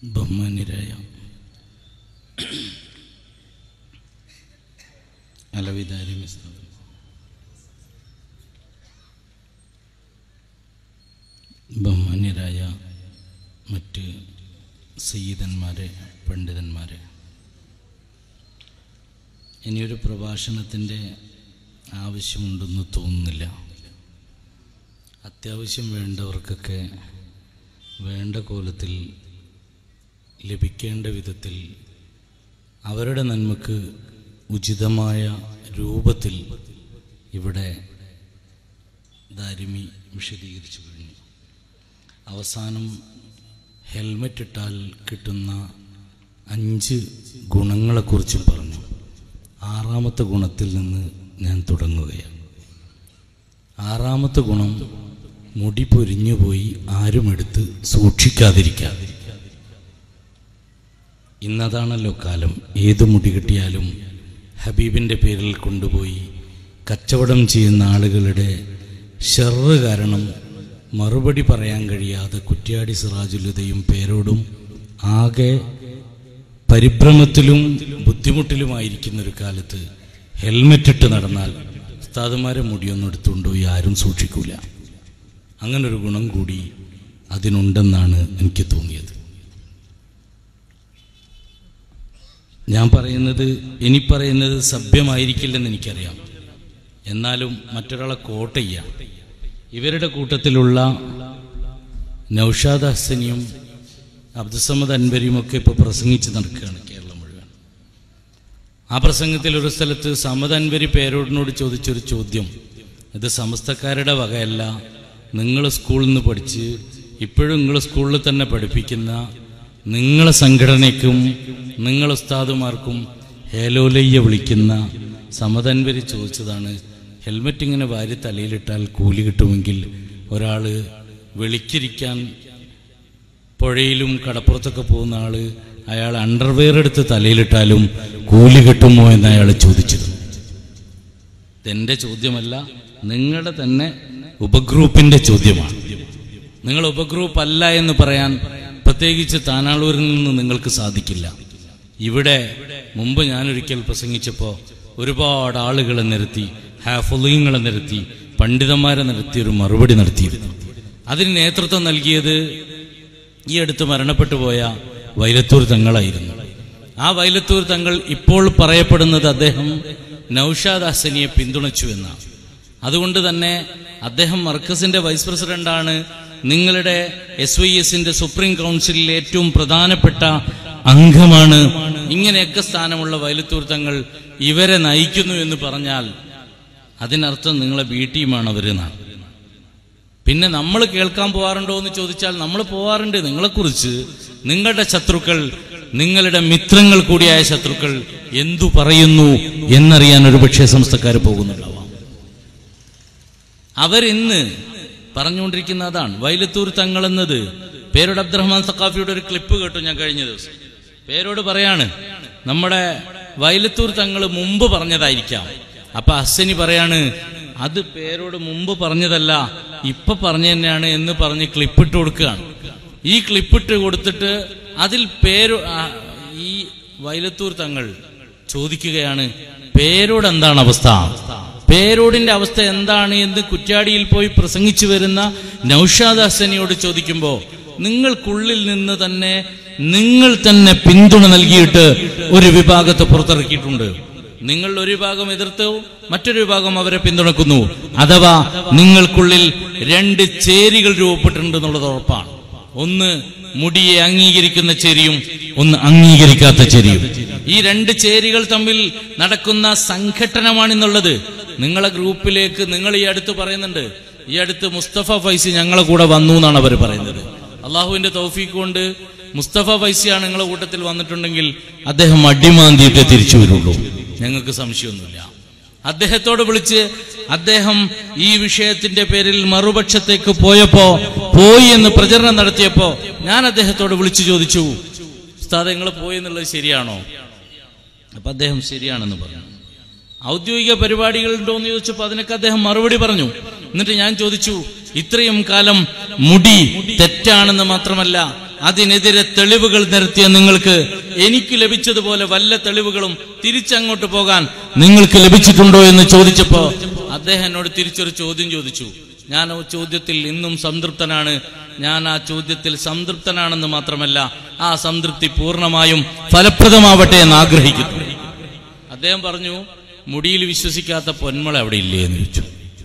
ബഹുമാന്യരായ അലവിദാരി മിസ്താദ് ബഹുമാന്യരായ മറ്റ് സയ്യിദന്മാരെ പണ്ഡിതന്മാരെ ഇനിയൊരു പ്രഭാഷണത്തിൻ്റെ ആവശ്യമുണ്ടെന്ന് തോന്നുന്നില്ല അത്യാവശ്യം വേണ്ടവർക്കൊക്കെ വേണ്ട കോലത്തിൽ ലഭിക്കേണ്ട വിധത്തിൽ അവരുടെ നന്മക്ക് ഉചിതമായ രൂപത്തിൽ ഇവിടെ ദാരിമി വിശദീകരിച്ചു കഴിഞ്ഞു അവസാനം ഹെൽമെറ്റ് ഇട്ടാൽ കിട്ടുന്ന അഞ്ച് ഗുണങ്ങളെക്കുറിച്ചും പറഞ്ഞു ആറാമത്തെ ഗുണത്തിൽ നിന്ന് ഞാൻ തുടങ്ങുകയാണ് ആറാമത്തെ ഗുണം മുടി പൊരിഞ്ഞുപോയി ആരും എടുത്ത് സൂക്ഷിക്കാതിരിക്കാതെ ഇന്നതാണല്ലോ കാലം ഏത് മുടി കിട്ടിയാലും ഹബീബിൻ്റെ പേരിൽ കൊണ്ടുപോയി കച്ചവടം ചെയ്യുന്ന ആളുകളുടെ ഷെറ് കാരണം മറുപടി പറയാൻ കഴിയാതെ കുറ്റ്യാടി സിറാജുലുദയും പേരോടും ആകെ പരിഭ്രമത്തിലും ബുദ്ധിമുട്ടിലുമായിരിക്കുന്ന ഒരു കാലത്ത് ഹെൽമെറ്റ് ഇട്ട് നടന്നാൽ ഉസ്താദുമാരെ മുടിയൊന്നും എടുത്തുകൊണ്ടുപോയി ആരും സൂക്ഷിക്കൂല അങ്ങനൊരു ഗുണം കൂടി അതിനുണ്ടെന്നാണ് എനിക്ക് തോന്നിയത് ഞാൻ പറയുന്നത് ഇനി പറയുന്നത് സഭ്യമായിരിക്കില്ലെന്ന് എനിക്കറിയാം എന്നാലും മറ്റൊരാളെ കോട്ട് ചെയ്യാം ഇവരുടെ കൂട്ടത്തിലുള്ള നൌഷാദ് ഹസനിയും അബ്ദുസമ്മദ് അൻവരിയും ഒക്കെ ഇപ്പോൾ പ്രസംഗിച്ച് നടക്കുകയാണ് കേരളം മുഴുവൻ ആ പ്രസംഗത്തിൽ ഒരു സ്ഥലത്ത് സമദ് അൻവരി പേരോടിനോട് ചോദിച്ചൊരു ചോദ്യം ഇത് സമസ്തക്കാരുടെ വകയല്ല നിങ്ങൾ സ്കൂളിൽ നിന്ന് പഠിച്ച് ഇപ്പോഴും നിങ്ങൾ സ്കൂളിൽ തന്നെ പഠിപ്പിക്കുന്ന നിങ്ങളെ സംഘടനയ്ക്കും നിങ്ങൾ ഉസ്താദുമാർക്കും ഹേലോലയ്യ വിളിക്കുന്ന സമതൻവരി ചോദിച്ചതാണ് ഹെൽമെറ്റ് ഇങ്ങനെ വാരി തലയിലിട്ടാൽ കൂലി കിട്ടുമെങ്കിൽ ഒരാൾ വെളിച്ചിരിക്കാൻ പുഴയിലും കടപ്പുറത്തൊക്കെ പോകുന്ന ആള് അയാൾ അണ്ടർവെയർ എടുത്ത് തലയിലിട്ടാലും കൂലി കിട്ടുമോ എന്ന് അയാൾ ചോദിച്ചിരുന്നു ഇതെന്റെ ചോദ്യമല്ല നിങ്ങളുടെ തന്നെ ഉപഗ്രൂപ്പിന്റെ ചോദ്യമാണ് നിങ്ങൾ ഉപഗ്രൂപ്പ് അല്ല എന്ന് പറയാൻ പ്രത്യേകിച്ച് താനാളൂരിൽ നിന്ന് നിങ്ങൾക്ക് സാധിക്കില്ല ഇവിടെ മുമ്പ് ഞാനൊരിക്കൽ പ്രസംഗിച്ചപ്പോൾ ഒരുപാട് ആളുകളെ നിരത്തി ഹാഫുലിങ്ങളെ നിരത്തി പണ്ഡിതന്മാരെ നിരത്തി ഒരു മറുപടി നടത്തിയിരുന്നു അതിന് നേതൃത്വം നൽകിയത് ഈ അടുത്ത് മരണപ്പെട്ടു പോയ വൈലത്തൂർ തങ്ങളായിരുന്നു ആ വൈലത്തൂർ തങ്ങൾ ഇപ്പോൾ പറയപ്പെടുന്നത് അദ്ദേഹം നൌഷാദ് ഹസനിയെ പിന്തുണച്ചു എന്നാണ് അതുകൊണ്ട് തന്നെ അദ്ദേഹം മർക്കസിന്റെ വൈസ് പ്രസിഡന്റാണ് നിങ്ങളുടെ എസ് വൈ എസിന്റെ സുപ്രീം കൗൺസിലിൽ ഏറ്റവും പ്രധാനപ്പെട്ട അംഗമാണ് ഇങ്ങനെയൊക്കെ സ്ഥാനമുള്ള വൈലത്തൂർ തങ്ങൾ ഇവരെ നയിക്കുന്നു എന്ന് പറഞ്ഞാൽ അതിനർത്ഥം നിങ്ങളെ ബി ടീമാണ് അവരെന്നാണ് പിന്നെ നമ്മൾ കേൾക്കാൻ പോവാറുണ്ടോ എന്ന് ചോദിച്ചാൽ നമ്മൾ പോവാറുണ്ട് നിങ്ങളെക്കുറിച്ച് നിങ്ങളുടെ ശത്രുക്കൾ നിങ്ങളുടെ മിത്രങ്ങൾ കൂടിയായ ശത്രുക്കൾ എന്തു പറയുന്നു എന്നറിയാൻ ഒരുപക്ഷെ സംസ്ഥക്കാർ പോകുന്നുണ്ടാവാം അവരിന്ന് പറഞ്ഞുകൊണ്ടിരിക്കുന്ന അതാണ് വൈലത്തൂർ തങ്ങൾ എന്നത് പേരോട് അബ്ദുറഹ്മാൻ സക്കാഫിയുടെ ഒരു ക്ലിപ്പ് കേട്ടു ഞാൻ കഴിഞ്ഞ ദിവസം പേരോട് പറയാണ് നമ്മുടെ വൈലത്തൂർ തങ്ങൾ മുമ്പ് പറഞ്ഞതായിരിക്കാം അപ്പൊ അസ്സനി പറയാണ് അത് പേരോട് മുമ്പ് പറഞ്ഞതല്ല ഇപ്പൊ പറഞ്ഞു തന്നെയാണ് എന്ന് പറഞ്ഞ് ക്ലിപ്പിട്ട് കൊടുക്കുകയാണ് ഈ ക്ലിപ്പിട്ട് കൊടുത്തിട്ട് അതിൽ പേര് ആ, ഈ വൈലത്തൂർ തങ്ങൾ ചോദിക്കുകയാണ് പേരോട് എന്താണ് അവസ്ഥ പേരോടിന്റെ അവസ്ഥ എന്താണ് എന്ന് കുറ്റ്യാടിയിൽ പോയി പ്രസംഗിച്ചു വരുന്ന നൌഷാദ് ഹസനിയോട് ചോദിക്കുമ്പോ നിങ്ങൾക്കുള്ളിൽ നിന്ന് തന്നെ നിങ്ങൾ തന്നെ പിന്തുണ നൽകിയിട്ട് ഒരു വിഭാഗത്തെ പുറത്തിറക്കിയിട്ടുണ്ട് നിങ്ങൾ ഒരു വിഭാഗം എതിർത്ത് മറ്റൊരു വിഭാഗം അവരെ പിന്തുണക്കുന്നു അഥവാ നിങ്ങൾക്കുള്ളിൽ രണ്ട് ചേരികൾ രൂപപ്പെട്ടിട്ടുണ്ട് എന്നുള്ളത് ഉറപ്പാണ് ഒന്ന് മുടിയെ അംഗീകരിക്കുന്ന ചേരിയും ഒന്ന് അംഗീകരിക്കാത്ത ചേരിയും ഈ രണ്ട് ചേരികൾ തമ്മിൽ നടക്കുന്ന സംഘട്ടനമാണെന്നുള്ളത് നിങ്ങളെ ഗ്രൂപ്പിലേക്ക് നിങ്ങൾ ഈ അടുത്ത് പറയുന്നുണ്ട് ഈ അടുത്ത് മുസ്തഫ ഫൈസി ഞങ്ങളെ കൂടെ വന്നു എന്നാണ് അവർ പറയുന്നത് അള്ളാഹുവിന്റെ തൗഫീഖ് കൊണ്ട് മുസ്തഫ ഫൈസിയാണ് നിങ്ങളെ കൂട്ടത്തിൽ വന്നിട്ടുണ്ടെങ്കിൽ അദ്ദേഹം അടിമാന്തിയിട്ട് തിരിച്ചു വരുള്ളൂ ഞങ്ങൾക്ക് സംശയമൊന്നുമില്ല അദ്ദേഹത്തോട് വിളിച്ച് അദ്ദേഹം ഈ വിഷയത്തിന്റെ പേരിൽ മറുപക്ഷത്തേക്ക് പോയപ്പോ പോയി എന്ന് പ്രചരണം നടത്തിയപ്പോ ഞാൻ അദ്ദേഹത്തോട് വിളിച്ചു ചോദിച്ചു ഉസ്താദ് നിങ്ങൾ പോയി എന്നുള്ളത് ശരിയാണോ അപ്പൊ അദ്ദേഹം ശരിയാണെന്ന് പറഞ്ഞു ഔദ്യോഗിക പരിപാടികൾ ഉണ്ടോ എന്ന് ചോദിച്ചപ്പോൾ അതിനൊക്കെ അദ്ദേഹം മറുപടി പറഞ്ഞു എന്നിട്ട് ഞാൻ ചോദിച്ചു ഇത്രയും കാലം മുടി തെറ്റാണെന്ന് മാത്രമല്ല അതിനെതിരെ തെളിവുകൾ നിരത്തിയ നിങ്ങൾക്ക് എനിക്ക് ലഭിച്ചതുപോലെ വല്ല തെളിവുകളും തിരിച്ചങ്ങോട്ട് പോകാൻ നിങ്ങൾക്ക് ലഭിച്ചിട്ടുണ്ടോ എന്ന് ചോദിച്ചപ്പോ അദ്ദേഹം എന്നോട് തിരിച്ചൊരു ചോദ്യം ചോദിച്ചു ഞാൻ ആ ചോദ്യത്തിൽ ഇന്നും സംതൃപ്തനാണ് ഞാൻ ആ ചോദ്യത്തിൽ സംതൃപ്തനാണെന്ന് മാത്രമല്ല ആ സംതൃപ്തി പൂർണ്ണമായും ഫലപ്രദമാവട്ടെ എന്ന് ആഗ്രഹിക്കുന്നു അദ്ദേഹം പറഞ്ഞു മുടിയിൽ വിശ്വസിക്കാത്ത പൊന്മള അവിടെ ഇല്ലേ എന്ന് ചോദിച്ചു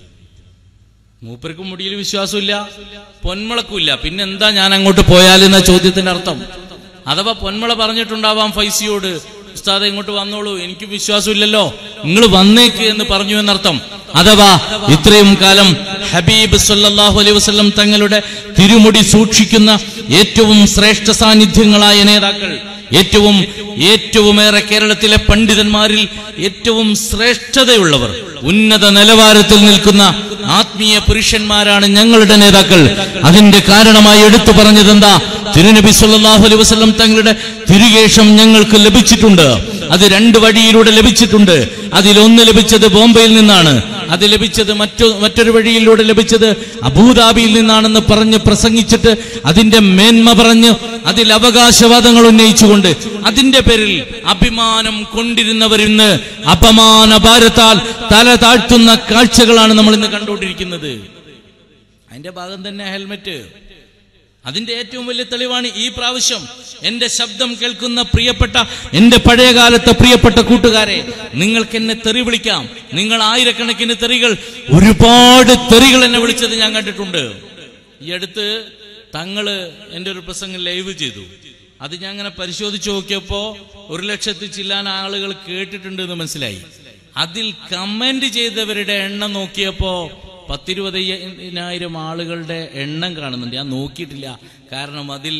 മൂപ്പർക്കും മുടിയിൽ വിശ്വാസമില്ല പൊന്മളക്കുമില്ല പിന്നെ എന്താ ഞാൻ അങ്ങോട്ട് പോയാലെന്ന ചോദ്യത്തിന്റെ അർത്ഥം അഥവാ പൊന്മള പറഞ്ഞിട്ടുണ്ടാവാം ഫൈസിയോട് ഉസ്താദെ ഇങ്ങോട്ട് വന്നോളൂ എനിക്ക് വിശ്വാസമില്ലല്ലോ നിങ്ങൾ വന്നേക്ക് എന്ന് പറഞ്ഞു എന്നർത്ഥം അഥവാ ഇത്രയും കാലം ഹബീബ് സല്ലല്ലാഹു അലൈഹി വസല്ലം തങ്ങളുടെ തിരുമുടി സൂക്ഷിക്കുന്ന ഏറ്റവും ശ്രേഷ്ഠ സാന്നിധ്യങ്ങളായ നേതാക്കൾ ഏറ്റവും ഏറ്റവുമേറെ കേരളത്തിലെ പണ്ഡിതന്മാരിൽ ഏറ്റവും ശ്രേഷ്ഠതയുള്ളവർ ഉന്നത നിലവാരത്തിൽ നിൽക്കുന്ന ആത്മീയ പുരുഷന്മാരാണ് ഞങ്ങളുടെ നേതാക്കൾ അതിന്റെ കാരണമായി എടുത്തു പറഞ്ഞത് എന്താ തിരുനബി സല്ലല്ലാഹു അലൈഹി വസല്ലം തങ്ങളുടെ തിരുകേശം ഞങ്ങൾക്ക് ലഭിച്ചിട്ടുണ്ട് അത് രണ്ട് വഴിയിലൂടെ ലഭിച്ചിട്ടുണ്ട് അതിലൊന്ന് ലഭിച്ചത് ബോംബെയിൽ നിന്നാണ് അത് ലഭിച്ചത് മറ്റു മറ്റൊരു വഴിയിലൂടെ ലഭിച്ചത് അബൂദാബിയിൽ നിന്നാണെന്ന് പറഞ്ഞ് പ്രസംഗിച്ചിട്ട് അതിന്റെ മേന്മ പറഞ്ഞ് അതിൽ അവകാശവാദങ്ങൾ ഉന്നയിച്ചുകൊണ്ട് അതിന്റെ പേരിൽ അഭിമാനം കൊണ്ടിരുന്നവരിന്ന് അപമാന ഭാരത്താൽ തല താഴ്ത്തുന്ന കാഴ്ചകളാണ് നമ്മൾ ഇന്ന് കണ്ടുകൊണ്ടിരിക്കുന്നത് അതിന്റെ ഭാഗം തന്നെ ഹെൽമെറ്റ് അതിന്റെ ഏറ്റവും വലിയ തെളിവാണ് ഈ പ്രാവശ്യം എന്റെ ശബ്ദം കേൾക്കുന്ന പ്രിയപ്പെട്ട എന്റെ പഴയകാലത്തെ പ്രിയപ്പെട്ട കൂട്ടുകാരെ നിങ്ങൾക്ക് എന്നെ തെറി വിളിക്കാം നിങ്ങൾ ആയിരക്കണക്കിന് തെറികൾ ഒരുപാട് തെറികൾ എന്നെ വിളിച്ചത് ഞാൻ കണ്ടിട്ടുണ്ട് ഈ അടുത്ത് തങ്ങള് എന്റെ ഒരു പ്രസംഗം ലൈവ് ചെയ്തു അത് ഞാൻ അങ്ങനെ പരിശോധിച്ചു നോക്കിയപ്പോ ഒരു ലക്ഷത്തി ചില്ലാൻ ആളുകൾ കേട്ടിട്ടുണ്ട് എന്ന് മനസ്സിലായി അതിൽ കമന്റ് ചെയ്തവരുടെ എണ്ണം നോക്കിയപ്പോ പത്തിരുപതിനായിരം ആളുകളുടെ എണ്ണം കാണുന്നുണ്ട് ഞാൻ നോക്കിയിട്ടില്ല കാരണം അതിൽ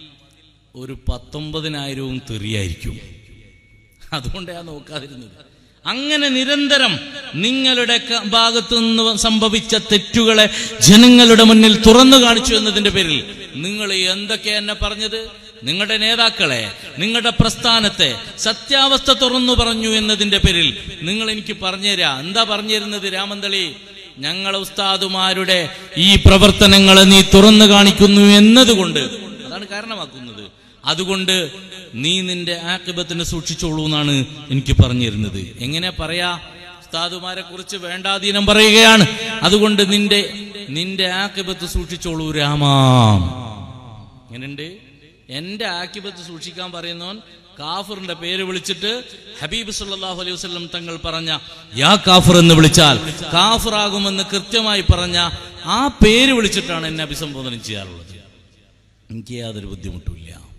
ഒരു പത്തൊമ്പതിനായിരവും തെറിയായിരിക്കും അതുകൊണ്ട് ഞാൻ നോക്കാതിരുന്നത് അങ്ങനെ നിരന്തരം നിങ്ങളുടെ ക- ഭാഗത്തു നിന്ന് സംഭവിച്ച തെറ്റുകളെ ജനങ്ങളുടെ മുന്നിൽ തുറന്നു കാണിച്ചു എന്നതിന്റെ പേരിൽ നിങ്ങൾ എന്തൊക്കെ എന്നെ പറഞ്ഞത് നിങ്ങളുടെ നേതാക്കളെ നിങ്ങളുടെ പ്രസ്ഥാനത്തെ സത്യാവസ്ഥ തുറന്നു പറഞ്ഞു എന്നതിന്റെ പേരിൽ നിങ്ങൾ എനിക്ക് പറഞ്ഞുതരാ എന്താ പറഞ്ഞു തരുന്നത് രാമന്തളി ഞങ്ങളെ ഉസ്താദുമാരുടെ ഈ പ്രവർത്തനങ്ങളെ നീ തുറന്നു കാണിക്കുന്നു എന്നതുകൊണ്ട് അതാണ് കാരണമാക്കുന്നത് അതുകൊണ്ട് നീ നിന്റെ ആക്കിബത്തിന് സൂക്ഷിച്ചോളൂ എന്നാണ് എനിക്ക് പറഞ്ഞു തരുന്നത് എങ്ങനെ പറയാ ഉസ്താദുമാരെ കുറിച്ച് വേണ്ടാധീനം പറയുകയാണ് അതുകൊണ്ട് നിന്റെ നിന്റെ ആക്കിബത്ത് സൂക്ഷിച്ചോളൂ രാമാം എങ്ങനെയുണ്ട് എന്റെ ആക്കിബത്ത് സൂക്ഷിക്കാൻ പറയുന്നവൻ കാഫറിന്റെ പേര് വിളിച്ചിട്ട് ഹബീബ് സല്ലല്ലാഹു അലൈഹി വസല്ലം തങ്ങൾ പറഞ്ഞ യാ കാഫർ എന്ന് വിളിച്ചാൽ കാഫറാകുമെന്ന് കൃത്യമായി പറഞ്ഞ ആ പേര് വിളിച്ചിട്ടാണ് എന്നെ അഭിസംബോധന ചെയ്യാറുള്ളത് എനിക്ക് യാതൊരു ബുദ്ധിമുട്ടുമില്ല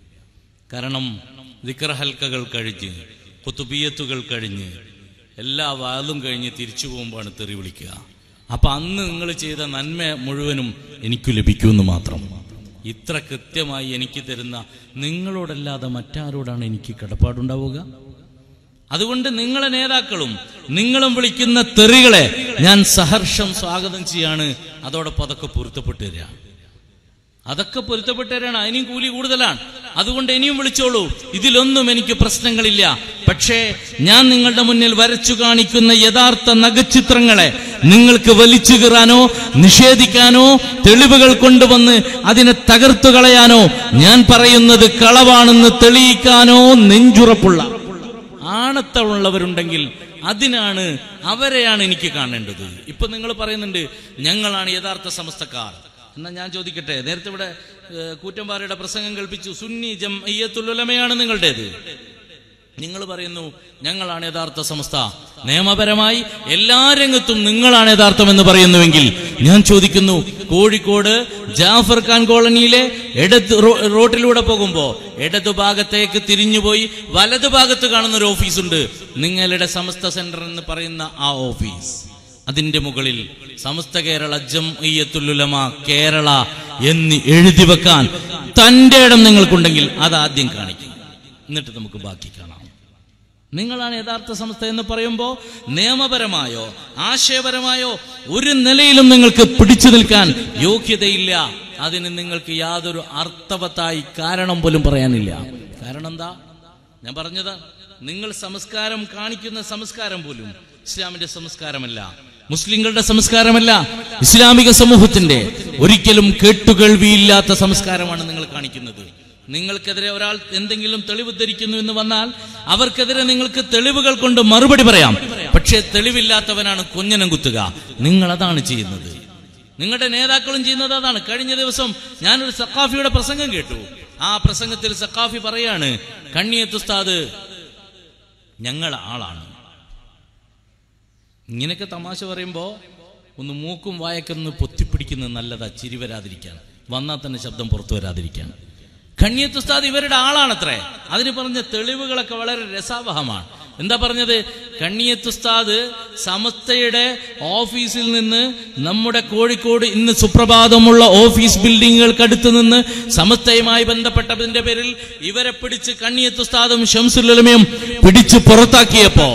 കാരണം ദിക്ർ ഹൽക്കകൾ കഴിഞ്ഞ് കുത്തുബിയത്തുകൾ കഴിഞ്ഞ് എല്ലാ വാതും കഴിഞ്ഞ് തിരിച്ചു പോകുമ്പോഴാണ് തെറി വിളിക്കുക അപ്പൊ അന്ന് നിങ്ങൾ ചെയ്ത നന്മ മുഴുവനും എനിക്ക് ലഭിക്കുമെന്ന് മാത്രം ഇത്ര കൃത്യമായി എനിക്ക് തരുന്ന നിങ്ങളോടല്ലാതെ മറ്റാരോടാണ് എനിക്ക് കടപ്പാടുണ്ടാവുക അതുകൊണ്ട് നിങ്ങളെ നേതാക്കളും നിങ്ങളും വിളിക്കുന്ന തെറികളെ ഞാൻ സഹർഷം സ്വാഗതം ചെയ്യാണ് അതോടൊപ്പം അതൊക്കെ പൊരുത്തപ്പെട്ടു തരിക അതൊക്കെ പൊരുത്തപ്പെട്ടവരാണ് അതിനും കൂലി കൂടുതലാണ് അതുകൊണ്ട് ഇനിയും വിളിച്ചോളൂ ഇതിലൊന്നും എനിക്ക് പ്രശ്നങ്ങളില്ല പക്ഷേ ഞാൻ നിങ്ങളുടെ മുന്നിൽ വരച്ചു കാണിക്കുന്ന യഥാർത്ഥ നഗച്ചിത്രങ്ങളെ നിങ്ങൾക്ക് വലിച്ചു കീറാനോ നിഷേധിക്കാനോ തെളിവുകൾ കൊണ്ടുവന്ന് അതിനെ തകർത്തു കളയാനോ ഞാൻ പറയുന്നത് കളവാണെന്ന് തെളിയിക്കാനോ നെഞ്ചുറപ്പുള്ള ആണത്തമുള്ളവരുണ്ടെങ്കിൽ അതിനാണ് അവരെയാണ് എനിക്ക് കാണേണ്ടത് ഇപ്പൊ നിങ്ങൾ പറയുന്നുണ്ട് ഞങ്ങളാണ് യഥാർത്ഥ സമസ്തക്കാർ എന്നാ ഞാൻ ചോദിക്കട്ടെ നേരത്തെ ഇവിടെ ഏഹ്, കൂറ്റമ്പാറയുടെ പ്രസംഗം കേൾപ്പിച്ചു സുന്നി ജംഇയ്യത്തുൽ നിങ്ങളുടേത് നിങ്ങൾ പറയുന്നു ഞങ്ങളാണ് യഥാർത്ഥ സംസ്ഥ നിയമപരമായി എല്ലാ രംഗത്തും നിങ്ങളാണ് യഥാർത്ഥം എന്ന് പറയുന്നുവെങ്കിൽ ഞാൻ ചോദിക്കുന്നു കോഴിക്കോട് ജാഫർ ഖാൻ കോളനിയിലെ ഇടത് റോ- റോട്ടിലൂടെ പോകുമ്പോ ഇടതു ഭാഗത്തേക്ക് തിരിഞ്ഞുപോയി വലതു ഭാഗത്ത് കാണുന്ന ഒരു ഓഫീസുണ്ട് നിങ്ങളുടെ സമസ്ത സെന്റർ എന്ന് പറയുന്ന ആ ഓഫീസ് അതിന്റെ മുകളിൽ സമസ്ത കേരള ജംഇയ്യത്തുൽ കേരള എന്ന് എഴുതി വെക്കാൻ തന്റെ ഇടം നിങ്ങൾക്കുണ്ടെങ്കിൽ അത് ആദ്യം കാണിക്കും എന്നിട്ട് നമുക്ക് ബാക്കി കാണാം നിങ്ങളാണ് യഥാർത്ഥ സംസ്ഥ എന്ന് പറയുമ്പോൾ നിയമപരമായോ ആശയപരമായോ ഒരു നിലയിലും നിങ്ങൾക്ക് പിടിച്ചു നിൽക്കാൻ യോഗ്യതയില്ല അതിന് നിങ്ങൾക്ക് യാതൊരു അർത്ഥവത്തായി കാരണം പോലും പറയാനില്ല കാരണം എന്താ ഞാൻ പറഞ്ഞത് നിങ്ങൾ സംസ്കാരം കാണിക്കുന്ന സംസ്കാരം പോലും ഇസ്ലാമിന്റെ സംസ്കാരമല്ല മുസ്ലിങ്ങളുടെ സംസ്കാരമല്ല ഇസ്ലാമിക സമൂഹത്തിന്റെ ഒരിക്കലും കേട്ടുകേൾവിയില്ലാത്ത സംസ്കാരമാണ് നിങ്ങൾ കാണിക്കുന്നത് നിങ്ങൾക്കെതിരെ ഒരാൾ എന്തെങ്കിലും തെളിവ് ധരിക്കുന്നു എന്ന് വന്നാൽ അവർക്കെതിരെ നിങ്ങൾക്ക് തെളിവുകൾ കൊണ്ട് മറുപടി പറയാം പക്ഷേ തെളിവില്ലാത്തവനാണ് കൊഞ്ഞനം കുത്തുക നിങ്ങൾ അതാണ് ചെയ്യുന്നത് നിങ്ങളുടെ നേതാക്കളും ചെയ്യുന്നത് അതാണ് കഴിഞ്ഞ ദിവസം ഞാനൊരു സക്കാഫിയുടെ പ്രസംഗം കേട്ടു ആ പ്രസംഗത്തിൽ സക്കാഫി പറയാണ് കണ്ണിയത്ത് ഉസ്താദ് ഞങ്ങൾ ആളാണ് ഇങ്ങനെയൊക്കെ തമാശ പറയുമ്പോൾ ഒന്ന് മൂക്കും വായക്കൊന്ന് പൊത്തിപ്പിടിക്കുന്നത് നല്ലതാ ചിരി വരാതിരിക്കാൻ വന്നാൽ തന്നെ ശബ്ദം പുറത്തു വരാതിരിക്കാൻ ഖണ്യത്ത് ഉസ്താദ് ഇവരുടെ ആളാണത്രേ അതിന് പറഞ്ഞ തെളിവുകളൊക്കെ വളരെ രസാവഹമാണ് എന്താ പറഞ്ഞത് കണ്ണിയത്ത് ഉസ്താദ് സമസ്തയുടെ ഓഫീസിൽ നിന്ന് നമ്മുടെ കോഴിക്കോട് ഇന്ന് സുപ്രഭാതമുള്ള ഓഫീസ് ബിൽഡിങ്ങുകൾക്കടുത്ത് നിന്ന് സമസ്തയുമായി ബന്ധപ്പെട്ടതിന്റെ പേരിൽ ഇവരെ പിടിച്ച് കണ്ണിയത്ത് ഉസ്താദും ഷംസുലമയും പിടിച്ച് പുറത്താക്കിയപ്പോ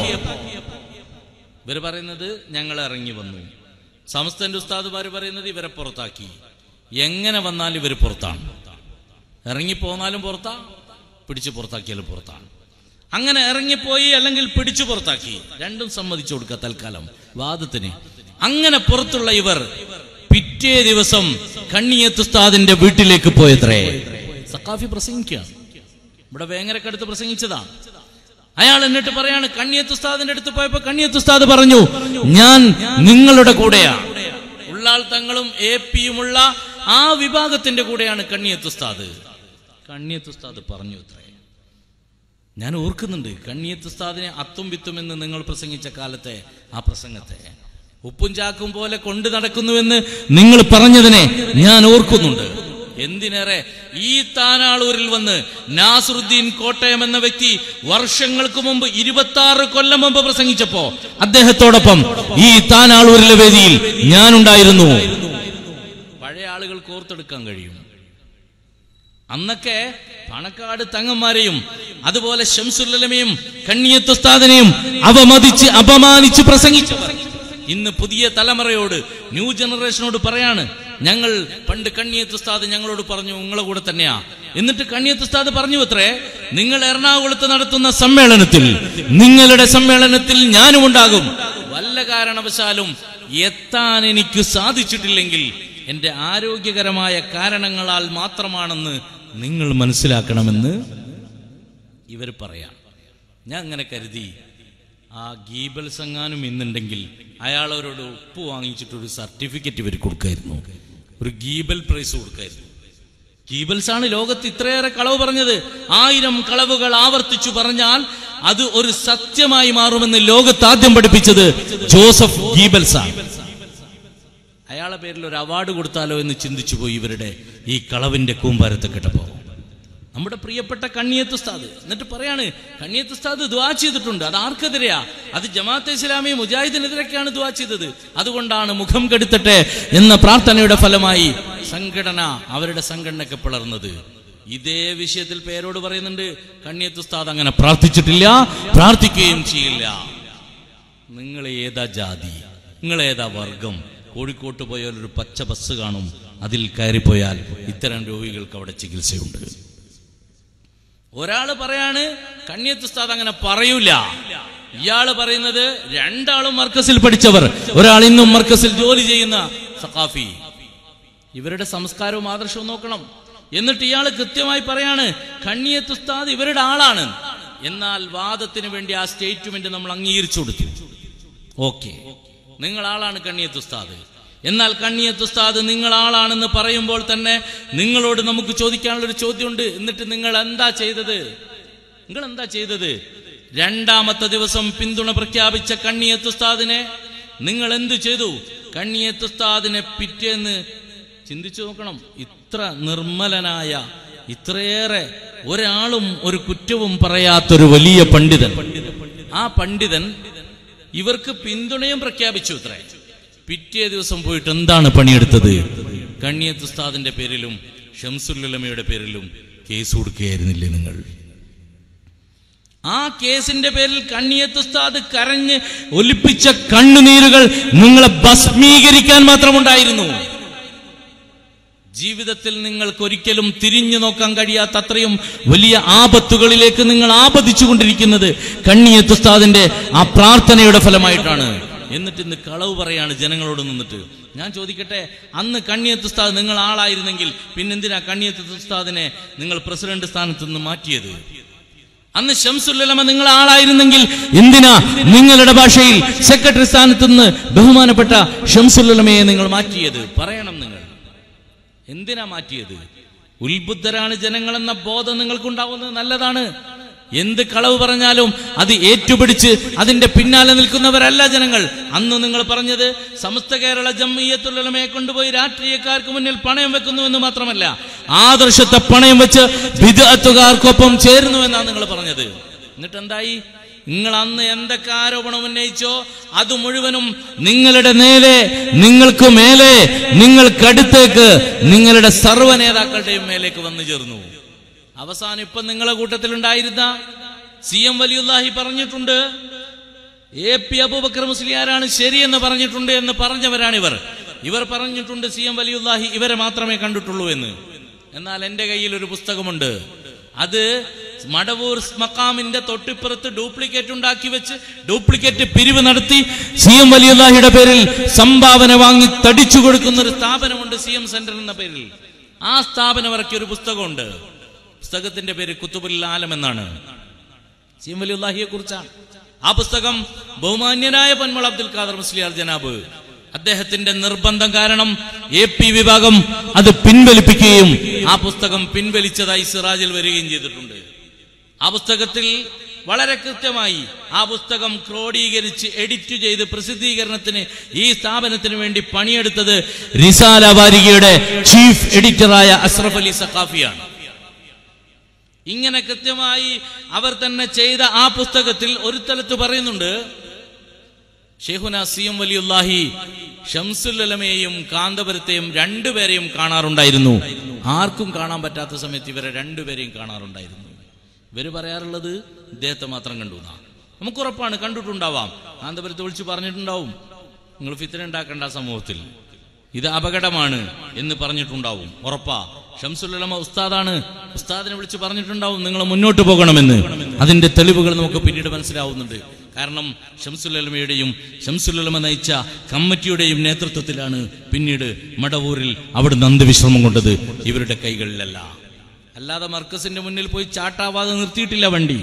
ഇവർ പറയുന്നത് ഞങ്ങൾ ഇറങ്ങി വന്നു സമസ്തന്റെ ഉസ്താദുമാർ പറയുന്നത് ഇവരെ പുറത്താക്കി എങ്ങനെ വന്നാലും ഇവർ പുറത്താണ് ഇറങ്ങി പോന്നാലും പുറത്താ പിടിച്ചു പുറത്താക്കിയാലും പുറത്താണ് അങ്ങനെ ഇറങ്ങിപ്പോയി അല്ലെങ്കിൽ പിടിച്ചു പുറത്താക്കി രണ്ടും സമ്മതിച്ചു കൊടുക്കുക തൽക്കാലം വാദത്തിന് അങ്ങനെ പുറത്തുള്ള ഇവർ പിറ്റേ ദിവസം കണ്ണിയത്ത് ഉസ്താദിന്റെ വീട്ടിലേക്ക് പോയത്രേ സക്കാഫി പ്രസംഗിക്കുകയാണ് ഇവിടെ വേങ്ങരക്കടുത്ത് പ്രസംഗിച്ചതാണ് അയാൾ എന്നിട്ട് പറയാണ് കണ്ണിയത്ത് ഉസ്താദിന്റെ അടുത്ത് പോയപ്പോ കണ്ണിയത്ത് ഉസ്താദ് പറഞ്ഞു ഞാൻ നിങ്ങളുടെ കൂടെയാണ് ഉള്ളാൾ തങ്ങളും എ പിയുമുള്ള ആ വിഭാഗത്തിന്റെ കൂടെയാണ് കണ്ണിയത്ത് ഉസ്താദ് കണ്ണിയത്ത് ഉസ്താദ് പറഞ്ഞു ഇത്രേ ഞാൻ ഓർക്കുന്നുണ്ട് കണ്ണിയത്ത് ഉസ്താദിനെ അത്തും വിത്തും എന്ന് നിങ്ങൾ പ്രസംഗിച്ച കാലത്തെ ആ പ്രസംഗത്തെ ഉപ്പും ചാക്കും പോലെ കൊണ്ടു നടക്കുന്നുവെന്ന് നിങ്ങൾ പറഞ്ഞതിനെ ഞാൻ ഓർക്കുന്നുണ്ട് എന്തിനേറെ ഈ താനാളൂരിൽ വന്ന് നാസറുദ്ദീൻ കോട്ടയം എന്ന വ്യക്തി വർഷങ്ങൾക്ക് മുമ്പ് ഇരുപത്തി ആറ് കൊല്ലം മുമ്പ് പ്രസംഗിച്ചപ്പോ അദ്ദേഹത്തോടൊപ്പം ഈ താനാളൂരിലെ വേദിയിൽ ഞാനുണ്ടായിരുന്നു പഴയ ആളുകൾ കോർത്തെടുക്കാൻ കഴിയും അന്നൊക്കെ പണക്കാട് തങ്ങന്മാരെയും അതുപോലെ ഷംസുല്ലമയും കണ്ണിയത്തുസ്താദിനെയും അവമതിച്ച് അപമാനിച്ച് പ്രസംഗിച്ചവർ ഇന്ന് പുതിയ തലമുറയോട് ന്യൂ ജനറേഷനോട് പറയാണ് ഞങ്ങൾ പണ്ട് കണ്ണിയത്ത് ഉസ്താദ് ഞങ്ങളോട് പറഞ്ഞു നിങ്ങളെ കൂടെ തന്നെയാ എന്നിട്ട് കണ്ണിയത്ത് ഉസ്താദ് പറഞ്ഞു അത്രേ നിങ്ങൾ എറണാകുളത്ത് നടത്തുന്ന സമ്മേളനത്തിൽ നിങ്ങളുടെ സമ്മേളനത്തിൽ ഞാനും ഉണ്ടാകും വല്ല കാരണവശാലും എത്താൻ എനിക്ക് സാധിച്ചിട്ടില്ലെങ്കിൽ എന്റെ ആരോഗ്യകരമായ കാരണങ്ങളാൽ മാത്രമാണെന്ന് നിങ്ങൾ മനസ്സിലാക്കണമെന്ന് ഇവർ പറയാം ഞാൻ അങ്ങനെ കരുതി ആ ഗീബൽ സംഘാനും ഇന്നുണ്ടെങ്കിൽ അയാളവരോട് ഉപ്പ് വാങ്ങിച്ചിട്ട് ഒരു സർട്ടിഫിക്കറ്റ് ഇവർ കൊടുക്കായിരുന്നു ഒരു ഗീബൽ പ്രൈസ് കൊടുക്കായിരുന്നു ഗീബൽസ് ആണ് ലോകത്ത് ഇത്രയേറെ കളവ് പറഞ്ഞത് ആയിരം കളവുകൾ ആവർത്തിച്ചു പറഞ്ഞാൽ അത് ഒരു സത്യമായി മാറുമെന്ന് ലോകത്ത് ആദ്യം പഠിപ്പിച്ചത് ജോസഫ് ഗീബൽസ് ആണ് അയാളെ പേരിൽ ഒരു അവാർഡ് കൊടുത്താലോ എന്ന് ചിന്തിച്ചു പോയി ഇവരുടെ ഈ കളവിന്റെ കൂമ്പാരത്തെ കേട്ടപ്പോ നമ്മുടെ പ്രിയപ്പെട്ട കണ്ണിയത്ത് ഉസ്താദ് എന്നിട്ട് പറയാണ് കണ്ണിയത്ത് ഉസ്താദ് ദുവാ ചെയ്തിട്ടുണ്ട് അത് ആർക്കെതിരെയാ അത് ജമാഅത്തെ ഇസ്ലാമി മുജാഹിദിനെതിരൊക്കെയാണ് ദുവാ ചെയ്തത് അതുകൊണ്ടാണ് മുഖം കെടുത്തട്ടെ എന്ന പ്രാർത്ഥനയുടെ ഫലമായി സംഘടന അവരുടെ സംഘടനയ്ക്ക് പിളർന്നത് ഇതേ വിഷയത്തിൽ പേരോട് പറയുന്നുണ്ട് കണ്ണിയത്ത് ഉസ്താദ് അങ്ങനെ പ്രാർത്ഥിച്ചിട്ടില്ല പ്രാർത്ഥിക്കുകയും ചെയ്യില്ല നിങ്ങൾ ഏതാ ജാതി നിങ്ങൾ ഏതാ വർഗം കോഴിക്കോട്ട് പോയാൽ ഒരു പച്ച ബസ് കാണും അതിൽ കയറിപ്പോയാൽ ഇത്തരം രോഗികൾക്ക് അവിടെ ചികിത്സയുണ്ട് ഒരാള് പറയാണ് കണ്ണിയത്ത് ഉസ്താദ് അങ്ങനെ പറയൂല ഇയാള് പറയുന്നത് രണ്ടാളും മർക്കസിൽ പഠിച്ചവർ ഒരാൾ ഇന്നും മർക്കസിൽ ജോലി ചെയ്യുന്ന സഖാഫി ഇവരുടെ സംസ്കാരവും ആദർശവും നോക്കണം എന്നിട്ട് ഇയാൾ കൃത്യമായി പറയാണ് കണ്ണിയത്ത് ഉസ്താദ് ഇവരുടെ ആളാണ് എന്നാൽ വാദത്തിന് വേണ്ടി ആ സ്റ്റേറ്റ്മെന്റ് നമ്മൾ അംഗീകരിച്ചു കൊടുത്തു ഓക്കെ നിങ്ങൾ ആളാണ് കണ്ണിയത്ത് ഉസ്താദ് എന്നാൽ കണ്ണിയത്ത് ഉസ്താദ് നിങ്ങൾ ആളാണെന്ന് പറയുമ്പോൾ തന്നെ നിങ്ങളോട് നമുക്ക് ചോദിക്കാനുള്ള ഒരു ചോദ്യമുണ്ട് എന്നിട്ട് നിങ്ങൾ എന്താ ചെയ്തത് നിങ്ങൾ എന്താ ചെയ്തത് രണ്ടാമത്തെ ദിവസം പിന്തുണ പ്രഖ്യാപിച്ച കണ്ണിയത്ത് ഉസ്താദിനെ നിങ്ങൾ എന്തു ചെയ്തു കണ്ണിയത്ത് ഉസ്താദിനെ പിറ്റേന്ന് ചിന്തിച്ചു നോക്കണം ഇത്ര നിർമ്മലനായ ഇത്രയേറെ ഒരാളും ഒരു കുറ്റവും പറയാത്തൊരു വലിയ പണ്ഡിതൻ ആ പണ്ഡിതൻ ഇവർക്ക് പിന്തുണയും പ്രഖ്യാപിച്ചു ഇത്രേ പിറ്റേ ദിവസം പോയിട്ട് എന്താണ് പണിയെടുത്തത് കണ്ണിയത്ത് ഉസ്താദിന്റെ പേരിലും ഷംസുല്ലമയുടെ പേരിലും കേസ് കൊടുക്കുകയായിരുന്നില്ലേ നിങ്ങൾ ആ കേസിന്റെ പേരിൽ കണ്ണിയത്ത് ഉസ്താദ് കരഞ്ഞ് ഒലിപ്പിച്ച കണ്ണുനീരുകൾ നിങ്ങളെ ഭസ്മീകരിക്കാൻ മാത്രമുണ്ടായിരുന്നു ജീവിതത്തിൽ നിങ്ങൾക്ക് ഒരിക്കലും തിരിഞ്ഞു നോക്കാൻ കഴിയാത്ത അത്രയും വലിയ ആപത്തുകളിലേക്ക് നിങ്ങൾ ആപതിച്ചു കൊണ്ടിരിക്കുന്നത് കണ്ണിയത്ത് ഉസ്താദിന്റെ ആ പ്രാർത്ഥനയുടെ ഫലമായിട്ടാണ് എന്നിട്ട് ഇന്ന് കളവ് പറയാണ് ജനങ്ങളോട് നിന്നിട്ട് ഞാൻ ചോദിക്കട്ടെ അന്ന് കണ്ണിയത്ത് ഉസ്താദ് നിങ്ങൾ ആളായിരുന്നെങ്കിൽ പിന്നെന്തിനാ കണ്ണിയത്ത് ഉസ്താദിനെ നിങ്ങൾ പ്രസിഡന്റ് സ്ഥാനത്ത് നിന്ന് മാറ്റിയത് അന്ന് ഷംസുല്ലമ നിങ്ങൾ ആളായിരുന്നെങ്കിൽ എന്തിനാ നിങ്ങളുടെ ഭാഷയിൽ സെക്രട്ടറി സ്ഥാനത്ത് നിന്ന് ബഹുമാനപ്പെട്ട ഷംസുല്ലമയെ നിങ്ങൾ മാറ്റിയത് പറയണം നിങ്ങൾ എന്തിനാ മാറ്റിയത് ഉത്ബുദ്ധരാണ് ജനങ്ങളെന്ന ബോധം നിങ്ങൾക്കുണ്ടാവുന്നത് നല്ലതാണ് എന്ത് കളവ് പറഞ്ഞാലും അത് ഏറ്റുപിടിച്ച് അതിന്റെ പിന്നാലെ നിൽക്കുന്നവരല്ല ജനങ്ങൾ അന്ന് നിങ്ങൾ പറഞ്ഞത് സമസ്ത കേരള ജമ്മിയത്തുള്ളമയെ കൊണ്ടുപോയി രാഷ്ട്രീയക്കാർക്ക് മുന്നിൽ പണയം വെക്കുന്നു എന്ന് മാത്രമല്ല ആദർശത്തെ പണയം വെച്ച് വിദഗ്ധക്കാർക്കൊപ്പം ചേരുന്നു എന്നാണ് നിങ്ങൾ പറഞ്ഞത് എന്നിട്ട് എന്തായി നിങ്ങൾ അന്ന് എന്തൊക്കെ ആരോപണം ഉന്നയിച്ചോ അത് മുഴുവനും നിങ്ങളുടെ നേരെ നിങ്ങൾക്ക് മേലെ നിങ്ങൾക്കടുത്തേക്ക് നിങ്ങളുടെ സർവ്വ നേതാക്കളുടെയും മേലേക്ക് വന്നു ചേർന്നു അവസാനം ഇപ്പൊ നിങ്ങളെ കൂട്ടത്തിലുണ്ടായിരുന്ന സി എം വലിയുല്ലാഹി പറഞ്ഞിട്ടുണ്ട് എ പി അബൂബക്കർ മുസ്ലിയാരാണ് ശരിയെന്ന് പറഞ്ഞിട്ടുണ്ട് എന്ന് പറഞ്ഞവരാണ് ഇവർ ഇവർ പറഞ്ഞിട്ടുണ്ട് സി എം വലിയുല്ലാഹി ഇവരെ മാത്രമേ കണ്ടിട്ടുള്ളൂ എന്ന് എന്നാൽ എന്റെ കയ്യിൽ ഒരു പുസ്തകമുണ്ട് അത് മടവൂർ മക്കാമിന്റെ തൊട്ടിപ്പുറത്ത് ഡ്യൂപ്ലിക്കേറ്റ് ഉണ്ടാക്കി വെച്ച് ഡ്യൂപ്ലിക്കേറ്റ് പിരിവ് നടത്തി സി എം വലിയുല്ലാഹിയുടെ പേരിൽ സംഭാവന വാങ്ങി തടിച്ചു കൊടുക്കുന്ന ഒരു സ്ഥാപനമുണ്ട് സി എം സെന്റർ എന്ന പേരിൽ ആ സ്ഥാപനം ഇറക്കിയ ഒരു പുസ്തകമുണ്ട് പുസ്തകത്തിന്റെ പേര് കുത്തുബുൽ ആലം എന്നാണ് സി എം വലിയുല്ലാഹിയെ കുറിച്ചാണ് ആ പുസ്തകം ബഹുമാന്യനായ പൊന്മൾ അബ്ദുൽ ഖാദർ മുസ്ലിയാർ ജനാബ് അദ്ദേഹത്തിന്റെ നിർബന്ധം കാരണം എ പി വിഭാഗം അത് പിൻവലിപ്പിക്കുകയും ആ പുസ്തകം പിൻവലിച്ചതായി സിറാജിൽ വരികയും ചെയ്തിട്ടുണ്ട് ആ പുസ്തകത്തിൽ വളരെ കൃത്യമായി ആ പുസ്തകം ക്രോഡീകരിച്ച് എഡിറ്റ് ചെയ്ത് പ്രസിദ്ധീകരണത്തിന് ഈ സ്ഥാപനത്തിന് വേണ്ടി പണിയെടുത്തത് റിസാല വാരികയുടെ ചീഫ് എഡിറ്ററായ അഷ്റഫ് അലി സഖാഫിയാണ് ഇങ്ങനെ കൃത്യമായി അവർ തന്നെ ചെയ്ത ആ പുസ്തകത്തിൽ ഒരു സ്ഥലത്ത് പറയുന്നുണ്ട് ഷെയ്ഖുന സി എം വലിയുല്ലാഹി ഷംസുല്ലമയെയും കാന്തപുരത്തെയും രണ്ടുപേരെയും കാണാറുണ്ടായിരുന്നു ആർക്കും കാണാൻ പറ്റാത്ത സമയത്ത് ഇവരെ രണ്ടുപേരെയും കാണാറുണ്ടായിരുന്നു ഇവര് പറയാറുള്ളത് ഇദ്ദേഹത്തെ മാത്രം കണ്ടു എന്നാ നമുക്ക് ഉറപ്പാണ് കണ്ടിട്ടുണ്ടാവാം കാന്തപുരത്ത് വിളിച്ച് പറഞ്ഞിട്ടുണ്ടാവും നിങ്ങൾ ഫിത്തന ഉണ്ടാക്കേണ്ട സമൂഹത്തിൽ ഇത് അപകടമാണ് എന്ന് പറഞ്ഞിട്ടുണ്ടാവും ഉറപ്പാ ഷംസുല്ലമ ഉസ്താദാണ് ഉസ്താദിനെ വിളിച്ച് പറഞ്ഞിട്ടുണ്ടാവും നിങ്ങൾ മുന്നോട്ട് പോകണമെന്ന് അതിന്റെ തെളിവുകൾ നമുക്ക് പിന്നീട് മനസ്സിലാവുന്നുണ്ട് കാരണം ഷംസുല്ലമയുടെയും ഷംസുല്ലമ നയിച്ച കമ്മിറ്റിയുടെയും നേതൃത്വത്തിലാണ് പിന്നീട് മടവൂരിൽ അവിടുന്ന് അന്ത്യവിശ്രമം കൊണ്ടത് ഇവരുടെ കൈകളിലല്ല അല്ലാതെ മർക്കസിന്റെ മുന്നിൽ പോയി ചാട്ടാവാതെ നിർത്തിയിട്ടില്ല വണ്ടി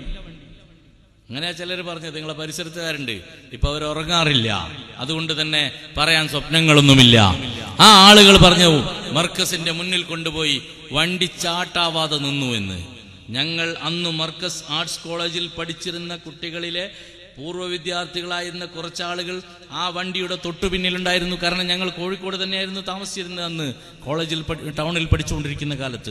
അങ്ങനെ ചിലർ പറഞ്ഞത് നിങ്ങളെ പരിസരത്തുകാരുണ്ട് ഇപ്പൊ അവർ ഉറങ്ങാറില്ല അതുകൊണ്ട് തന്നെ പറയാൻ സ്വപ്നങ്ങളൊന്നുമില്ല ആ ആളുകൾ പറഞ്ഞു മർക്കസിന്റെ മുന്നിൽ കൊണ്ടുപോയി വണ്ടി ചാട്ടാവാതെ നിന്നു എന്ന് ഞങ്ങൾ അന്ന് മർക്കസ് ആർട്സ് കോളേജിൽ പഠിച്ചിരുന്ന കുട്ടികളിലെ പൂർവ്വ വിദ്യാർത്ഥികളായിരുന്ന കുറച്ചാളുകൾ ആ വണ്ടിയുടെ തൊട്ടു പിന്നിലുണ്ടായിരുന്നു കാരണം ഞങ്ങൾ കോഴിക്കോട് തന്നെയായിരുന്നു താമസിച്ചിരുന്നത് അന്ന് കോളേജിൽ പഠി- ടൗണിൽ പഠിച്ചുകൊണ്ടിരിക്കുന്ന കാലത്ത്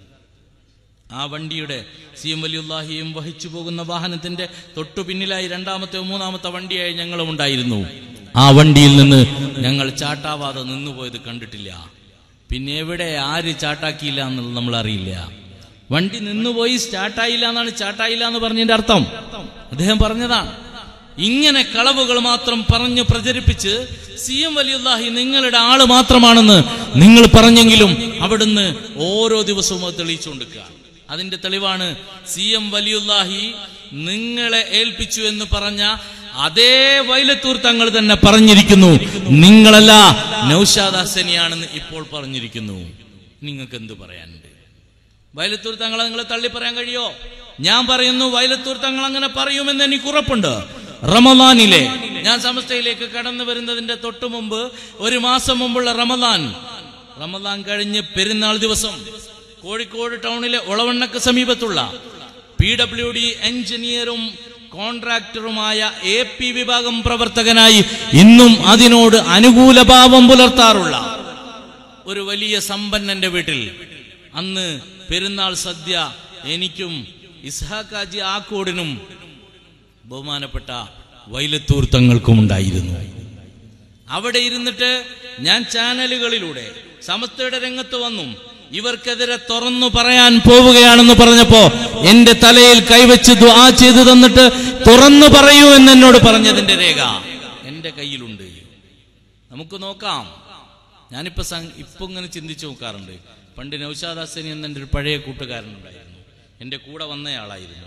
ആ വണ്ടിയുടെ സി എം വലിയുല്ലാഹിയും വഹിച്ചു പോകുന്ന വാഹനത്തിന്റെ തൊട്ടു പിന്നിലായി രണ്ടാമത്തെ മൂന്നാമത്തെ വണ്ടിയായി ഞങ്ങളും ഉണ്ടായിരുന്നു ആ വണ്ടിയിൽ നിന്ന് ഞങ്ങൾ ചാട്ടാവാതെ നിന്നുപോയത് കണ്ടിട്ടില്ല പിന്നെ എവിടെ ആര് ചാട്ടാക്കിയില്ല എന്നുള്ളത് നമ്മൾ അറിയില്ല വണ്ടി നിന്നുപോയി സ്റ്റാർട്ടായില്ല എന്നാണ് ചാട്ടായില്ല എന്ന് പറഞ്ഞതിന്റെ അർത്ഥം അദ്ദേഹം പറഞ്ഞതാണ് ഇങ്ങനെ കളവുകൾ മാത്രം പറഞ്ഞു പ്രചരിപ്പിച്ച് സി എം വലിയുല്ലാഹി നിങ്ങളുടെ ആള് മാത്രമാണെന്ന് നിങ്ങൾ പറഞ്ഞെങ്കിലും അവിടുന്ന് ഓരോ ദിവസവും അത് തെളിയിച്ചുകൊണ്ടിരിക്കുക അതിന്റെ തെളിവാണ് സി എം വലിയുല്ലാഹി നിങ്ങളെ ഏൽപ്പിച്ചു എന്ന് പറഞ്ഞ അതേ വൈലത്തൂർ തങ്ങൾ തന്നെ പറഞ്ഞിരിക്കുന്നു നിങ്ങളല്ല നൌഷാദ് ഹസനിയാണെന്ന് ഇപ്പോൾ പറഞ്ഞിരിക്കുന്നു നിങ്ങൾക്ക് എന്ത് പറയാനുണ്ട് വയലത്തൂർ തങ്ങളെ നിങ്ങൾ തള്ളി പറയാൻ കഴിയോ ഞാൻ പറയുന്നു വയലത്തൂർ തങ്ങൾ അങ്ങനെ പറയുമെന്ന് എനിക്ക് ഉറപ്പുണ്ട് റമദാനിലെ ഞാൻ സമസ്തയിലേക്ക് കടന്നു വരുന്നതിന്റെ തൊട്ടു മുമ്പ് ഒരു മാസം മുമ്പുള്ള റമദാൻ റമദാൻ കഴിഞ്ഞ് പെരുന്നാൾ ദിവസം കോഴിക്കോട് ടൗണിലെ ഒളവണ്ണക്ക് സമീപത്തുള്ള പി ഡബ്ല്യു ഡി എഞ്ചിനീയറും കോൺട്രാക്ടറുമായ എ പി വിഭാഗം പ്രവർത്തകനായി ഇന്നും അതിനോട് അനുകൂല ഭാവം പുലർത്താറുള്ള ഒരു വലിയ സമ്പന്നന്റെ വീട്ടിൽ അന്ന് പെരുന്നാൾ സദ്യ എനിക്കും ഇസ്ഹാഖാജി ആക്കോടിനും ബഹുമാനപ്പെട്ട വൈലത്തൂർ തങ്ങൾക്കും ഉണ്ടായിരുന്നു അവിടെ ഇരുന്നിട്ട് ഞാൻ ചാനലുകളിലൂടെ സമസ്തയുടെ രംഗത്ത് വന്നു ഇവർക്കെതിരെ തുറന്നു പറയാൻ പോവുകയാണെന്ന് പറഞ്ഞപ്പോ എന്റെ തലയിൽ കൈവച്ച് ദുആ ചെയ്തു തന്നിട്ട് തുറന്നു പറയൂ എന്ന് എന്നോട് പറഞ്ഞതിന്റെ രേഖ എന്റെ കയ്യിലുണ്ട് നമുക്ക് നോക്കാം ഞാനിപ്പോ സം- ഇപ്പൊ ഇങ്ങനെ ചിന്തിച്ചു നോക്കാറുണ്ട് പണ്ട് നൌഷാദ് ഹസനി എന്ന എൻ്റെ ഒരു പഴയ കൂട്ടുകാരനുണ്ടായിരുന്നു എൻ്റെ കൂടെ വന്നയാളായിരുന്നു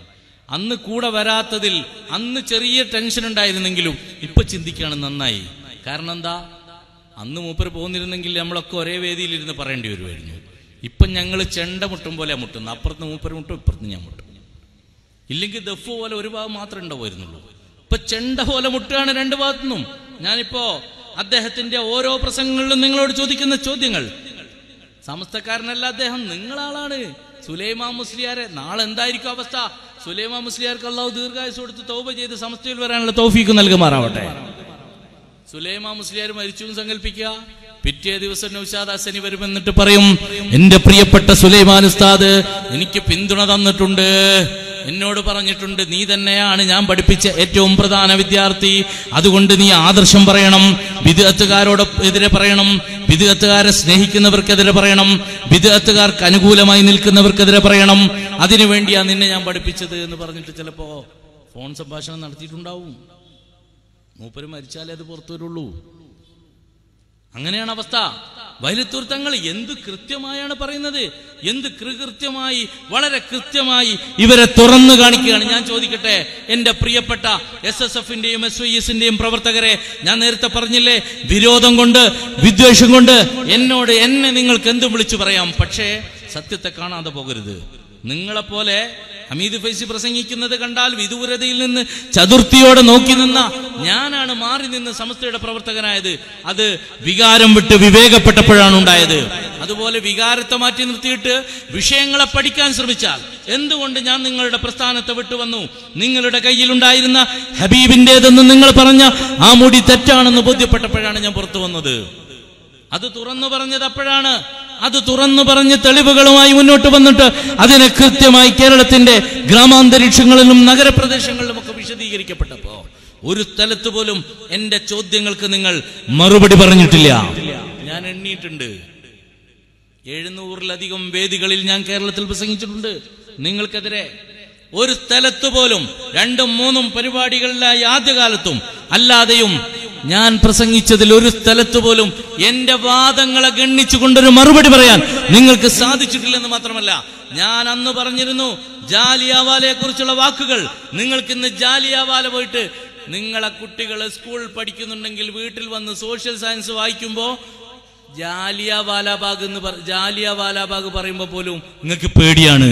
അന്ന് കൂടെ വരാത്തതിൽ അന്ന് ചെറിയ ടെൻഷൻ ഉണ്ടായിരുന്നെങ്കിലും ഇപ്പൊ ചിന്തിക്കുകയാണ് നന്നായി കാരണം എന്താ അന്ന് മൂപ്പര് പോന്നിരുന്നെങ്കിൽ നമ്മളൊക്കെ ഒരേ വേദിയിലിരുന്ന് പറയേണ്ടി വരുമായിരുന്നു ഇപ്പം ഞങ്ങൾ ചെണ്ട മുട്ടും പോലെ മുട്ടുന്നു അപ്പുറത്ത് മൂപ്പര് മുട്ടും ഇപ്പുറത്ത് ഞാൻ മുട്ടും ഇല്ലെങ്കിൽ ദഫ് പോലെ ഒരു ഭാഗം മാത്രമേ ഉണ്ടാവുമായിരുന്നുള്ളൂ ഇപ്പൊ ചെണ്ട പോലെ മുട്ടുകയാണ് രണ്ട് ഭാഗത്തുനിന്നും ഞാനിപ്പോ അദ്ദേഹത്തിന്റെ ഓരോ പ്രസംഗങ്ങളിലും നിങ്ങളോട് ചോദിക്കുന്ന ചോദ്യങ്ങൾ സമസ്തക്കാരനല്ല അദ്ദേഹം നിങ്ങളാളാണ് സുലൈമാ മുസ്ലിയാരെ നാളെ എന്തായിരിക്കും അവസ്ഥ സുലൈമാ മുസ്ലിയാർക്ക് അള്ളാഹു ദീർഘായുസ് കൊടുത്ത് തൗബ ചെയ്ത് സമസ്തയിൽ വരാനുള്ള തൗഫീക്ക് നൽകുമാറാവട്ടെ സുലൈമാ മുസ്ലിയാർ മരിച്ചു എന്ന് സങ്കല്പിക്കുക പിറ്റേ ദിവസം നൗഷാദ് ഹസനി വരും എന്നിട്ട് പറയും എന്റെ പ്രിയപ്പെട്ട സുലൈമാൻ ഉസ്താദ് എനിക്ക് പിന്തുണ തന്നിട്ടുണ്ട് എന്നോട് പറഞ്ഞിട്ടുണ്ട് നീ തന്നെയാണ് ഞാൻ പഠിപ്പിച്ച ഏറ്റവും പ്രധാന വിദ്യാർത്ഥി അതുകൊണ്ട് നീ ആദർശം പറയണം വിദഗ്ധക്കാരോട് എതിരെ പറയണം വിദഗ്ധക്കാരെ സ്നേഹിക്കുന്നവർക്കെതിരെ പറയണം വിദഗ്ധക്കാർക്ക് അനുകൂലമായി നിൽക്കുന്നവർക്കെതിരെ പറയണം അതിനുവേണ്ടിയാ നിന്നെ ഞാൻ പഠിപ്പിച്ചത് എന്ന് പറഞ്ഞിട്ട് ചിലപ്പോ ഫോൺ സംഭാഷണം നടത്തിയിട്ടുണ്ടാവും മൂപ്പര് മരിച്ചാലേ അത് പുറത്തു വരുള്ളൂ അങ്ങനെയാണ് അവസ്ഥ വൈലത്തൂർ തങ്ങൾ എന്ത് കൃത്യമായാണ് പറയുന്നത് എന്ത് കൃത്യമായി വളരെ കൃത്യമായി ഇവരെ തുറന്നു കാണിക്കുകയാണ് ഞാൻ ചോദിക്കട്ടെ എന്റെ പ്രിയപ്പെട്ട എസ് എസ് എഫിന്റെയും എസ് വൈ എസിന്റെയും പ്രവർത്തകരെ ഞാൻ നേരത്തെ പറഞ്ഞില്ലേ വിരോധം കൊണ്ട് വിദ്വേഷം കൊണ്ട് എന്നോട് എന്നെ നിങ്ങൾക്ക് എന്തും വിളിച്ചു പറയാം പക്ഷേ സത്യത്തെ കാണാതെ പോകരുത് നിങ്ങളെപ്പോലെ ഹമീദ് ഫൈസി പ്രസംഗിക്കുന്നത് കണ്ടാൽ വിദൂരതയിൽ നിന്ന് ചതുർത്ഥിയോടെ നോക്കി നിന്ന ഞാനാണ് മാറി നിന്ന് സമസ്തയുടെ പ്രവർത്തകനായത് അത് വികാരം വിട്ട് വിവേകപ്പെട്ടപ്പോഴാണ് ഉണ്ടായത് അതുപോലെ വികാരത്തെ മാറ്റി നിർത്തിയിട്ട് വിഷയങ്ങളെ പഠിക്കാൻ ശ്രമിച്ചാൽ എന്തുകൊണ്ട് ഞാൻ നിങ്ങളുടെ പ്രസ്ഥാനത്തെ വിട്ടുവന്നു നിങ്ങളുടെ കയ്യിലുണ്ടായിരുന്ന ഹബീബിന്റേതെന്ന് നിങ്ങൾ പറഞ്ഞ ആ മുടി തെറ്റാണെന്ന് ബോധ്യപ്പെട്ടപ്പോഴാണ് ഞാൻ പുറത്തു വന്നത് അത് തുറന്നു പറഞ്ഞത് അപ്പോഴാണ് അത് തുറന്നു പറഞ്ഞ് തെളിവുകളുമായി മുന്നോട്ട് വന്നിട്ട് അതിനെ കൃത്യമായി കേരളത്തിന്റെ ഗ്രാമാന്തരീക്ഷങ്ങളിലും നഗരപ്രദേശങ്ങളിലും ഒക്കെ വിശദീകരിക്കപ്പെട്ടപ്പോ ഒരു സ്ഥലത്ത് പോലും എന്റെ ചോദ്യങ്ങൾക്ക് നിങ്ങൾ മറുപടി പറഞ്ഞിട്ടില്ല ഞാൻ എണ്ണിയിട്ടുണ്ട് എഴുന്നൂറിലധികം വേദികളിൽ ഞാൻ കേരളത്തിൽ പ്രസംഗിച്ചിട്ടുണ്ട് നിങ്ങൾക്കെതിരെ ഒരു സ്ഥലത്ത് പോലും രണ്ടും മൂന്നും പരിപാടികളിലായി ആദ്യകാലത്തും അല്ലാതെയും ഞാൻ പ്രസംഗിച്ചതിൽ ഒരു സ്ഥലത്ത് പോലും എന്റെ വാദങ്ങളെ ഗണ്ണിച്ചുകൊണ്ടൊരു മറുപടി പറയാൻ നിങ്ങൾക്ക് സാധിച്ചിട്ടില്ലെന്ന് മാത്രമല്ല ഞാൻ അന്ന് പറഞ്ഞിരുന്നു ജാലിയാവാലയെ കുറിച്ചുള്ള വാക്കുകൾ നിങ്ങൾക്ക് ഇന്ന് ജാലിയാവാല പോയിട്ട് നിങ്ങളെ കുട്ടികൾ സ്കൂൾ പഠിക്കുന്നുണ്ടെങ്കിൽ വീട്ടിൽ വന്ന് സോഷ്യൽ സയൻസ് വായിക്കുമ്പോൾ ജാലിയ വാലാബാഗ് എന്ന് പറ ജാലിയ വാലാബാഗ് പറയുമ്പോൾ പോലും നിങ്ങൾക്ക് പേടിയാണ്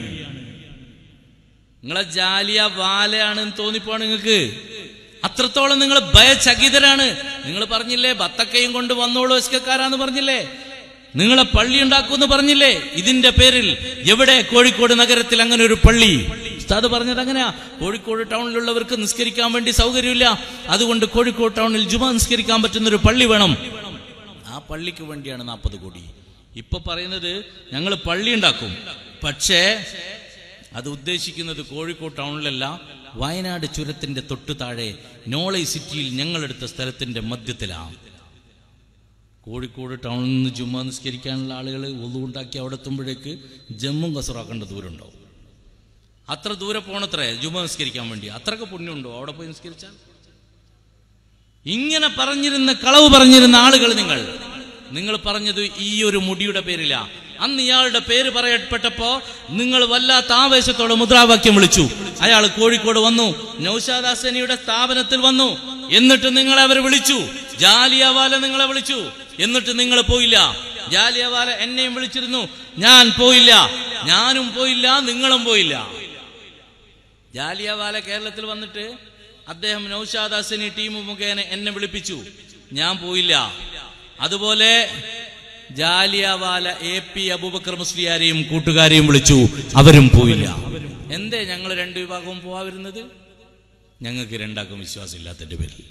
നിങ്ങളെ ജാലിയ വാലയാണെന്ന് തോന്നിപ്പോണ് നിങ്ങൾക്ക് അത്രത്തോളം നിങ്ങൾ ഭയചകിതരാണ് നിങ്ങൾ പറഞ്ഞില്ലേ ബത്തക്കയും കൊണ്ട് വന്നോളൂ എസ്കക്കാരാന്ന് പറഞ്ഞില്ലേ നിങ്ങളെ പള്ളി ഉണ്ടാക്കുമെന്ന് പറഞ്ഞില്ലേ ഇതിന്റെ പേരിൽ എവിടെ കോഴിക്കോട് നഗരത്തിൽ അങ്ങനെ ഒരു പള്ളി ഉസ്താദ് പറഞ്ഞത് അങ്ങനെയാ കോഴിക്കോട് ടൗണിലുള്ളവർക്ക് നിസ്കരിക്കാൻ വേണ്ടി സൗകര്യമില്ല അതുകൊണ്ട് കോഴിക്കോട് ടൗണിൽ ജുമ നിസ്കരിക്കാൻ പറ്റുന്ന ഒരു പള്ളി വേണം ആ പള്ളിക്ക് വേണ്ടിയാണ് നാൽപ്പത് കോടി ഇപ്പൊ പറയുന്നത് ഞങ്ങൾ പള്ളി ഉണ്ടാക്കും പക്ഷേ അത് ഉദ്ദേശിക്കുന്നത് കോഴിക്കോട് ടൗണിലല്ല വയനാട് ചുരത്തിന്റെ തൊട്ടു താഴെ നോളൈ സിറ്റിയിൽ ഞങ്ങളെടുത്ത സ്ഥലത്തിന്റെ മധ്യത്തിലാണ് കോഴിക്കോട് ടൗണിൽ നിന്ന് ജുമ്മ നിസ്കരിക്കാനുള്ള ആളുകൾ ഒന്നുണ്ടാക്കി അവിടെ എത്തുമ്പോഴേക്ക് ജമ്മും കസറാക്കേണ്ട ദൂരം ഉണ്ടാവും അത്ര ദൂരെ പോണത്രേ ജുമ്മ നിസ്കരിക്കാൻ വേണ്ടി അത്രക്ക് പുണ്യമുണ്ടോ അവിടെ പോയി നിസ്കരിച്ചാൽ ഇങ്ങനെ പറഞ്ഞിരുന്ന കളവ് പറഞ്ഞിരുന്ന ആളുകൾ നിങ്ങൾ നിങ്ങൾ പറഞ്ഞത് ഈ ഒരു മുടിയുടെ പേരില അന്ന് ഇയാളുടെ പേര് പറയപ്പെട്ടപ്പോ നിങ്ങൾ വല്ലാത്ത ആവേശത്തോടെ മുദ്രാവാക്യം വിളിച്ചു അയാൾ കോഴിക്കോട് വന്നു നൌഷാദ് ഹസനിയുടെ സ്ഥാപനത്തിൽ വന്നു എന്നിട്ട് നിങ്ങളെ അവർ വിളിച്ചു ജാലിയവാല നിങ്ങളെ വിളിച്ചു എന്നിട്ട് നിങ്ങൾ പോയില്ല ജാലിയവാല എന്നെയും വിളിച്ചിരുന്നു ഞാൻ പോയില്ല ഞാനും പോയില്ല നിങ്ങളും പോയില്ല ജാലിയവാല കേരളത്തിൽ വന്നിട്ട് അദ്ദേഹം നൌഷാദ് ഹസനി ടീം മുഖേന എന്നെ വിളിപ്പിച്ചു ഞാൻ പോയില്ല അതുപോലെ ജാലിയവാല എ പി അബൂബക്കർ മുസ്ലിയാരെയും കൂട്ടുകാരെയും വിളിച്ചു അവരും പോയില്ല എന്തേ ഞങ്ങൾ രണ്ടു വിഭാഗവും പോവാതിരുന്നത് ഞങ്ങൾക്ക് രണ്ടാക്കും വിശ്വാസമില്ലാത്തതിന്റെ പേരിൽ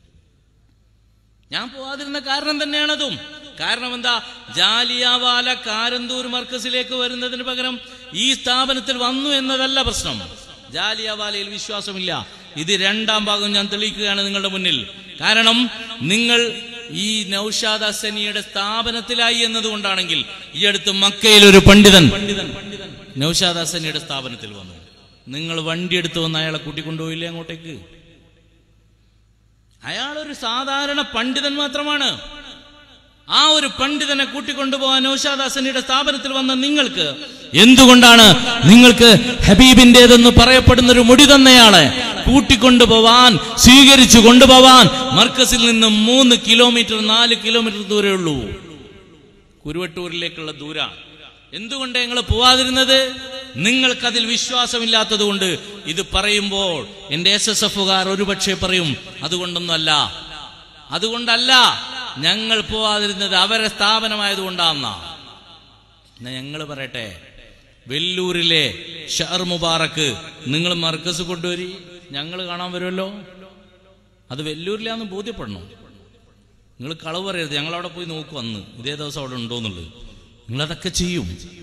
ഞാൻ പോവാതിരുന്ന കാരണം തന്നെയാണതും കാരണം എന്താ ജാലിയാവാല കാരന്തൂർ മർക്കസിലേക്ക് വരുന്നതിന് പകരം ഈ സ്ഥാപനത്തിൽ വന്നു എന്നതല്ല പ്രശ്നം ജാലിയാവാലയിൽ വിശ്വാസമില്ല ഇത് രണ്ടാം ഭാഗം ഞാൻ തെളിയിക്കുകയാണ് നിങ്ങളുടെ മുന്നിൽ കാരണം നിങ്ങൾ ഈ നൌഷാദ് ഹസനിയുടെ സ്ഥാപനത്തിലായി എന്നതുകൊണ്ടാണെങ്കിൽ ഈ അടുത്ത് മക്കയിൽ ഒരു പണ്ഡിതൻ നൌഷാദ് ഹസനിയുടെ സ്ഥാപനത്തിൽ വന്നു നിങ്ങൾ വണ്ടി എടുത്ത് വന്ന് അയാളെ കൂട്ടിക്കൊണ്ടുപോയില്ലേ അങ്ങോട്ടേക്ക് അയാളൊരു സാധാരണ പണ്ഡിതൻ മാത്രമാണ് ആ ഒരു പണ്ഡിതനെ കൂട്ടിക്കൊണ്ടുപോകാൻ നൗഷാദ് ഹസനിയുടെ സ്ഥാപനത്തിൽ വന്ന നിങ്ങൾക്ക് എന്തുകൊണ്ടാണ് നിങ്ങൾക്ക് ഹബീബിന്റേതെന്ന് പറയപ്പെടുന്ന ഒരു മുടി തന്നയാളെ കൂട്ടിക്കൊണ്ടുപോവാൻ സ്വീകരിച്ചു കൊണ്ടുപോവാൻ മർക്കസിൽ നിന്ന് മൂന്ന് കിലോമീറ്റർ നാല് കിലോമീറ്റർ ദൂരേ ഉള്ളൂ കുരുവട്ടൂരിലേക്കുള്ള ദൂരാണ് എന്തുകൊണ്ട് ഞങ്ങൾ പോവാതിരുന്നത് നിങ്ങൾക്കതിൽ വിശ്വാസമില്ലാത്തത് കൊണ്ട് ഇത് പറയുമ്പോൾ എന്റെ എസ് എസ് എഫുകാർ ഒരുപക്ഷെ പറയും അതുകൊണ്ടൊന്നുമല്ല അതുകൊണ്ടല്ല ഞങ്ങൾ പോവാതിരുന്നത് അവരെ സ്ഥാപനമായതുകൊണ്ടാണെന്നാ എന്നാ ഞങ്ങൾ പറയട്ടെ വെല്ലൂരിലെ ഷഹർ മുബാറക്ക് നിങ്ങൾ മർക്കസ് കൊണ്ടുവരി ഞങ്ങൾ കാണാൻ വരുമല്ലോ അത് വെല്ലൂരിലാന്ന് ബോധ്യപ്പെടണം നിങ്ങൾ കളവ് പറയരുത് ഞങ്ങൾ അവിടെ പോയി നോക്കും അന്ന് ഇതേ ദിവസം അവിടെ ഉണ്ടോ എന്നുള്ളത് നിങ്ങൾ അതൊക്കെ ചെയ്യും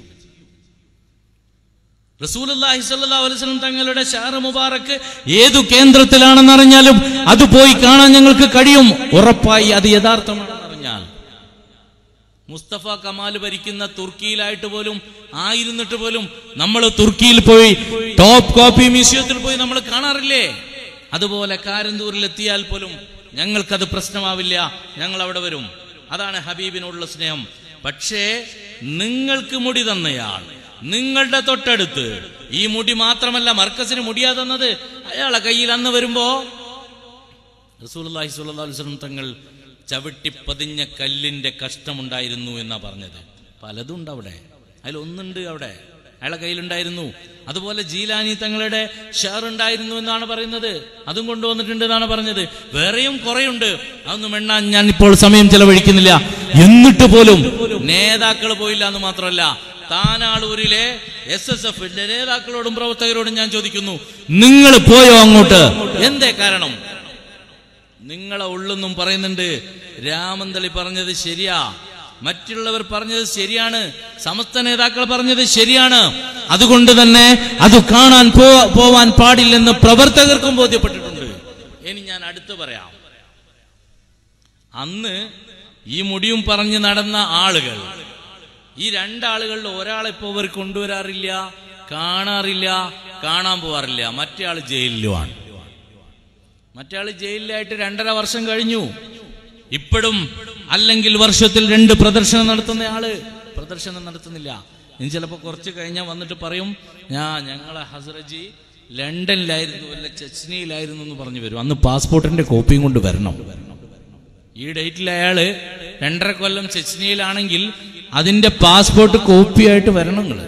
റസൂലുള്ളാഹി സ്വല്ലല്ലാഹു അലൈഹി വസല്ലം തങ്ങളുടെ ഷാറ് മുബാറക്ക് ഏതു കേന്ദ്രത്തിലാണെന്ന് അറിഞ്ഞാലും അത് പോയി കാണാൻ ഞങ്ങൾക്ക് കഴിയും ഉറപ്പായി അത് യഥാർത്ഥമാണെന്ന് അറിഞ്ഞാൽ മുസ്തഫ കമാൽ ഭരിക്കുന്ന തുർക്കിയിലായിട്ട് പോലും ആയിരുന്നിട്ട് പോലും നമ്മൾ തുർക്കിയിൽ പോയി ടോപ്പ് കോപ്പി മ്യൂസിയത്തിൽ പോയി നമ്മൾ കാണാറില്ലേ അതുപോലെ കാരന്തൂരിൽ എത്തിയാൽ പോലും ഞങ്ങൾക്കത് പ്രശ്നമാവില്ല ഞങ്ങൾ അവിടെ വരും അതാണ് ഹബീബിനോടുള്ള സ്നേഹം പക്ഷേ നിങ്ങൾക്ക് മുടി തന്നയാൾ നിങ്ങളുടെ തൊട്ടടുത്ത് ഈ മുടി മാത്രമല്ല മർക്കസിന് മുടിയാ തന്നത് അയാളെ കയ്യിൽ അന്ന് വരുമ്പോ റസൂലുള്ളാഹി സ്വല്ലല്ലാഹു അലൈഹി വസല്ലം തങ്ങൾ ചവിട്ടിപ്പതിഞ്ഞ കല്ലിന്റെ കഷ്ടമുണ്ടായിരുന്നു എന്നാ പറഞ്ഞത് പലതും ഉണ്ട് അവിടെ അതിലൊന്നുണ്ട് അവിടെ അയാളെ കയ്യിലുണ്ടായിരുന്നു അതുപോലെ ജീലാനി തങ്ങളുടെ ഷെയർ ഉണ്ടായിരുന്നു എന്നാണ് പറയുന്നത് അതും കൊണ്ടുവന്നിട്ടുണ്ട് എന്നാണ് പറഞ്ഞത് വേറെയും കുറെയുണ്ട് അതൊന്നും എണ്ണാൻ ഞാൻ ഇപ്പോൾ സമയം ചെലവഴിക്കുന്നില്ല എന്നിട്ട് പോലും നേതാക്കൾ പോയില്ല എന്ന് മാത്രമല്ല താനാളൂരിലെ എസ് എസ് എഫിന്റെ നേതാക്കളോടും പ്രവർത്തകരോടും ഞാൻ ചോദിക്കുന്നു നിങ്ങൾ പോയോ അങ്ങോട്ട് എന്തേ കാരണം നിങ്ങളെ ഉള്ളെന്നും പറയുന്നുണ്ട് രാമന്തളി പറഞ്ഞത് ശരിയാ മറ്റുള്ളവർ പറഞ്ഞത് ശരിയാണ് സമസ്ത നേതാക്കൾ പറഞ്ഞത് ശരിയാണ് അതുകൊണ്ട് തന്നെ അത് കാണാൻ പോ- പോവാൻ പാടില്ലെന്ന് പ്രവർത്തകർക്കും ബോധ്യപ്പെട്ടിട്ടുണ്ട് ഇനി ഞാൻ അടുത്ത് പറയാം അന്ന് ഈ മുടിയും പറഞ്ഞ് നടന്ന ആളുകൾ ഈ രണ്ടാളുകളിൽ ഒരാളെ ഇപ്പോൾ ഇവർ കൊണ്ടുവരാറില്ല കാണാറില്ല കാണാൻ പോവാറില്ല മറ്റേ ആള് ജയിലിലുമാണ് മറ്റേ ആള് ജയിലിലായിട്ട് രണ്ടര വർഷം കഴിഞ്ഞു ഇപ്പോഴും അല്ലെങ്കിൽ വർഷത്തിൽ രണ്ട് പ്രദർശനം നടത്തുന്ന ആള് പ്രദർശനം നടത്തുന്നില്ല ഇനി ചിലപ്പോ കുറച്ച് കഴിഞ്ഞാൽ വന്നിട്ട് പറയും ഞാൻ ഞങ്ങളെ ഹസ്രജി ലണ്ടനിലായിരുന്നു അല്ല ചെച്നിയിലായിരുന്നു എന്ന് പറഞ്ഞു വരും അന്ന് പാസ്പോർട്ടിന്റെ കോപ്പിയും കൊണ്ട് വരണം ഈ ഡേറ്റിൽ അയാള് രണ്ടര കൊല്ലം ചെച്നിയിലാണെങ്കിൽ അതിന്റെ പാസ്പോർട്ട് കോപ്പിയായിട്ട് വരണം നിങ്ങള്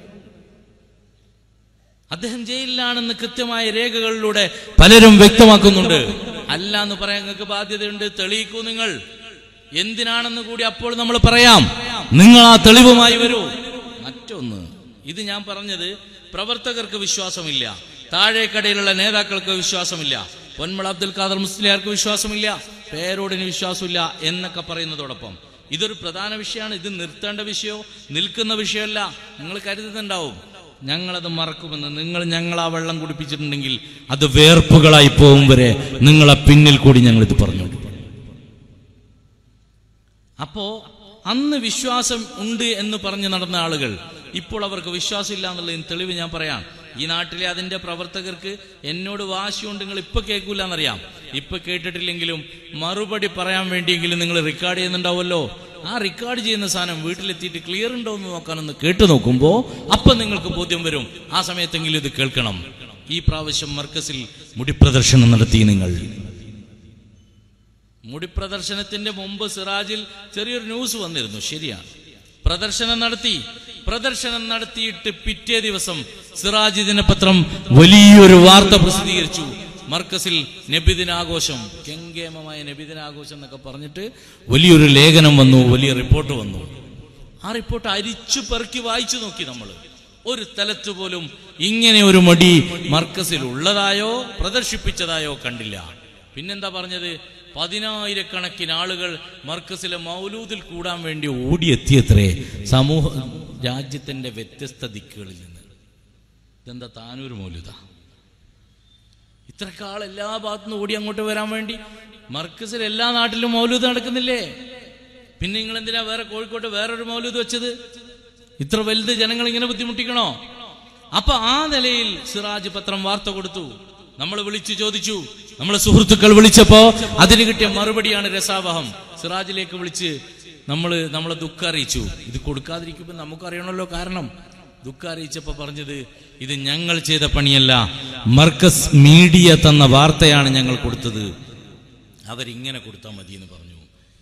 അദ്ദേഹം ജയിലിലാണെന്ന് കൃത്യമായ രേഖകളിലൂടെ പലരും വ്യക്തമാക്കുന്നുണ്ട് അല്ല എന്ന് പറയാൻ നിങ്ങൾക്ക് ബാധ്യതയുണ്ട് തെളിയിക്കൂ നിങ്ങൾ എന്തിനാണെന്ന് കൂടി അപ്പോൾ നമ്മൾ പറയാം നിങ്ങൾ ആ തെളിവുമായി വരൂ മറ്റൊന്ന് ഇത് ഞാൻ പറഞ്ഞത് പ്രവർത്തകർക്ക് വിശ്വാസമില്ല താഴേക്കടയിലുള്ള നേതാക്കൾക്ക് വിശ്വാസമില്ല പൊന്മള അബ്ദുൽ ഖാദർ മുസ്ലിയാർക്ക് വിശ്വാസമില്ല പേരോടിന് വിശ്വാസമില്ല എന്നൊക്കെ പറയുന്നതോടൊപ്പം ഇതൊരു പ്രധാന വിഷയമാണ് ഇത് നിർത്തേണ്ട വിഷയമോ നിൽക്കുന്ന വിഷയമല്ല നിങ്ങൾ കരുതുന്നുണ്ടാവും ഞങ്ങളത് മറക്കുമെന്ന് നിങ്ങൾ ഞങ്ങൾ ആ വെള്ളം കുടിപ്പിച്ചിട്ടുണ്ടെങ്കിൽ അത് വേർപ്പുകളായി പോകും വരെ നിങ്ങളെ പിന്നിൽ കൂടി ഞങ്ങൾ ഇത് പറഞ്ഞു അപ്പോ അന്ന് വിശ്വാസം ഉണ്ട് എന്ന് പറഞ്ഞ് നടന്ന ആളുകൾ ഇപ്പോൾ അവർക്ക് വിശ്വാസമില്ല എന്നുള്ളതിന് തെളിവ് ഞാൻ പറയാം ഈ നാട്ടിലെ അതിന്റെ പ്രവർത്തകർക്ക് എന്നോട് വാശിയുണ്ട് നിങ്ങൾ ഇപ്പൊ കേൾക്കൂല എന്നറിയാം ഇപ്പൊ കേട്ടിട്ടില്ലെങ്കിലും മറുപടി പറയാൻ വേണ്ടിയെങ്കിലും നിങ്ങൾ റെക്കോർഡ് ചെയ്യുന്നുണ്ടാവുമല്ലോ ആ റെക്കോർഡ് ചെയ്യുന്ന സാധനം വീട്ടിലെത്തിയിട്ട് ക്ലിയർ ഉണ്ടോ എന്ന് നോക്കാനൊന്ന് കേട്ടു നോക്കുമ്പോ അപ്പൊ നിങ്ങൾക്ക് ബോധ്യം വരും ആ സമയത്തെങ്കിലും ഇത് കേൾക്കണം ഈ പ്രാവശ്യം മർക്കസിൽ മുടി പ്രദർശനം നടത്തി നിങ്ങൾ മുടി പ്രദർശനത്തിന്റെ മുമ്പ് സിറാജിൽ ചെറിയൊരു ന്യൂസ് വന്നിരുന്നു ശരിയാണ് പ്രദർശനം നടത്തി പ്രദർശനം നടത്തിയിട്ട് പിറ്റേ ദിവസം സിറാജ് ദിനപത്രം വലിയൊരു വാർത്ത പ്രസിദ്ധീകരിച്ചു മർക്കസിൽ നബിദിനാഘോഷം കെങ്കേമമായ നബിദിനാഘോഷം എന്നൊക്കെ പറഞ്ഞിട്ട് വലിയൊരു ലേഖനം വന്നു വലിയ റിപ്പോർട്ട് വന്നു ആ റിപ്പോർട്ട് അരിച്ചു പെറുക്കി വായിച്ചു നോക്കി നമ്മൾ ഒരു സ്ഥലത്ത് പോലും ഇങ്ങനെ ഒരു മടി മർക്കസിൽ ഉള്ളതായോ പ്രദർശിപ്പിച്ചതായോ കണ്ടില്ല പിന്നെന്താ പറഞ്ഞത് പതിനായിരക്കണക്കിന് ആളുകൾ മർക്കസിലെ മൗലൂദിൽ കൂടാൻ വേണ്ടി ഓടിയെത്തിയത്രേ സമൂഹ രാജ്യത്തിന്റെ വ്യത്യസ്ത ദിക്കുകളിൽ നിന്ന് ഇതെന്താ താനൂർ മൗലൂദ ഇത്രക്കാൾ എല്ലാ ഭാഗത്തുനിന്ന് ഓടി അങ്ങോട്ട് വരാൻ വേണ്ടി മർക്കസിൽ എല്ലാ നാട്ടിലും മൗലൂദ് നടക്കുന്നില്ലേ പിന്നെ നിങ്ങൾ എന്തിനാ വേറെ കോഴിക്കോട്ട് വേറൊരു മൗലൂദ് വെച്ചത് ഇത്ര വലുത് ജനങ്ങൾ ഇങ്ങനെ ബുദ്ധിമുട്ടിക്കണോ അപ്പൊ ആ നിലയിൽ സിറാജ് പത്രം വാർത്ത കൊടുത്തു നമ്മൾ വിളിച്ചു ചോദിച്ചു നമ്മളെ സുഹൃത്തുക്കൾ വിളിച്ചപ്പോ അതിന് കിട്ടിയ മറുപടിയാണ് രസാവഹം സിറാജിലേക്ക് വിളിച്ച് നമ്മൾ നമ്മളെ ദുഃഖം അറിയിച്ചു ഇത് കൊടുക്കാതിരിക്കുമ്പോൾ നമുക്കറിയണമല്ലോ കാരണം ദുഃഖം അറിയിച്ചപ്പോൾ പറഞ്ഞത് ഇത് ഞങ്ങൾ ചെയ്ത പണിയല്ല മർക്കസ് മീഡിയ തന്ന വാർത്തയാണ് ഞങ്ങൾ കൊടുത്തത് അവരിങ്ങനെ കൊടുത്താൽ മതി എന്ന് പറഞ്ഞു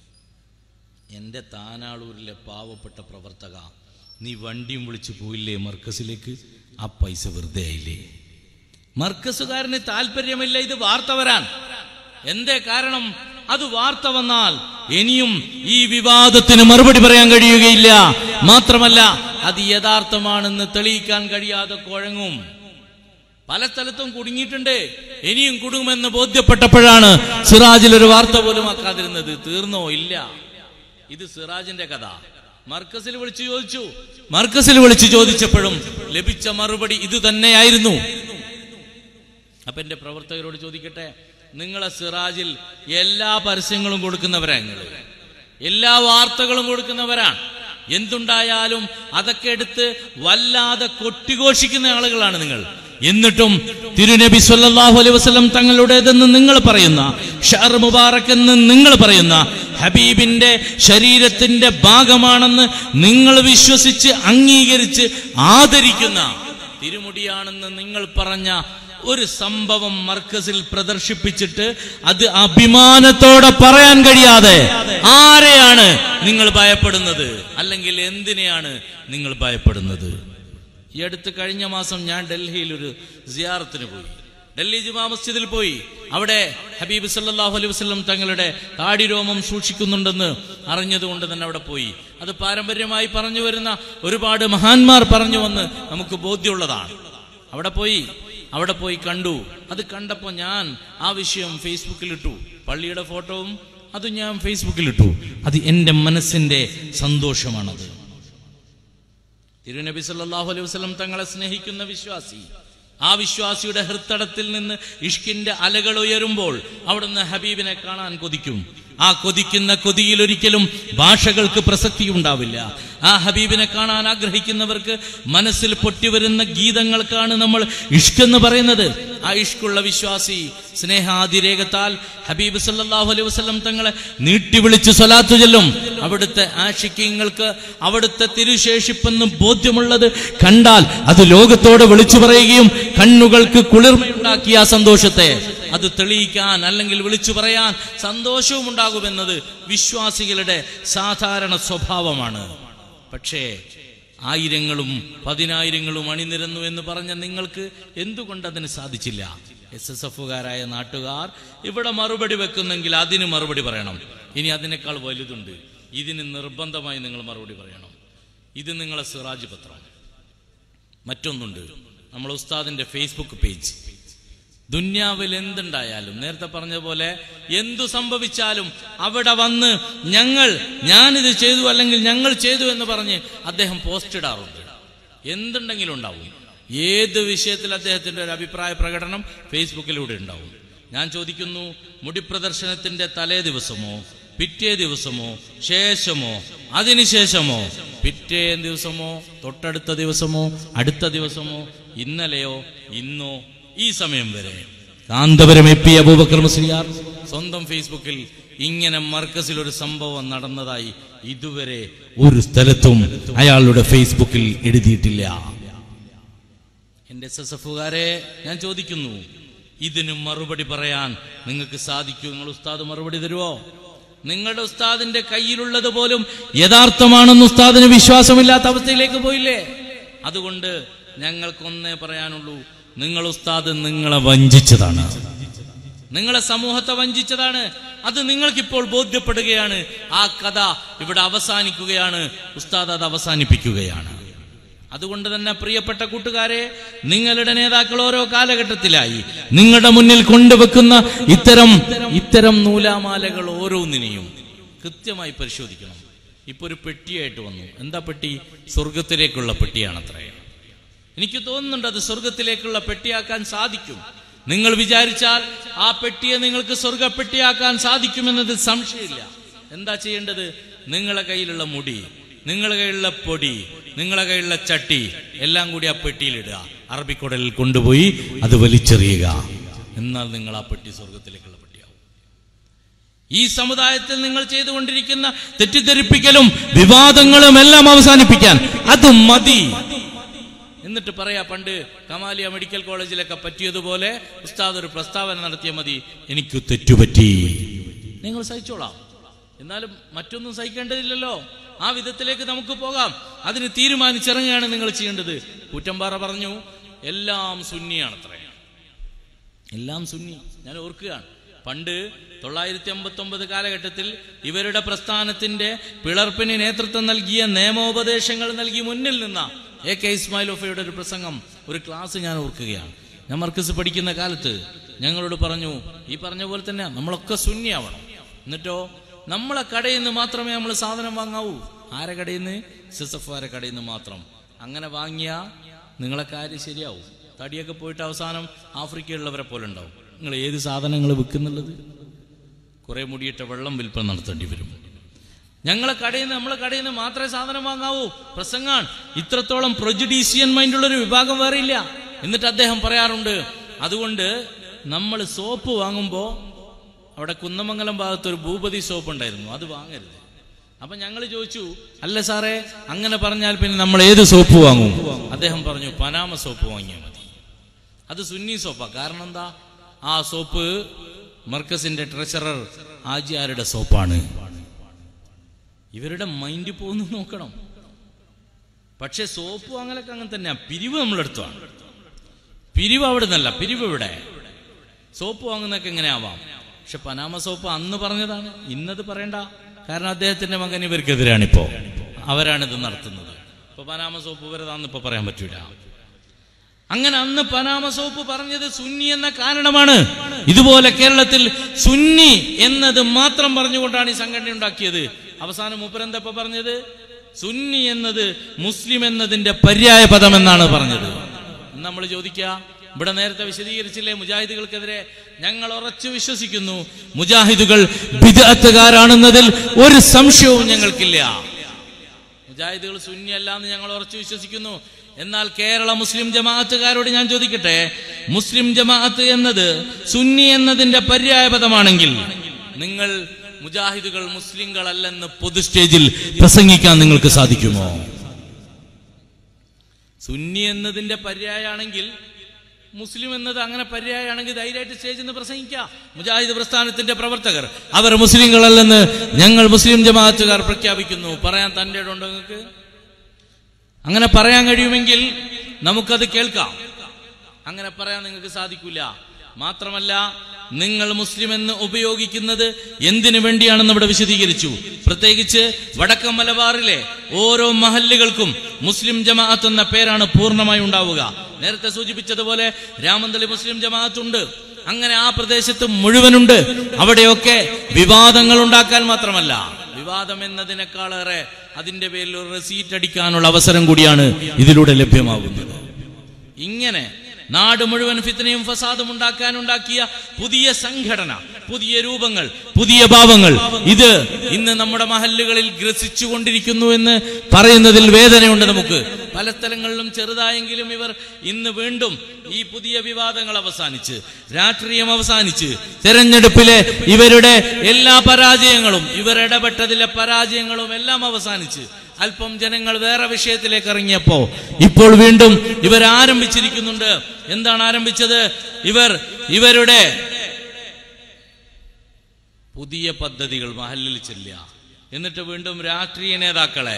എൻ്റെ താനാളൂരിലെ പാവപ്പെട്ട പ്രവർത്തക നീ വണ്ടിയും വിളിച്ചു പോയില്ലേ മർക്കസിലേക്ക് ആ പൈസ വെറുതെ ആയില്ലേ മർക്കസുകാരന് താല്പര്യമില്ല ഇത് വാർത്ത വരാൻ എന്തേ കാരണം അത് വാർത്ത വന്നാൽ ഇനിയും ഈ വിവാദത്തിന് മറുപടി പറയാൻ കഴിയുകയില്ല മാത്രമല്ല അത് യഥാർത്ഥമാണെന്ന് തെളിയിക്കാൻ കഴിയാതെ കുഴങ്ങും പല സ്ഥലത്തും കുടുങ്ങിയിട്ടുണ്ട് ഇനിയും കുടുങ്ങുമെന്ന് ബോധ്യപ്പെട്ടപ്പോഴാണ് സിറാജിൽ ഒരു വാർത്ത പോലും ആക്കാതിരുന്നത് തീർന്നോ ഇല്ല ഇത് സിറാജിന്റെ കഥ മർക്കസിൽ വിളിച്ചു ചോദിച്ചു മർക്കസിൽ വിളിച്ചു ചോദിച്ചപ്പോഴും ലഭിച്ച മറുപടി ഇത് തന്നെയായിരുന്നു അപ്പൊ എന്റെ പ്രവർത്തകരോട് ചോദിക്കട്ടെ നിങ്ങളെ സിറാജിൽ എല്ലാ പരസ്യങ്ങളും കൊടുക്കുന്നവരാ നിങ്ങൾ എല്ലാ വാർത്തകളും കൊടുക്കുന്നവരാണ് എന്തുണ്ടായാലും അതൊക്കെ എടുത്ത് വല്ലാതെ കൊട്ടിഘോഷിക്കുന്ന ആളുകളാണ് നിങ്ങൾ എന്നിട്ടും തിരുനബി സല്ലല്ലാഹു അലൈഹി വസല്ലം തങ്ങളുടേതെന്ന് നിങ്ങൾ പറയുന്ന ഷഹർ മുബാറക് എന്ന് നിങ്ങൾ പറയുന്ന ഹബീബിന്റെ ശരീരത്തിന്റെ ഭാഗമാണെന്ന് നിങ്ങൾ വിശ്വസിച്ച് അംഗീകരിച്ച് ആദരിക്കുന്ന തിരുമുടിയാണെന്ന് നിങ്ങൾ പറഞ്ഞ ഒരു സംഭവം മർക്കസിൽ പ്രദർശിപ്പിച്ചിട്ട് അത് അഭിമാനത്തോടെ പറയാൻ കഴിയാതെ ആരെയാണ് നിങ്ങൾ ഭയപ്പെടുന്നത് അല്ലെങ്കിൽ എന്തിനെയാണ് നിങ്ങൾ ഭയപ്പെടുന്നത് ഈ അടുത്ത് കഴിഞ്ഞ മാസം ഞാൻ ഡൽഹിയിൽ ഒരു സിയാറത്തിന് പോയി ഡൽഹി ജുമാ മസ്ജിദിൽ പോയി അവിടെ ഹബീബ് സല്ലല്ലാഹു അലൈഹി വസല്ലം തങ്ങളുടെ താടിരോമം സൂക്ഷിക്കുന്നുണ്ടെന്ന് അറിഞ്ഞതുകൊണ്ട് തന്നെ അവിടെ പോയി അത് പാരമ്പര്യമായി പറഞ്ഞു വരുന്ന ഒരുപാട് മഹാന്മാർ പറഞ്ഞു വന്ന് നമുക്ക് ബോധ്യമുള്ളതാണ് അവിടെ പോയി അവിടെ പോയി കണ്ടു അത് കണ്ടപ്പോൾ ഞാൻ ആ വിഷയം ഫേസ്ബുക്കിൽ ഇട്ടു പള്ളിയുടെ ഫോട്ടോവും അത് ഞാൻ ഫേസ്ബുക്കിൽ ഇട്ടു അത് എൻ്റെ മനസ്സിൻ്റെ സന്തോഷമാണത് തിരുനബി സല്ലല്ലാഹു അലൈഹി വസല്ലം തങ്ങളെ സ്നേഹിക്കുന്ന വിശ്വാസി ആ വിശ്വാസിയുടെ ഹൃത്തടത്തിൽ നിന്ന് ഇഷ്കിന്റെ അലകൾ ഉയരുമ്പോൾ അവിടുന്ന് ഹബീബിനെ കാണാൻ കൊതിക്കും ആ കൊതിക്കുന്ന കൊതിയിൽ ഒരിക്കലും ഭാഷകൾക്ക് പ്രസക്തി ഉണ്ടാവില്ല ആ ഹബീബിനെ കാണാൻ ആഗ്രഹിക്കുന്നവർക്ക് മനസ്സിൽ പൊട്ടിവരുന്ന ഗീതങ്ങൾക്കാണ് നമ്മൾ ഇഷ്ക് എന്ന് പറയുന്നത് ആ ഇഷ്കുള്ള വിശ്വാസി സ്നേഹാതിരേകത്താൽ ഹബീബ് സല്ലല്ലാഹു അലൈഹി വസല്ലം തങ്ങളെ നീട്ടി വിളിച്ച് സ്വലാത്തു ചൊല്ലും അവിടുത്തെ ആഷിക്യങ്ങൾക്ക് അവിടുത്തെ തിരുശേഷിപ്പെന്ന് ബോധ്യമുള്ളത് കണ്ടാൽ അത് ലോകത്തോട് വിളിച്ചു പറയുകയും കണ്ണുകൾക്ക് കുളിർമയുണ്ടാക്കിയ ആ സന്തോഷത്തെ അത് തെളിയിക്കാൻ അല്ലെങ്കിൽ വിളിച്ചു പറയാൻ സന്തോഷവും ഉണ്ടാകുമെന്നത് വിശ്വാസികളുടെ സാധാരണ സ്വഭാവമാണ് പക്ഷേ ആയിരങ്ങളും പതിനായിരങ്ങളും അണിനിരന്നു എന്ന് പറഞ്ഞ നിങ്ങൾക്ക് എന്തുകൊണ്ട് അതിന് സാധിച്ചില്ല എസ് എസ് എഫുകാരായ നാട്ടുകാർ ഇവിടെ മറുപടി വെക്കുന്നെങ്കിൽ അതിന് മറുപടി പറയണം ഇനി അതിനേക്കാൾ വലുതുണ്ട് ഇതിന് നിർബന്ധമായി നിങ്ങൾ മറുപടി പറയണം ഇത് നിങ്ങളെ സിറാജ് പത്രം മറ്റൊന്നുണ്ട് നമ്മൾ ഉസ്താദിന്റെ ഫേസ്ബുക്ക് പേജ് ദുന്യാവിൽ എന്തുണ്ടായാലും നേരത്തെ പറഞ്ഞ പോലെ എന്തു സംഭവിച്ചാലും അവിടെ വന്ന് ഞങ്ങൾ ഞാനിത് ചെയ്തു അല്ലെങ്കിൽ ഞങ്ങൾ ചെയ്തു എന്ന് പറഞ്ഞ് അദ്ദേഹം പോസ്റ്റ് ഇടാറുണ്ട് എന്തുണ്ടെങ്കിലും ഉണ്ടാവും ഏത് വിഷയത്തിൽ അദ്ദേഹത്തിന്റെ ഒരു അഭിപ്രായ പ്രകടനം ഫേസ്ബുക്കിലൂടെ ഉണ്ടാവും ഞാൻ ചോദിക്കുന്നു മുടി പ്രദർശനത്തിന്റെ തലേ ദിവസമോ പിറ്റേ ദിവസമോ ശേഷമോ അതിനുശേഷമോ പിറ്റേ ദിവസമോ തൊട്ടടുത്ത ദിവസമോ അടുത്ത ദിവസമോ ഇന്നലെയോ ഇന്നോ ഈ സമയം വരെ കാന്തപുരം എ പി അബൂബക്കർ മുസ്ലിയാർ സ്വന്തം ഫേസ്ബുക്കിൽ ഇങ്ങനെ മർക്കസിൽ ഒരു സംഭവം നടന്നതായി ഇതുവരെ ഒരു സ്ഥലത്തും അയാളുടെ ഫേസ്ബുക്കിൽ എഴുതിയിട്ടില്ല എന്റെ എസ് എസ് എഫുകാരെ ഞാൻ ചോദിക്കുന്നു ഇതിന് മറുപടി പറയാൻ നിങ്ങൾക്ക് സാധിക്കൂ നിങ്ങൾ ഉസ്താദ് മറുപടി തരുമോ നിങ്ങളുടെ ഉസ്താദിന്റെ കയ്യിലുള്ളത് പോലും യഥാർത്ഥമാണെന്ന് ഉസ്താദിന് വിശ്വാസമില്ലാത്ത അവസ്ഥയിലേക്ക് പോയില്ലേ അതുകൊണ്ട് ഞങ്ങൾക്കൊന്നേ പറയാനുള്ളൂ നിങ്ങൾ ഉസ്താദ് നിങ്ങളെ വഞ്ചിച്ചതാണ് നിങ്ങളെ സമൂഹത്തെ വഞ്ചിച്ചതാണ് അത് നിങ്ങൾക്കിപ്പോൾ ബോധ്യപ്പെടുകയാണ് ആ കഥ ഇവിടെ അവസാനിക്കുകയാണ് ഉസ്താദ് അത് അവസാനിപ്പിക്കുകയാണ് അതുകൊണ്ട് തന്നെ പ്രിയപ്പെട്ട കൂട്ടുകാരെ നിങ്ങളുടെ നേതാക്കൾ ഓരോ കാലഘട്ടത്തിലായി നിങ്ങളുടെ മുന്നിൽ കൊണ്ടുവെക്കുന്ന ഇത്തരം ഇത്തരം നൂലാമാലകൾ ഓരോന്നിനെയും കൃത്യമായി പരിശോധിക്കണം ഇപ്പൊ ഒരു പെട്ടിയായിട്ട് വന്നു എന്താ പെട്ടി സ്വർഗത്തിലേക്കുള്ള പെട്ടിയാണത്രേ എനിക്ക് തോന്നുന്നുണ്ട് അത് സ്വർഗത്തിലേക്കുള്ള പെട്ടിയാക്കാൻ സാധിക്കും നിങ്ങൾ വിചാരിച്ചാൽ ആ പെട്ടിയെ നിങ്ങൾക്ക് സ്വർഗ പെട്ടിയാക്കാൻ സാധിക്കുമെന്നത് സംശയമില്ല എന്താ ചെയ്യേണ്ടത് നിങ്ങളെ കയ്യിലുള്ള മുടി നിങ്ങളെ കയ്യിലുള്ള പൊടി നിങ്ങളെ കയ്യിലുള്ള ചട്ടി എല്ലാം കൂടി ആ പെട്ടിയിലിടുക അറബിക്കുടലിൽ കൊണ്ടുപോയി അത് വലിച്ചെറിയുക എന്നാൽ നിങ്ങൾ ആ പെട്ടി സ്വർഗത്തിലേക്കുള്ള പെട്ടിയാവും ഈ സമുദായത്തിൽ നിങ്ങൾ ചെയ്തുകൊണ്ടിരിക്കുന്ന തെറ്റിദ്ധരിപ്പിക്കലും വിവാദങ്ങളും എല്ലാം അവസാനിപ്പിക്കാൻ അത് മതി എന്നിട്ട് പറയാ പണ്ട് കമാലിയ മെഡിക്കൽ കോളേജിലൊക്കെ പറ്റിയതുപോലെ ഉസ്താദ് ഒരു പ്രസ്താവന നടത്തിയ മതി എനിക്ക് തെറ്റുപറ്റി നിങ്ങൾ സഹിച്ചോളാം എന്നാലും മറ്റൊന്നും സഹിക്കേണ്ടതില്ലല്ലോ ആ വിധത്തിലേക്ക് നമുക്ക് പോകാം അതിന് തീരുമാനിച്ചിറങ്ങുകയാണ് നിങ്ങൾ ചെയ്യേണ്ടത് കൂറ്റമ്പാറ പറഞ്ഞു എല്ലാം സുന്നിയാണത്രേ എല്ലാം സുന്നി ഞാൻ ഓർക്കുകയാണ് പണ്ട് തൊള്ളായിരത്തി അമ്പത്തി ഒമ്പത് കാലഘട്ടത്തിൽ ഇവരുടെ പ്രസ്ഥാനത്തിന്റെ പിളർപ്പിന് നേതൃത്വം നൽകിയ നിയമോപദേശങ്ങൾ നൽകി മുന്നിൽ നിന്ന എ കെ ഇസ്മായിലോഫയുടെ ഒരു പ്രസംഗം ഒരു ക്ലാസ് ഞാൻ ഓർക്കുകയാണ് ഞാൻ മർക്കസ് പഠിക്കുന്ന കാലത്ത് ഞങ്ങളോട് പറഞ്ഞു ഈ പറഞ്ഞ പോലെ തന്നെ നമ്മളൊക്കെ സുന്നിയാവണം എന്നിട്ടോ നമ്മളെ കടയിൽ നിന്ന് മാത്രമേ നമ്മൾ സാധനം വാങ്ങാവൂ ആരെ കടയിൽ നിന്ന് സിസഫാരെ കടയിൽ നിന്ന് മാത്രം അങ്ങനെ വാങ്ങിയ നിങ്ങളെ കാര്യം ശരിയാവും തടിയൊക്കെ പോയിട്ട് അവസാനം ആഫ്രിക്കയിലുള്ളവരെ പോലെ ഉണ്ടാവും നിങ്ങൾ ഏത് സാധനങ്ങൾ വിൽക്കുന്നുള്ളത് കുറെ മുടിയിട്ട വെള്ളം വിൽപ്പന നടത്തേണ്ടി വരും ഞങ്ങളെ കടയിൽ നിന്ന് നമ്മളെ കടയിൽ നിന്ന് മാത്രമേ സാധനം വാങ്ങാവൂ പ്രസംഗാൻ ഇത്രത്തോളം പ്രൊജുഡീഷ്യൻ മൈൻഡുള്ള ഒരു വിഭാഗം വേറെ ഇല്ല എന്നിട്ട് അദ്ദേഹം പറയാറുണ്ട് അതുകൊണ്ട് നമ്മൾ സോപ്പ് വാങ്ങുമ്പോൾ അവിടെ കുന്നമംഗലം ഭാഗത്ത് ഒരു ഭൂപതി സോപ്പ് ഉണ്ടായിരുന്നു അത് വാങ്ങരുത് അപ്പൊ ഞങ്ങൾ ചോദിച്ചു അല്ല സാറേ അങ്ങനെ പറഞ്ഞാൽ പിന്നെ നമ്മൾ ഏത് സോപ്പ് വാങ്ങും അദ്ദേഹം പറഞ്ഞു പനാമ സോപ്പ് വാങ്ങിയാൽ മതി അത് സുന്നി സോപ്പാ കാരണം എന്താ ആ സോപ്പ് മർക്കസിന്റെ ട്രഷറർ ആജിയാരുടെ സോപ്പാണ് ഇവരുടെ മൈൻഡ് പോകുന്നു നോക്കണം പക്ഷെ സോപ്പ് വാങ്ങലൊക്കെ അങ്ങനെ തന്നെയാ പിരിവ് നമ്മളെടുത്താണ് പിരിവ് അവിടെ നിന്നല്ല പിരിവ് ഇവിടെ സോപ്പ് വാങ്ങുന്നതൊക്കെ എങ്ങനെ ആവാം പക്ഷെ പനാമ സോപ്പ് അന്ന് പറഞ്ഞതാണ് ഇന്നത് പറയണ്ട കാരണം അദ്ദേഹത്തിന്റെ മകൻ ഇവർക്കെതിരാണിപ്പോ അവരാണിത് നടത്തുന്നത് ഇപ്പൊ പനാമ സോപ്പ് ഇവരതാന്ന് ഇപ്പൊ പറയാൻ പറ്റൂല അങ്ങനെ അന്ന് പനാമ സോപ്പ് പറഞ്ഞത് സുന്നി എന്ന കാരണമാണ് ഇതുപോലെ കേരളത്തിൽ സുന്നി എന്നത് മാത്രം പറഞ്ഞുകൊണ്ടാണ് ഈ സംഘടന ഉണ്ടാക്കിയത് അവസാനം മൂപ്പരെന്തപ്പ പറഞ്ഞത് സുന്നി എന്നത് മുസ്ലിം എന്നതിന്റെ പര്യായ പദം എന്നാണ് പറഞ്ഞത് നമ്മൾ ചോദിക്കുക ഇവിടെ നേരത്തെ വിശദീകരിച്ചില്ലേ മുജാഹിദുകൾക്കെതിരെ ഞങ്ങൾ ഉറച്ചു വിശ്വസിക്കുന്നു മുജാഹിദുകൾ വിദഗ്ധകാരാണെന്നതിൽ ഒരു സംശയവും ഞങ്ങൾക്കില്ല മുജാഹിദുകൾ സുന്നിയല്ല എന്ന് ഞങ്ങൾ ഉറച്ചു വിശ്വസിക്കുന്നു എന്നാൽ കേരള മുസ്ലിം ജമാഅത്തുകാരോട് ഞാൻ ചോദിക്കട്ടെ മുസ്ലിം ജമാഅത്ത് എന്നത് സുന്നി എന്നതിന്റെ പര്യായ പദമാണെങ്കിൽ നിങ്ങൾ മുജാഹിദുകൾ മുസ്ലിങ്ങളല്ലെന്ന് പൊതു സ്റ്റേജിൽ പ്രസംഗിക്കാൻ നിങ്ങൾക്ക് സാധിക്കുമോ സുന്നി എന്നതിന്റെ പര്യായാണെങ്കിൽ മുസ്ലിം എന്നത് അങ്ങനെ പര്യായാണെങ്കിൽ ധൈര്യമായിട്ട് സ്റ്റേജിൽ നിന്ന് പ്രസംഗിക്കാം മുജാഹിദ് പ്രസ്ഥാനത്തിന്റെ പ്രവർത്തകർ അവർ മുസ്ലിങ്ങളല്ലെന്ന് ഞങ്ങൾ മുസ്ലിം ജമാഅത്തുകാർ പ്രഖ്യാപിക്കുന്നു പറയാൻ തന്റെ ഇടമുണ്ടോ നിങ്ങൾക്ക് അങ്ങനെ പറയാൻ കഴിയുമെങ്കിൽ നമുക്കത് കേൾക്കാം അങ്ങനെ പറയാൻ നിങ്ങൾക്ക് സാധിക്കില്ല മാത്രമല്ല നിങ്ങൾ മുസ്ലിം എന്ന് ഉപയോഗിക്കുന്നത് എന്തിനു വേണ്ടിയാണെന്ന് ഇവിടെ വിശദീകരിച്ചു പ്രത്യേകിച്ച് വടക്കൻ മലബാറിലെ ഓരോ മഹല്ലുകൾക്കും മുസ്ലിം ജമാഅത്ത് എന്ന പേരാണ് പൂർണ്ണമായി ഉണ്ടാവുക നേരത്തെ സൂചിപ്പിച്ചതുപോലെ രാമന്തളി മുസ്ലിം ജമാഅത്തുണ്ട് അങ്ങനെ ആ പ്രദേശത്ത് മുഴുവനുണ്ട് അവിടെയൊക്കെ വിവാദങ്ങൾ ഉണ്ടാക്കാൻ മാത്രമല്ല വിവാദം എന്നതിനേക്കാളേറെ അതിന്റെ പേരിൽ ഒരു റെസീറ്റ് അടിക്കാനുള്ള അവസരം കൂടിയാണ് ഇതിലൂടെ ലഭ്യമാകുന്നത് ഇങ്ങനെ നാട് മുഴുവൻ ഫിത്തനയും ഫസാദും ഉണ്ടാക്കാൻ ഉണ്ടാക്കിയ പുതിയ സംഘടന പുതിയ രൂപങ്ങൾ പുതിയ ഭാവങ്ങൾ ഇത് ഇന്ന് നമ്മുടെ മഹല്ലുകളിൽ ഗ്രസിച്ചു കൊണ്ടിരിക്കുന്നു എന്ന് പറയുന്നതിൽ വേദനയുണ്ട് നമുക്ക് പല സ്ഥലങ്ങളിലും ചെറുതായെങ്കിലും ഇവർ ഇന്ന് വീണ്ടും ഈ പുതിയ വിവാദങ്ങൾ അവസാനിച്ച് രാഷ്ട്രീയം അവസാനിച്ച് തെരഞ്ഞെടുപ്പിലെ ഇവരുടെ എല്ലാ പരാജയങ്ങളും ഇവർ ഇടപെട്ടതിലെ പരാജയങ്ങളും എല്ലാം അവസാനിച്ച് അല്പം ജനങ്ങൾ വേറെ വിഷയത്തിലേക്ക് ഇറങ്ങിയപ്പോ ഇപ്പോൾ വീണ്ടും ഇവർ ആരംഭിച്ചിരിക്കുന്നുണ്ട് എന്താണ് ആരംഭിച്ചത് ഇവർ ഇവരുടെ പുതിയ പദ്ധതികൾ മഹലിൽ ചെല്ലുക എന്നിട്ട് വീണ്ടും രാഷ്ട്രീയ നേതാക്കളെ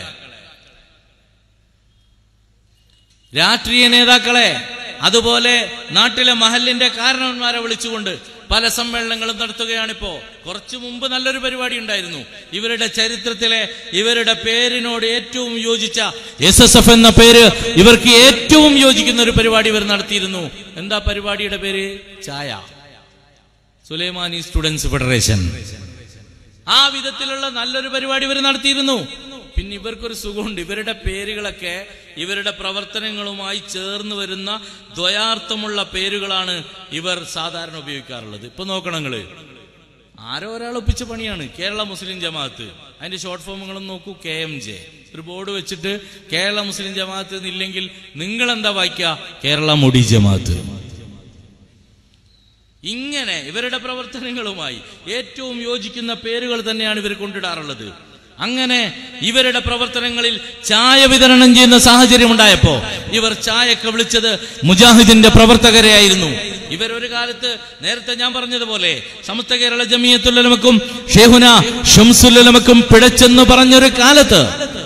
രാഷ്ട്രീയ നേതാക്കളെ അതുപോലെ നാട്ടിലെ മഹലിന്റെ കാരണവന്മാരെ വിളിച്ചുകൊണ്ട് പല സമ്മേളനങ്ങളും നടത്തുകയാണിപ്പോ കുറച്ചു മുമ്പ് നല്ലൊരു പരിപാടി ഉണ്ടായിരുന്നു ഇവരുടെ ചരിത്രത്തിലെ ഇവരുടെ പേരിനോട് ഏറ്റവും യോജിച്ച എസ് എസ് എഫ് എന്ന പേര് ഇവർക്ക് ഏറ്റവും യോജിക്കുന്ന ഒരു പരിപാടി ഇവർ നടത്തിയിരുന്നു എന്താ പരിപാടിയുടെ പേര് ചായ സുലൈമാനി സ്റ്റുഡൻസ് ഫെഡറേഷൻ ആ വിധത്തിലുള്ള നല്ലൊരു പരിപാടി ഇവർ നടത്തിയിരുന്നു പിന്നെ ഇവർക്കൊരു സുഖമുണ്ട് ഇവരുടെ പേരുകളൊക്കെ ഇവരുടെ പ്രവർത്തനങ്ങളുമായി ചേർന്ന് വരുന്ന ദ്വയാർത്ഥമുള്ള പേരുകളാണ് ഇവർ സാധാരണ ഉപയോഗിക്കാറുള്ളത് ഇപ്പൊ നോക്കണം നിങ്ങള് ആരോ ഒരാൾ ഒപ്പിച്ച പണിയാണ് കേരള മുസ്ലിം ജമാഅത്ത് അതിന്റെ ഷോർട്ട് ഫോമുകളും നോക്കൂ കെ എം ജെ ഒരു ബോർഡ് വെച്ചിട്ട് കേരള മുസ്ലിം ജമാഅത്ത് എന്നില്ലെങ്കിൽ നിങ്ങൾ എന്താ വായിക്കുക കേരള മുടി ജമാഅത്ത് ഇങ്ങനെ ഇവരുടെ പ്രവർത്തനങ്ങളുമായി ഏറ്റവും യോജിക്കുന്ന പേരുകൾ തന്നെയാണ് ഇവർ കൊണ്ടിടാറുള്ളത് അങ്ങനെ ഇവരുടെ പ്രവർത്തനങ്ങളിൽ ചായ വിതരണം ചെയ്യുന്ന സാഹചര്യം ഉണ്ടായപ്പോ ഇവർ ചായക്കെ വിളിച്ചത് മുജാഹിദിന്റെ പ്രവർത്തകരെയായിരുന്നു ഇവരൊരു കാലത്ത് നേരത്തെ ഞാൻ പറഞ്ഞതുപോലെ സമസ്ത കേരള ജമിയത്തുല്ലമക്കും ഷെഹുന ഷംസുല്ലമക്കും പിഴച്ചെന്ന് പറഞ്ഞൊരു കാലത്ത്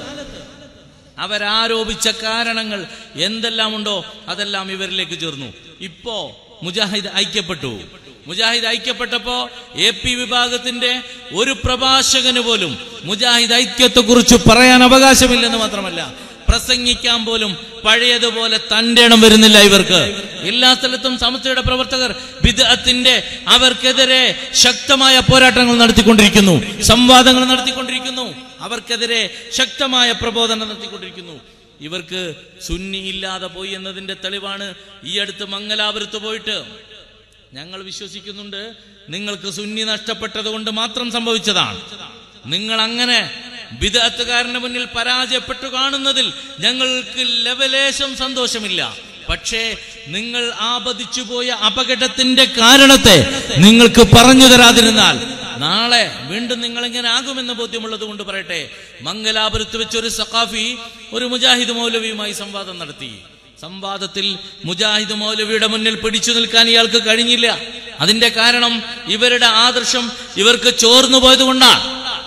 അവരാരോപിച്ച കാരണങ്ങൾ എന്തെല്ലാം ഉണ്ടോ അതെല്ലാം ഇവരിലേക്ക് ചേർന്നു ഇപ്പോ മുജാഹിദ് ഐക്യപ്പെട്ടു മുജാഹിദ് ഐക്യപ്പെട്ടപ്പോ എ പി വിഭാഗത്തിന്റെ ഒരു പ്രഭാഷകന് പോലും മുജാഹിദ് ഐക്യത്തെക്കുറിച്ച് പറയാൻ അവകാശമില്ലെന്ന് മാത്രമല്ല പ്രസംഗിക്കാൻ പോലും പഴയതുപോലെ തന്റെ ഇടം വരുന്നില്ല ഇവർക്ക് എല്ലാ സ്ഥലത്തും സമസ്തയുടെ പ്രവർത്തകർ വിദഗ്ധത്തിന്റെ അവർക്കെതിരെ ശക്തമായ പോരാട്ടങ്ങൾ നടത്തിക്കൊണ്ടിരിക്കുന്നു സംവാദങ്ങൾ നടത്തിക്കൊണ്ടിരിക്കുന്നു അവർക്കെതിരെ ശക്തമായ പ്രബോധനം നടത്തിക്കൊണ്ടിരിക്കുന്നു ഇവർക്ക് സുന്നി ഇല്ലാതെ പോയി എന്നതിന്റെ തെളിവാണ് ഈ അടുത്ത് മംഗലാപുരത്ത് പോയിട്ട് ഞങ്ങൾ വിശ്വസിക്കുന്നുണ്ട് നിങ്ങൾക്ക് സുന്നി നഷ്ടപ്പെട്ടത് കൊണ്ട് മാത്രം സംഭവിച്ചതാണ് നിങ്ങൾ അങ്ങനെ വിദഗ്ധക്കാരന്റെ മുന്നിൽ പരാജയപ്പെട്ടു കാണുന്നതിൽ ഞങ്ങൾക്ക് ലവലേശം സന്തോഷമില്ല പക്ഷേ നിങ്ങൾ ആപതിച്ചു പോയ അപകടത്തിന്റെ കാരണത്തെ നിങ്ങൾക്ക് പറഞ്ഞു തരാതിരുന്നാൽ നാളെ വീണ്ടും നിങ്ങൾ ഇങ്ങനെ ആകുമെന്ന് ബോധ്യമുള്ളത് കൊണ്ട് പറയട്ടെ മംഗലാപുരത്ത് വെച്ചൊരു സഖാഫി ഒരു മുജാഹിദ് മൗലവിയുമായി സംവാദം നടത്തി സംവാദത്തിൽ മുജാഹിദ് മൗലവിയുടെ മുന്നിൽ പിടിച്ചു നിൽക്കാൻ ഇയാൾക്ക് കഴിഞ്ഞില്ല അതിന്റെ കാരണം ഇവരുടെ ആദർശം ഇവർക്ക് ചോർന്നു പോയത് കൊണ്ടാണ്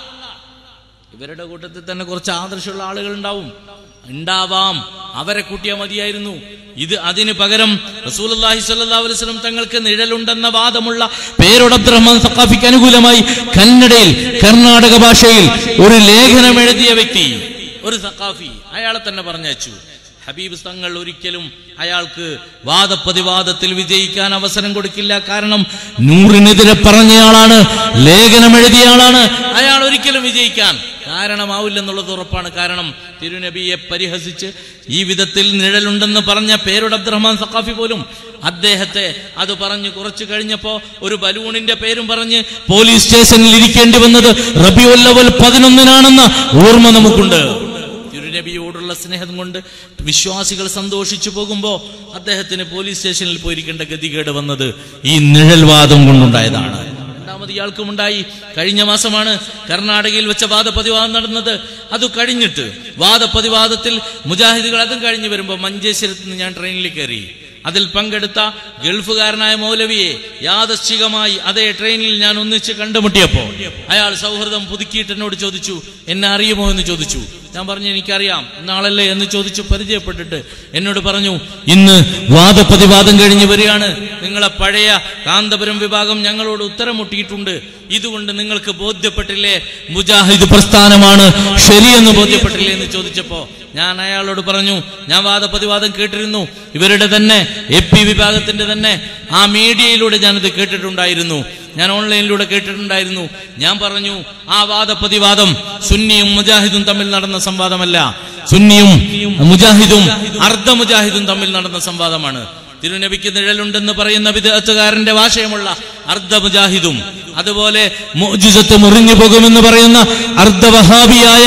ഇവരുടെ കൂട്ടത്തിൽ തന്നെ കുറച്ച് ആദർശമുള്ള ആളുകൾ ഉണ്ടാവും ഉണ്ടാവാം അവരെ കൂട്ടിയാൽ മതിയായിരുന്നു ഇത് അതിന് പകരം റസൂലുള്ളാഹി സ്വല്ലല്ലാഹു അലൈഹി വസല്ലം തങ്ങൾക്ക് നിഴലുണ്ടെന്ന വാദമുള്ള പേരോട് അബ്ദുറഹ്മാൻ സഖാഫിക്ക് അനുകൂലമായി കന്നഡയിൽ കർണാടക ഭാഷയിൽ ഒരു ലേഖനം എഴുതിയ വ്യക്തി ഒരു സഖാഫി അയാളെ തന്നെ പറഞ്ഞയച്ചു ഹബീബ് തങ്ങൾ ഒരിക്കലും അയാൾക്ക് വാദപ്രതിവാദത്തിൽ വിജയിക്കാൻ അവസരം കൊടുക്കില്ല കാരണം നൂറിനെതിരെ പറഞ്ഞയാളാണ് ലേഖനം എഴുതിയയാളാണ് അയാൾ ഒരിക്കലും വിജയിക്കാൻ കാരണമാവില്ലെന്നുള്ളത് ഉറപ്പാണ് കാരണം തിരുനബിയെ പരിഹസിച്ച് ഈ വിധത്തിൽ നിഴലുണ്ടെന്ന് പറഞ്ഞ പേരുടെ അബ്ദുറഹ്മാൻ സഖാഫി പോലും അദ്ദേഹത്തെ അത് പറഞ്ഞു കുറച്ചു കഴിഞ്ഞപ്പോ ഒരു ബലൂണിന്റെ പേരും പറഞ്ഞ് പോലീസ് സ്റ്റേഷനിൽ ഇരിക്കേണ്ടി വന്നത് റബിയുല്ലവൽ പതിനൊന്നിനാണെന്ന ഓർമ്മ നമുക്കുണ്ട് തിരുനബിയോടുള്ള സ്നേഹം കൊണ്ട് വിശ്വാസികൾ സന്തോഷിച്ചു പോകുമ്പോൾ അദ്ദേഹത്തിന് പോലീസ് സ്റ്റേഷനിൽ പോയിരിക്കേണ്ട ഗതികേട് വന്നത് ഈ നിഴൽവാദം കൊണ്ടുണ്ടായതാണ് രണ്ടാമത് ഇയാൾക്കും ഉണ്ടായി കഴിഞ്ഞ മാസമാണ് കർണാടകയിൽ വെച്ച വാദപ്രതിവാദം നടന്നത് അത് കഴിഞ്ഞിട്ട് വാദപ്രതിവാദത്തിൽ മുജാഹിദുകൾ അതും കഴിഞ്ഞ് വരുമ്പോൾ മഞ്ചേശ്വരത്ത് നിന്ന് ഞാൻ ട്രെയിനിൽ കയറി അതിൽ പങ്കെടുത്ത ഗൾഫുകാരനായ മൗലവിയെ യാദശ്ചികമായി അതേ ട്രെയിനിൽ ഞാൻ ഒന്നിച്ച് കണ്ടുമുട്ടിയപ്പോ അയാൾ സൗഹൃദം പുതുക്കിയിട്ട് എന്നോട് ചോദിച്ചു എന്നെ അറിയുമോ എന്ന് ചോദിച്ചു ഞാൻ പറഞ്ഞു എനിക്കറിയാം നാളല്ലേ എന്ന് ചോദിച്ചു പരിചയപ്പെട്ടിട്ട് എന്നോട് പറഞ്ഞു ഇന്ന് വാദപ്രതിവാദം കഴിഞ്ഞ് വരികയാണ് നിങ്ങളെ പഴയ കാന്തപുരം വിഭാഗം ഞങ്ങളോട് ഉത്തരം മുട്ടിയിട്ടുണ്ട് ഇതുകൊണ്ട് നിങ്ങൾക്ക് ബോധ്യപ്പെട്ടില്ലേ മുജാഹിദ് പ്രസ്ഥാനമാണ് ശരിയെന്ന് ബോധ്യപ്പെട്ടില്ലേ എന്ന് ചോദിച്ചപ്പോ ഞാൻ അയാളോട് പറഞ്ഞു ഞാൻ വാദപ്രതിവാദം കേട്ടിരുന്നു ഇവരുടെ തന്നെ എ പി വിഭാഗത്തിന്റെ തന്നെ ആ മീഡിയയിലൂടെ ഞാനത് കേട്ടിട്ടുണ്ടായിരുന്നു ഞാൻ ഓൺലൈനിലൂടെ കേട്ടിട്ടുണ്ടായിരുന്നു ഞാൻ പറഞ്ഞു ആ വാദപ്രതിവാദം സുന്നിയും മുജാഹിദും തമ്മിൽ നടന്ന സംവാദമല്ല സുന്നിയും മുജാഹിദും അർദ്ധ മുജാഹിദും തമ്മിൽ നടന്ന സംവാദമാണ് തിരുനബിക്ക് നിഴലുണ്ടെന്ന് പറയുന്ന വിദഗ്ധകാരന്റെ ഭാഷയമുള്ള അർദ്ധ മുജാഹിദും അതുപോലെ മോജിസത്ത് മുറിഞ്ഞു പോകുമെന്ന് പറയുന്ന അർദ്ധവഹാബിയായ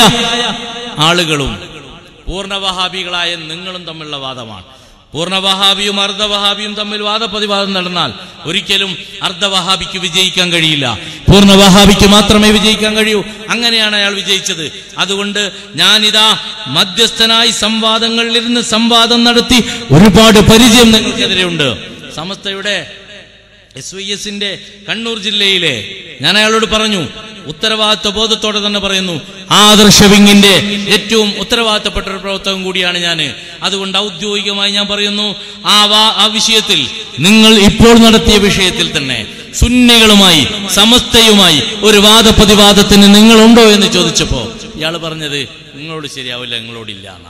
ആളുകളും പൂർണ്ണവഹാബികളായ നിങ്ങളും തമ്മിലുള്ള വാദമാണ് പൂർണ്ണവഹാബിയും അർദ്ധവഹാബിയും തമ്മിൽ വാദപ്രതിവാദം നടന്നാൽ ഒരിക്കലും അർദ്ധവഹാബിക്ക് വിജയിക്കാൻ കഴിയില്ല പൂർണ്ണവഹാബിക്ക് മാത്രമേ വിജയിക്കാൻ കഴിയൂ അങ്ങനെയാണ് അയാൾ വിജയിച്ചത് അതുകൊണ്ട് ഞാനിതാ മധ്യസ്ഥനായി സംവാദങ്ങളിലിരുന്ന് സംവാദം നടത്തി ഒരുപാട് പരിചയം നിങ്ങൾക്കെതിരെയുണ്ട് സമസ്തയുടെ എസ് വൈ എസിന്റെ കണ്ണൂർ ജില്ലയിലെ ഞാൻ അയാളോട് പറഞ്ഞു ഉത്തരവാദിത്വ ബോധത്തോടെ തന്നെ പറയുന്നു ആദർശ വിങ്ങിന്റെ ഏറ്റവും ഉത്തരവാദിത്തപ്പെട്ട ഒരു പ്രവർത്തകം കൂടിയാണ് ഞാൻ അതുകൊണ്ട് ഔദ്യോഗികമായി ഞാൻ പറയുന്നു ആ വാ ആ വിഷയത്തിൽ നിങ്ങൾ ഇപ്പോൾ നടത്തിയ വിഷയത്തിൽ തന്നെ സുന്നികളുമായി സമസ്തയുമായി ഒരു വാദപ്രതിവാദത്തിന് നിങ്ങളുണ്ടോ എന്ന് ചോദിച്ചപ്പോ ഇയാൾ പറഞ്ഞത് നിങ്ങളോട് ശരിയാവില്ല നിങ്ങളോടില്ല എന്നാ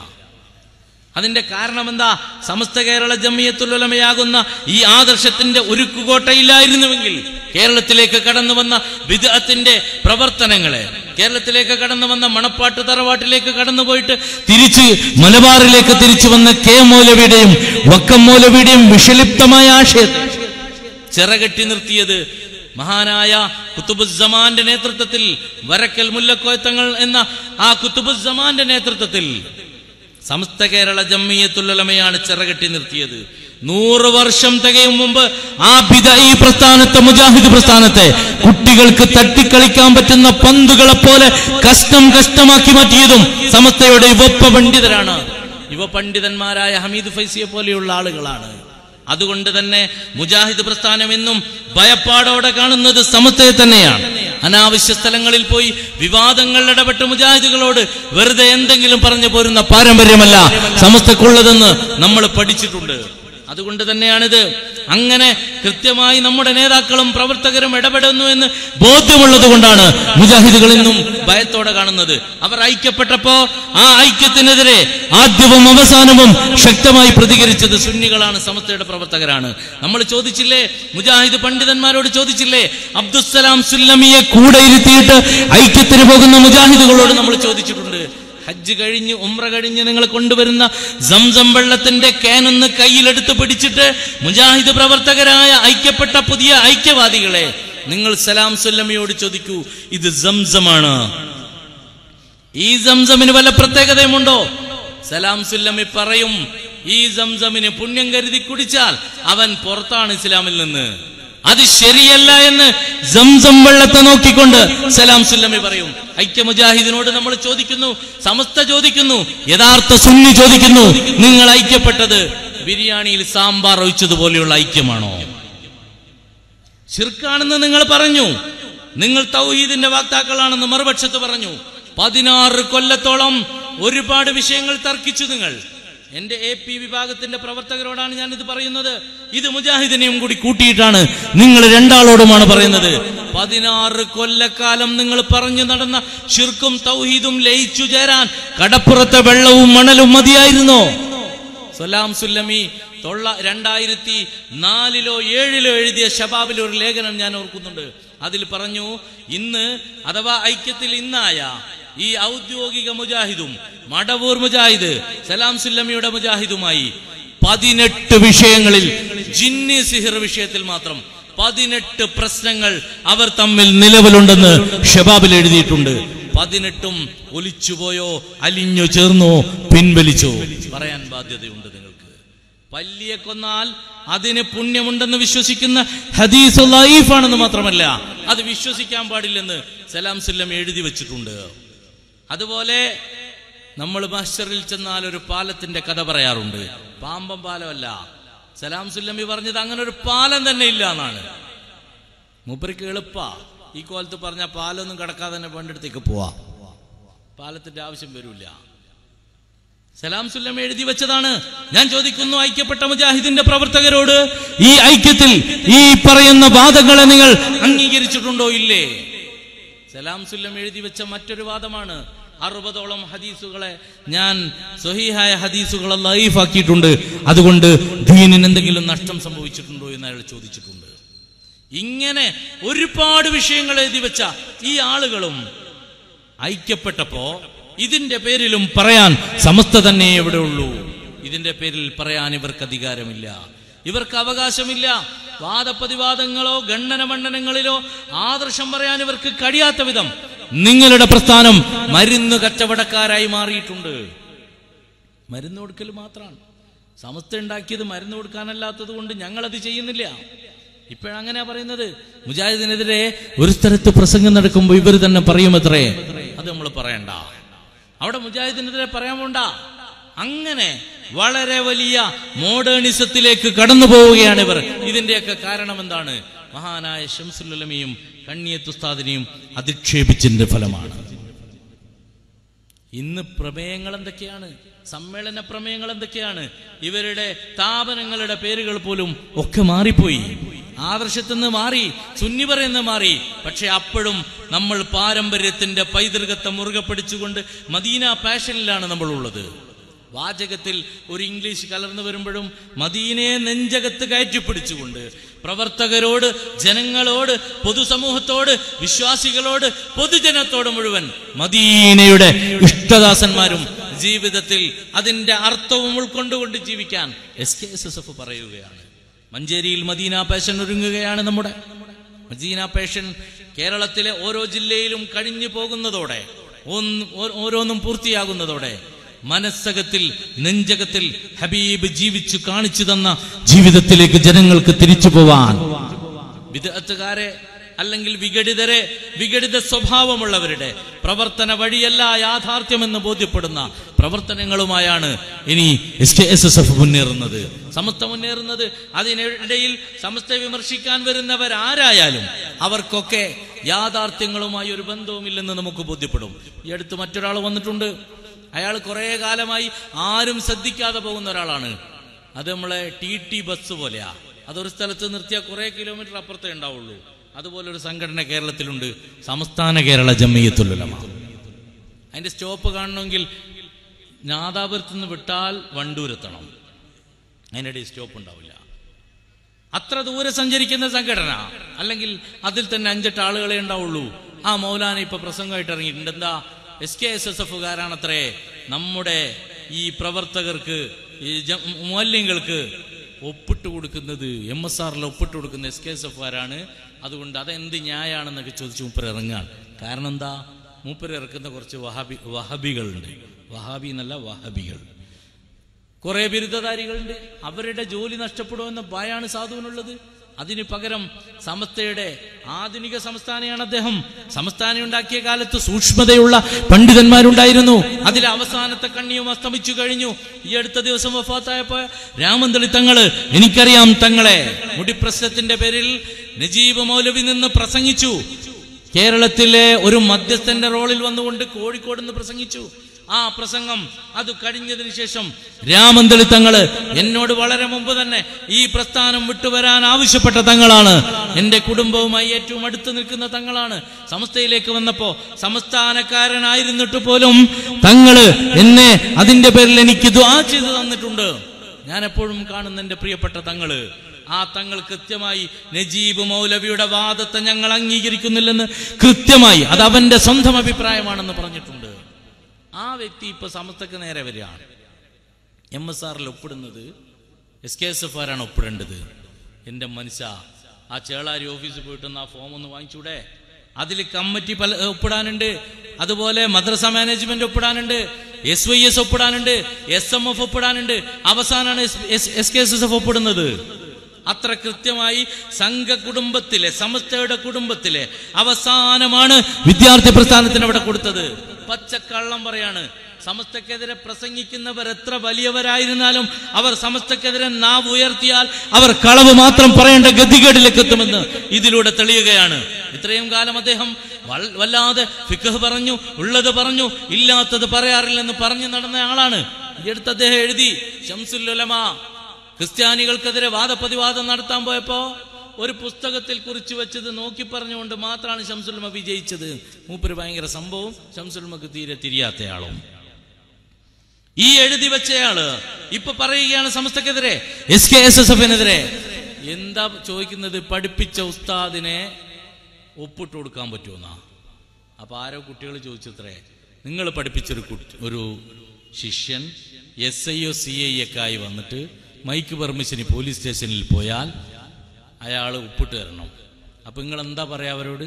അതിന്റെ കാരണം എന്താ സമസ്ത കേരള ജമ്മിയത്തുലമയാകുന്ന ഈ ആദർശത്തിന്റെ ഉരുക്കുകോട്ടയില്ലായിരുന്നുവെങ്കിൽ കേരളത്തിലേക്ക് കടന്നു വന്ന വിദഗ്ധത്തിന്റെ പ്രവർത്തനങ്ങളെ കേരളത്തിലേക്ക് കടന്നു വന്ന മണപ്പാട്ട് തറവാട്ടിലേക്ക് കടന്നുപോയിട്ട് തിരിച്ച് മലബാറിലേക്ക് തിരിച്ചു വന്ന കെ മൗലവിയുടെയും വക്കം മൗലവിയുടെയും വിഷലിപ്തമായ ആശയത്തെ ചിറകെട്ടി നിർത്തിയത് മഹാനായ കുത്തുബുസമാന്റെ നേതൃത്വത്തിൽ വരക്കൽ മുല്ലക്കോയത്തങ്ങൾ എന്ന ആ കുത്തുബുസമാന്റെ നേതൃത്വത്തിൽ സമസ്ത കേരള ജമ്മിയത്തുല്ലമയാണ് ചിറകെട്ടി നിർത്തിയത് നൂറ് വർഷം തികയും മുമ്പ് ആ ബിദ ഈ പ്രസ്ഥാനത്തെ മുജാഹിദ് പ്രസ്ഥാനത്തെ കുട്ടികൾക്ക് തട്ടിക്കളിക്കാൻ പറ്റുന്ന പന്തുകളെ പോലെ കഷ്ടം കഷ്ടമാക്കി മാറ്റിയതും സമസ്തയുടെ യുവപ്പ പണ്ഡിതരാണ് യുവ പണ്ഡിതന്മാരായ ഹമീദ് ഫൈസിയെ പോലെയുള്ള ആളുകളാണ് അതുകൊണ്ട് തന്നെ മുജാഹിദ് പ്രസ്ഥാനം എന്നും ഭയപ്പാടോടെ കാണുന്നത് സമസ്തയെ തന്നെയാണ് അനാവശ്യ സ്ഥലങ്ങളിൽ പോയി വിവാദങ്ങളിൽ ഇടപെട്ട് മുജാഹിദുകളോട് വെറുതെ എന്തെങ്കിലും പറഞ്ഞു പോരുന്ന പാരമ്പര്യമല്ല സമസ്തക്കുള്ളതെന്ന് നമ്മൾ പഠിച്ചിട്ടുണ്ട് അതുകൊണ്ട് തന്നെയാണിത് അങ്ങനെ കൃത്യമായി നമ്മുടെ നേതാക്കളും പ്രവർത്തകരും ഇടപെടുന്നു എന്ന് ബോധ്യമുള്ളത് കൊണ്ടാണ് മുജാഹിദുകൾ ഇന്നും ഭയത്തോടെ കാണുന്നത് അവർ ഐക്യപ്പെട്ടപ്പോ ആ ഐക്യത്തിനെതിരെ ആദ്യവും അവസാനവും ശക്തമായി പ്രതികരിച്ചത് സുന്നികളാണ് സമസ്തയുടെ പ്രവർത്തകരാണ് നമ്മൾ ചോദിച്ചില്ലേ മുജാഹിദ് പണ്ഡിതന്മാരോട് ചോദിച്ചില്ലേ അബ്ദുസ്സലാം സുല്ലമിയെ കൂടെ ഇരുത്തിയിട്ട് ഐക്യത്തിന് പോകുന്ന മുജാഹിദുകളോട് നമ്മൾ ചോദിച്ചിട്ടുണ്ട് ഹജ്ജ് കഴിഞ്ഞ് ഉംറ കഴിഞ്ഞ് നിങ്ങൾ കൊണ്ടുവരുന്ന സംസം വെള്ളത്തിന്റെ ക്യാനൊന്ന് കയ്യിലെടുത്ത് പിടിച്ചിട്ട് മുജാഹിദ് പ്രവർത്തകരായ ഐക്യപ്പെട്ട പുതിയ ഐക്യവാദികളെ നിങ്ങൾ സലാം സുല്ലമിയോട് ചോദിക്കൂ ഇത് സംസമാണ് ഈ സംസമിന് വല്ല പ്രത്യേകതയുമുണ്ടോ സലാം സുല്ലമി പറയും ഈ സംസമിന് പുണ്യം കരുതി കുടിച്ചാൽ അവൻ പുറത്താണ് ഇസ്ലാമിൽ നിന്ന് അത് ശരിയല്ല എന്ന് സംസം വെള്ളത്തെ നോക്കിക്കൊണ്ട് സലാം സുല്ലമി പറയും ഐക്യ മുജാഹിദിനോട് നമ്മൾ ചോദിക്കുന്നു സമസ്ത ചോദിക്കുന്നു യഥാർത്ഥ സുന്നി ചോദിക്കുന്നു നിങ്ങൾ ഐക്യപ്പെട്ടത് ബിരിയാണിയിൽ സാമ്പാർ ഒഴിച്ചതുപോലെയുള്ള ഐക്യമാണോ ശിർക്കാണെന്ന് നിങ്ങൾ പറഞ്ഞു നിങ്ങൾ തൗഹീദിന്റെ വാക്താക്കളാണെന്ന് മറുപക്ഷത്ത് പറഞ്ഞു പതിനാറ് കൊല്ലത്തോളം ഒരുപാട് വിഷയങ്ങൾ തർക്കിച്ചു നിങ്ങൾ എന്റെ എ പി വിഭാഗത്തിന്റെ പ്രവർത്തകരോടാണ് ഞാൻ ഇത് പറയുന്നത് ഇത് മുജാഹിദിനെയും കൂടി കൂട്ടിയിട്ടാണ് നിങ്ങൾ രണ്ടാളോടുമാണ് പറയുന്നത് പതിനാറ് കൊല്ലക്കാലം നിങ്ങൾ പറഞ്ഞു നടന്ന ഷിർക്കും തൗഹീദും ലയിച്ചു ചേരാൻ കടപ്പുറത്തെ വെള്ളവും മണലും മതിയായിരുന്നോ സലാം സുല്ലമി തൊള്ള രണ്ടായിരത്തി നാലിലോ ഏഴിലോ എഴുതിയ ഷബാബിലെ ഒരു ലേഖനം ഞാൻ ഓർക്കുന്നുണ്ട് അതിൽ പറഞ്ഞു ഇന്ന് അഥവാ ഐക്യത്തിൽ ഇന്നായ ഈ ഔദ്യോഗിക മുജാഹിദും മടവൂർ മുജാഹിദ് സലാം സുല്ലമിയുടെ മുജാഹിദുമായി പതിനെട്ട് വിഷയങ്ങളിൽ ജിന്നി സിഹിർ വിഷയത്തിൽ മാത്രം പതിനെട്ട് പ്രശ്നങ്ങൾ അവർ തമ്മിൽ നിലവിലുണ്ടെന്ന് ഷബാബിൽ എഴുതിയിട്ടുണ്ട് പതിനെട്ടും ഒലിച്ചുപോയോ അലിഞ്ഞു ചേർന്നോ പിൻവലിച്ചോ പറയാൻ ബാധ്യതയുണ്ട് നിങ്ങൾക്ക് പല്ലിയെ കൊന്നാൽ അതിന് പുണ്യമുണ്ടെന്ന് വിശ്വസിക്കുന്ന ഹദീസ് ലൈഫാണെന്ന് മാത്രമല്ല അത് വിശ്വസിക്കാൻ പാടില്ലെന്ന് സലാം സുല്ലം എഴുതി വെച്ചിട്ടുണ്ട് അതുപോലെ നമ്മൾ മഹ്ഷറിൽ ചെന്നാൽ ഒരു പാലത്തിന്റെ കഥ പറയാറുണ്ട് പാമ്പം പാലമല്ല സലാം സുല്ലമി പറഞ്ഞത് അങ്ങനെ ഒരു പാലം തന്നെ ഇല്ല എന്നാണ് മൂപ്പർക്ക് എളുപ്പാ ഈ കോലത്ത് പറഞ്ഞ പാലൊന്നും കിടക്കാതെ തന്നെ വേണ്ടിടത്തേക്ക് പോവാ പാലത്തിന്റെ ആവശ്യം വരില്ല സലാം സുല്ലം എഴുതി വെച്ചതാണ് ഞാൻ ചോദിക്കുന്നു ഐക്യപ്പെട്ട മുജാഹിദിന്റെ പ്രവർത്തകരോട് ഈ ഐക്യത്തിൽ ഈ പറയുന്ന വാദങ്ങളെ നിങ്ങൾ അംഗീകരിച്ചിട്ടുണ്ടോ ഇല്ലേ സലാം സുല്ലം എഴുതി വെച്ച മറ്റൊരു വാദമാണ് അറുപതോളം ഹദീസുകളെ ഞാൻ സ്വഹീഹായ ഹദീസുകളെ ലൈഫാക്കിയിട്ടുണ്ട് അതുകൊണ്ട് ദീനിന് എന്തെങ്കിലും നഷ്ടം സംഭവിച്ചിട്ടുണ്ടോ എന്ന് അയാൾ ചോദിച്ചിട്ടുണ്ട് ഇങ്ങനെ ഒരുപാട് വിഷയങ്ങൾ എഴുതി വെച്ച ഈ ആളുകളും ഐക്യപ്പെട്ടപ്പോ ഇതിന്റെ പേരിലും പറയാൻ സമസ്ത തന്നെ എവിടെ ഉള്ളൂ ഇതിന്റെ പേരിൽ പറയാൻ ഇവർക്ക് അധികാരമില്ല ഇവർക്ക് അവകാശമില്ല വാദപ്രതിവാദങ്ങളോ ഗണ്ണന മണ്ഡനങ്ങളിലോ ആദർശം പറയാൻ ഇവർക്ക് കഴിയാത്ത വിധം നിങ്ങളുടെ പ്രസ്ഥാനം മരുന്ന് കച്ചവടക്കാരായി മാറിയിട്ടുണ്ട് മരുന്ന് കൊടുക്കൽ മാത്രമാണ് സമസ്ത ഉണ്ടാക്കിയത് മരുന്ന് കൊടുക്കാനല്ലാത്തത് കൊണ്ട് ഞങ്ങളത് ചെയ്യുന്നില്ല ഇപ്പോഴങ്ങനെ പറയുന്നത് മുജാഹിദിനെതിരെ ഒരു സ്ഥലത്ത് പ്രസംഗം നടക്കുമ്പോൾ ഇവർ തന്നെ പറയുമത്രേ അത് നമ്മൾ പറയണ്ട അവിടെ മുജാഹിദിനെതിരെ പറയാൻ പോണ്ട അങ്ങനെ വളരെ വലിയ മോഡേണിസത്തിലേക്ക് കടന്നു പോവുകയാണ് ഇവർ ഇതിന്റെയൊക്കെ കാരണം എന്താണ് മഹാനായ ഷംസുല്ലമയും കണ്ണിയത്തുസ്താദിനെയും അധിക്ഷേപിച്ചതിന്റെ ഫലമാണ് ഇന്ന് പ്രമേയങ്ങൾ എന്തൊക്കെയാണ് സമ്മേളന പ്രമേയങ്ങൾ എന്തൊക്കെയാണ് ഇവരുടെ സ്ഥാപനങ്ങളുടെ പേരുകൾ പോലും ഒക്കെ മാറിപ്പോയി ആദർശത്തിൽ നിന്ന് മാറി സുന്നി പറയുന്ന മാറി പക്ഷെ അപ്പോഴും നമ്മൾ പാരമ്പര്യത്തിന്റെ പൈതൃകത്തെ മുറുകെ പിടിച്ചുകൊണ്ട് മദീന പാഷനിലാണ് നമ്മൾ ഉള്ളത് വാചകത്തിൽ ഒരു ഇംഗ്ലീഷ് കലർന്നു വരുമ്പോഴും മദീനയെ നെഞ്ചകത്ത് കയറ്റിപ്പിടിച്ചുകൊണ്ട് പ്രവർത്തകരോട് ജനങ്ങളോട് പൊതുസമൂഹത്തോട് വിശ്വാസികളോട് പൊതുജനത്തോട് മുഴുവൻ മദീനയുടെ ഇഷ്ടദാസന്മാരും ജീവിതത്തിൽ അതിന്റെ അർത്ഥവും ഉൾക്കൊണ്ടുകൊണ്ട് ജീവിക്കാൻ S K S S F പറയുകയാണ് മഞ്ചേരിയിൽ മദീന പേഷൻ ഒരുങ്ങുകയാണ് നമ്മുടെ മദീന പേഷൻ കേരളത്തിലെ ഓരോ ജില്ലയിലും കഴിഞ്ഞു പോകുന്നതോടെ ഒന്ന് ഓ- ഓരോന്നും പൂർത്തിയാകുന്നതോടെ മനസ്സകത്തിൽ നെഞ്ചകത്തിൽ ഹബീബ് ജീവിച്ചു കാണിച്ചു തന്ന ജീവിതത്തിലേക്ക് ജനങ്ങൾക്ക് തിരിച്ചു പോവാൻ വിദഗ്ധക്കാരെ അല്ലെങ്കിൽ വിഘടിതരെ വിഘടിത സ്വഭാവമുള്ളവരുടെ പ്രവർത്തന വഴിയല്ല യാഥാർത്ഥ്യമെന്ന് ബോധ്യപ്പെടുന്ന പ്രവർത്തനങ്ങളുമായാണ് ഇനി S K S S F മുന്നേറുന്നത് സമസ്ത മുന്നേറുന്നത് അതിനിടയിൽ സമസ്ത വിമർശിക്കാൻ വരുന്നവരാരായാലും അവർക്കൊക്കെ യാഥാർത്ഥ്യങ്ങളുമായി ഒരു ബന്ധവുമില്ലെന്ന് നമുക്ക് ബോധ്യപ്പെടും ഈ അടുത്ത് മറ്റൊരാൾ വന്നിട്ടുണ്ട് അയാൾ കുറേ കാലമായി ആരും ശ്രദ്ധിക്കാതെ പോകുന്ന ഒരാളാണ് അത് നമ്മളെ ടി ടി ബസ് പോലെയാ അതൊരു സ്ഥലത്ത് നിർത്തിയാൽ കുറേ കിലോമീറ്റർ അപ്പുറത്തേ ഉണ്ടാവുള്ളൂ അതുപോലെ ഒരു സംഘടന കേരളത്തിലുണ്ട് സംസ്ഥാന കേരള ജമ്മയ്യത്തുലമ അതിന്റെ സ്റ്റോപ്പ് കാണണമെങ്കിൽ നാദാപുരത്ത് നിന്ന് വിട്ടാൽ വണ്ടൂരെത്തണം അതിനിടയിൽ സ്റ്റോപ്പ് ഉണ്ടാവില്ല അത്ര ദൂരെ സഞ്ചരിക്കുന്ന സംഘടന അല്ലെങ്കിൽ അതിൽ തന്നെ അഞ്ചെട്ട് ആളുകളെ ഉണ്ടാവുള്ളൂ ആ മൗലാന ഇപ്പൊ പ്രസംഗമായിട്ട് ഇറങ്ങിയിട്ടുണ്ട് എന്താ എസ് കെ എസ് എസ് എഫുകാരാണത്രേ നമ്മുടെ ഈ പ്രവർത്തകർക്ക് ഈ മൂല്യങ്ങൾക്ക് ഒപ്പിട്ട് കൊടുക്കുന്നത് എം എസ് ആറിൽ ഒപ്പിട്ട് കൊടുക്കുന്ന എസ് കെ എസ് എഫുകാരാണ് അതുകൊണ്ട് അതെന്ത് ന്യായാണെന്നൊക്കെ ചോദിച്ച് മൂപ്പർ ഇറങ്ങാൻ കാരണം എന്താ മൂപ്പർ ഇറക്കുന്ന കുറച്ച് വഹാബി വഹബികളുണ്ട് വഹാബി എന്നല്ല വഹബികൾ കുറെ ബിരുദധാരികളുണ്ട് അവരുടെ ജോലി നഷ്ടപ്പെടുമെന്ന ഭയാണ് സാധുവിനുള്ളത് അതിന് പകരം സമസ്തയുടെ ആധുനിക സംസ്ഥാനയാണ് അദ്ദേഹം സംസ്ഥാനം ഉണ്ടാക്കിയ കാലത്ത് സൂക്ഷ്മതയുള്ള പണ്ഡിതന്മാരുണ്ടായിരുന്നു അതിൽ അവസാനത്തെ കണ്ണിയും അസ്തമിച്ചു കഴിഞ്ഞു ഈ അടുത്ത ദിവസം വഫാത്തായപ്പോ രാമന്തളി തങ്ങള് എനിക്കറിയാം തങ്ങളെ മുടിപ്രശ്നത്തിന്റെ പേരിൽ നജീബ് മൗലവി നിന്ന് പ്രസംഗിച്ചു കേരളത്തിലെ ഒരു മധ്യസ്ഥന്റെ റോളിൽ വന്നുകൊണ്ട് കോഴിക്കോട് നിന്ന് പ്രസംഗിച്ചു ആ പ്രസംഗം അത് കഴിഞ്ഞതിന് ശേഷം രാമന്തളി തങ്ങള് എന്നോട് വളരെ മുമ്പ് തന്നെ ഈ പ്രസ്ഥാനം വിട്ടുവരാൻ ആവശ്യപ്പെട്ട തങ്ങളാണ് എന്റെ കുടുംബവുമായി ഏറ്റവും അടുത്ത് നിൽക്കുന്ന തങ്ങളാണ് സമസ്തയിലേക്ക് വന്നപ്പോ സംസ്ഥാനക്കാരനായിരുന്നിട്ട് പോലും തങ്ങള് എന്നെ അതിന്റെ പേരിൽ എനിക്ക് ദ്വാ ചെയ്തു തന്നിട്ടുണ്ട് ഞാൻ എപ്പോഴും കാണുന്ന എന്റെ പ്രിയപ്പെട്ട തങ്ങള് ആ തങ്ങൾ കൃത്യമായി നജീബ് മൗലവിയുടെ വാദത്തെ ഞങ്ങൾ അംഗീകരിക്കുന്നില്ലെന്ന് കൃത്യമായി അത് അവന്റെ സ്വന്തം അഭിപ്രായമാണെന്ന് പറഞ്ഞിട്ടുണ്ട് ആ വ്യക്തി ഇപ്പൊ സമസ്തക്ക് നേരെ വരികയാണ് എം എസ് ആറിൽ ഒപ്പിടുന്നത് എസ് കെ എസ് എഫ് ആരാണ് ഒപ്പിടേണ്ടത് എൻ്റെ മനുഷ്യ ആ ചേളാരി ഓഫീസിൽ പോയിട്ടൊന്ന് ആ ഫോം ഒന്ന് വാങ്ങിച്ചൂടെ അതിൽ കമ്മിറ്റി പല ഒപ്പിടാനുണ്ട് അതുപോലെ മദ്രസ മാനേജ്മെന്റ് ഒപ്പിടാനുണ്ട് എസ് വൈ എസ് ഒപ്പിടാനുണ്ട് എസ് എം എഫ് ഒപ്പിടാനുണ്ട് അവസാനമാണ് S K S S F ഒപ്പിടുന്നത് അത്ര കൃത്യമായി സംഘ കുടുംബത്തിലെ സമസ്തയുടെ കുടുംബത്തിലെ അവസാനമാണ് വിദ്യാർത്ഥി പ്രസ്ഥാനത്തിന് അവിടെ കൊടുത്തത് പച്ചക്കള്ളം പറയാണ് സമസ്തക്കെതിരെ പ്രസംഗിക്കുന്നവർ എത്ര വലിയവരായിരുന്നാലും അവർ സമസ്തക്കെതിരെ നാവ് ഉയർത്തിയാൽ അവർ കളവ് മാത്രം പറയേണ്ട ഗതികേടിലേക്ക് എത്തുമെന്ന് ഇതിലൂടെ തെളിയുകയാണ് ഇത്രയും കാലം അദ്ദേഹം വൽ- വല്ലാതെ ഫിഖ് പറഞ്ഞു ഉള്ളത് പറഞ്ഞു ഇല്ലാത്തത് പറയാറില്ലെന്ന് പറഞ്ഞു നടന്ന ആളാണ് ഈ അടുത്ത് അദ്ദേഹം എഴുതി ഷംസുല്ലുലമ ക്രിസ്ത്യാനികൾക്കെതിരെ വാദപ്രതിവാദം നടത്താൻ പോയപ്പോ ഒരു പുസ്തകത്തിൽ കുറിച്ചു വെച്ചത് നോക്കി പറഞ്ഞുകൊണ്ട് മാത്രമാണ് ഷംസുൽമ വിജയിച്ചത് മൂപ്പര് ഭയങ്കര സംഭവം ഷംസുൽമക്ക് തീരെ തിരിയാത്തയാളും ഈ എഴുതി വെച്ചയാള് ഇപ്പൊ പറയുകയാണ് സമസ്തക്കെതിരെ എസ് കെ എസ് എസ് എഫിനെതിരെ എന്താ ചോദിക്കുന്നത് പഠിപ്പിച്ച ഉസ്താദിനെ ഒപ്പിട്ട് കൊടുക്കാൻ പറ്റുമെന്നാ അപ്പൊ ആരോ കുട്ടികൾ ചോദിച്ചത്രേ നിങ്ങൾ പഠിപ്പിച്ചൊരു കുട്ടി ഒരു ശിഷ്യൻ S I O C I ഒക്കെ ആയി വന്നിട്ട് മൈക്ക് പെർമിഷന് പോലീസ് സ്റ്റേഷനിൽ പോയാൽ അയാൾ ഒപ്പിട്ട് തരണം അപ്പൊ നിങ്ങൾ എന്താ പറയാ അവരോട്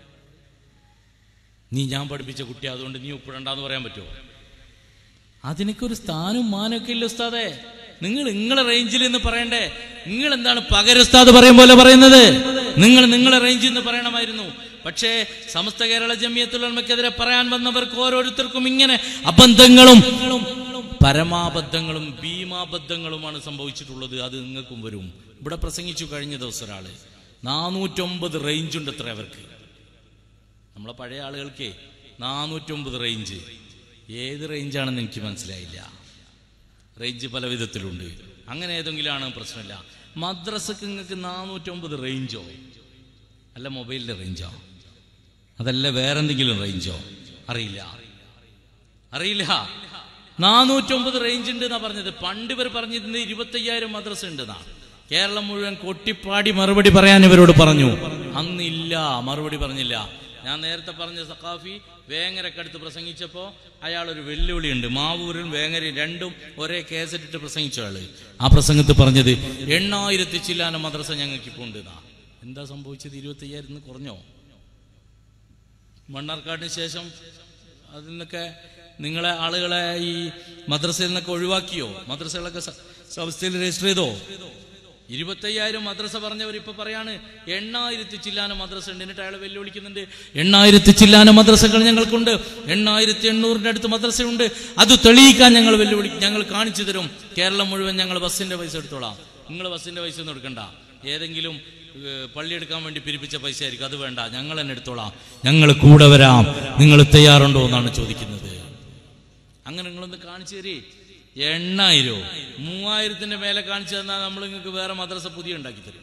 നീ ഞാൻ പഠിപ്പിച്ച കുട്ടി അതുകൊണ്ട് നീ ഒപ്പിടണ്ടെന്ന് പറയാൻ പറ്റുമോ അതിനൊക്കെ ഒരു സ്ഥാനവും മാനൊക്കെ ഇല്ല ഉസ്താദേ നിങ്ങൾ നിങ്ങളെ റേഞ്ചിൽ എന്ന് പറയണ്ടേ നിങ്ങൾ എന്താണ് പകരുസ്താദ് പറയും പോലെ പറയുന്നത് നിങ്ങൾ നിങ്ങളെ റേഞ്ചിൽ നിന്ന് പറയണമായിരുന്നു പക്ഷേ സമസ്ത കേരള ജമിയത്തുള്ളമക്കെതിരെ പറയാൻ വന്നവർക്ക് ഓരോരുത്തർക്കും ഇങ്ങനെ അബദ്ധങ്ങളും പരമാബദ്ധങ്ങളും ഭീമാബദ്ധങ്ങളുമാണ് സംഭവിച്ചിട്ടുള്ളത് അത് നിങ്ങൾക്കും വരും ഇവിടെ പ്രസംഗിച്ചു കഴിഞ്ഞ ദിവസം ഒരാള് നാനൂറ്റൊമ്പത് റേഞ്ച് ഉണ്ട് എത്ര അവർക്ക് നമ്മളെ പഴയ ആളുകൾക്ക് നാനൂറ്റൊമ്പത് റേഞ്ച് ഏത് റേഞ്ചാണെന്ന് എനിക്ക് മനസ്സിലായില്ല റേഞ്ച് പല വിധത്തിലുണ്ട് അങ്ങനെ ഏതെങ്കിലും ആണ് പ്രശ്നമില്ല മദ്രസക്ക് നിങ്ങൾക്ക് നാനൂറ്റൊമ്പത് റേഞ്ചോ അല്ല മൊബൈലിന്റെ റേഞ്ചോ അതല്ല വേറെന്തെങ്കിലും റേഞ്ചോ അറിയില്ല അറിയില്ല നാനൂറ്റൊമ്പത് റേഞ്ച് ഉണ്ട് എന്നാ പറഞ്ഞത് പണ്ട് ഇവർ പറഞ്ഞിരുന്നത് ഇരുപത്തയ്യായിരം മദ്രസ ഉണ്ടെന്നാ കേരളം മുഴുവൻ കൊട്ടിപ്പാടി മറുപടി പറയാൻ ഇവരോട് പറഞ്ഞു അന്നില്ല മറുപടി പറഞ്ഞില്ല ഞാൻ നേരത്തെ പറഞ്ഞ സഖാഫി വേങ്ങരക്കടുത്ത് പ്രസംഗിച്ചപ്പോൾ അയാൾ ഒരു വെല്ലുവിളി ഉണ്ട് മാവൂരും വേങ്ങരയും രണ്ടും ഒരേ കേസറ്റിട്ട് പ്രസംഗിച്ച ആള് ആ പ്രസംഗത്തിൽ പറഞ്ഞത് എണ്ണായിരത്തി ചില്ലാന മദ്രസ ഞങ്ങൾക്ക് ഇപ്പോൾ ഉണ്ട് എന്നാ എന്താ സംഭവിച്ചത് ഇരുപത്തയ്യായിരത്തി നിന്ന് കുറഞ്ഞോ മണ്ണാർക്കാടിന് ശേഷം അതിൽ നിന്നൊക്കെ നിങ്ങളെ ആളുകളെ ഈ മദ്രസയിൽ നിന്നൊക്കെ ഒഴിവാക്കിയോ മദ്രസകളൊക്കെ സ- സംസ്ഥയിൽ രജിസ്റ്റർ ചെയ്തോ ഇരുപത്തയ്യായിരം മദ്രസ പറഞ്ഞവർ ഇപ്പൊ പറയാണ് എണ്ണായിരത്തി ചില്ലാന മദ്രസ ഉണ്ട് എന്നിട്ട് അയാൾ വെല്ലുവിളിക്കുന്നുണ്ട് എണ്ണായിരത്തി ചില്ലാന മദ്രസകൾ ഞങ്ങൾക്കുണ്ട് എണ്ണായിരത്തി എണ്ണൂറിന്റെ അടുത്ത് മദ്രസയുണ്ട് അത് തെളിയിക്കാൻ ഞങ്ങൾ വെല്ലുവിളി ഞങ്ങൾ കാണിച്ചു തരും കേരളം മുഴുവൻ ഞങ്ങൾ ബസ്സിന്റെ പൈസ എടുത്തോളാം നിങ്ങൾ ബസ്സിന്റെ പൈസ ഒന്നും എടുക്കണ്ട ഏതെങ്കിലും ഏഹ്, പള്ളി എടുക്കാൻ വേണ്ടി പിരിപ്പിച്ച പൈസ ആയിരിക്കും അത് വേണ്ട ഞങ്ങൾ തന്നെ എടുത്തോളാം ഞങ്ങൾ കൂടെ വരാം നിങ്ങൾ തയ്യാറുണ്ടോ എന്നാണ് ചോദിക്കുന്നത് അങ്ങനെ നിങ്ങളൊന്ന് കാണിച്ചു തരി എണ്ണായിരോ മൂവായിരത്തിന്റെ മേലെ കാണിച്ചു തന്നാൽ നമ്മൾ നിങ്ങൾക്ക് വേറെ മദ്രസ പുതിയ ഉണ്ടാക്കി തരും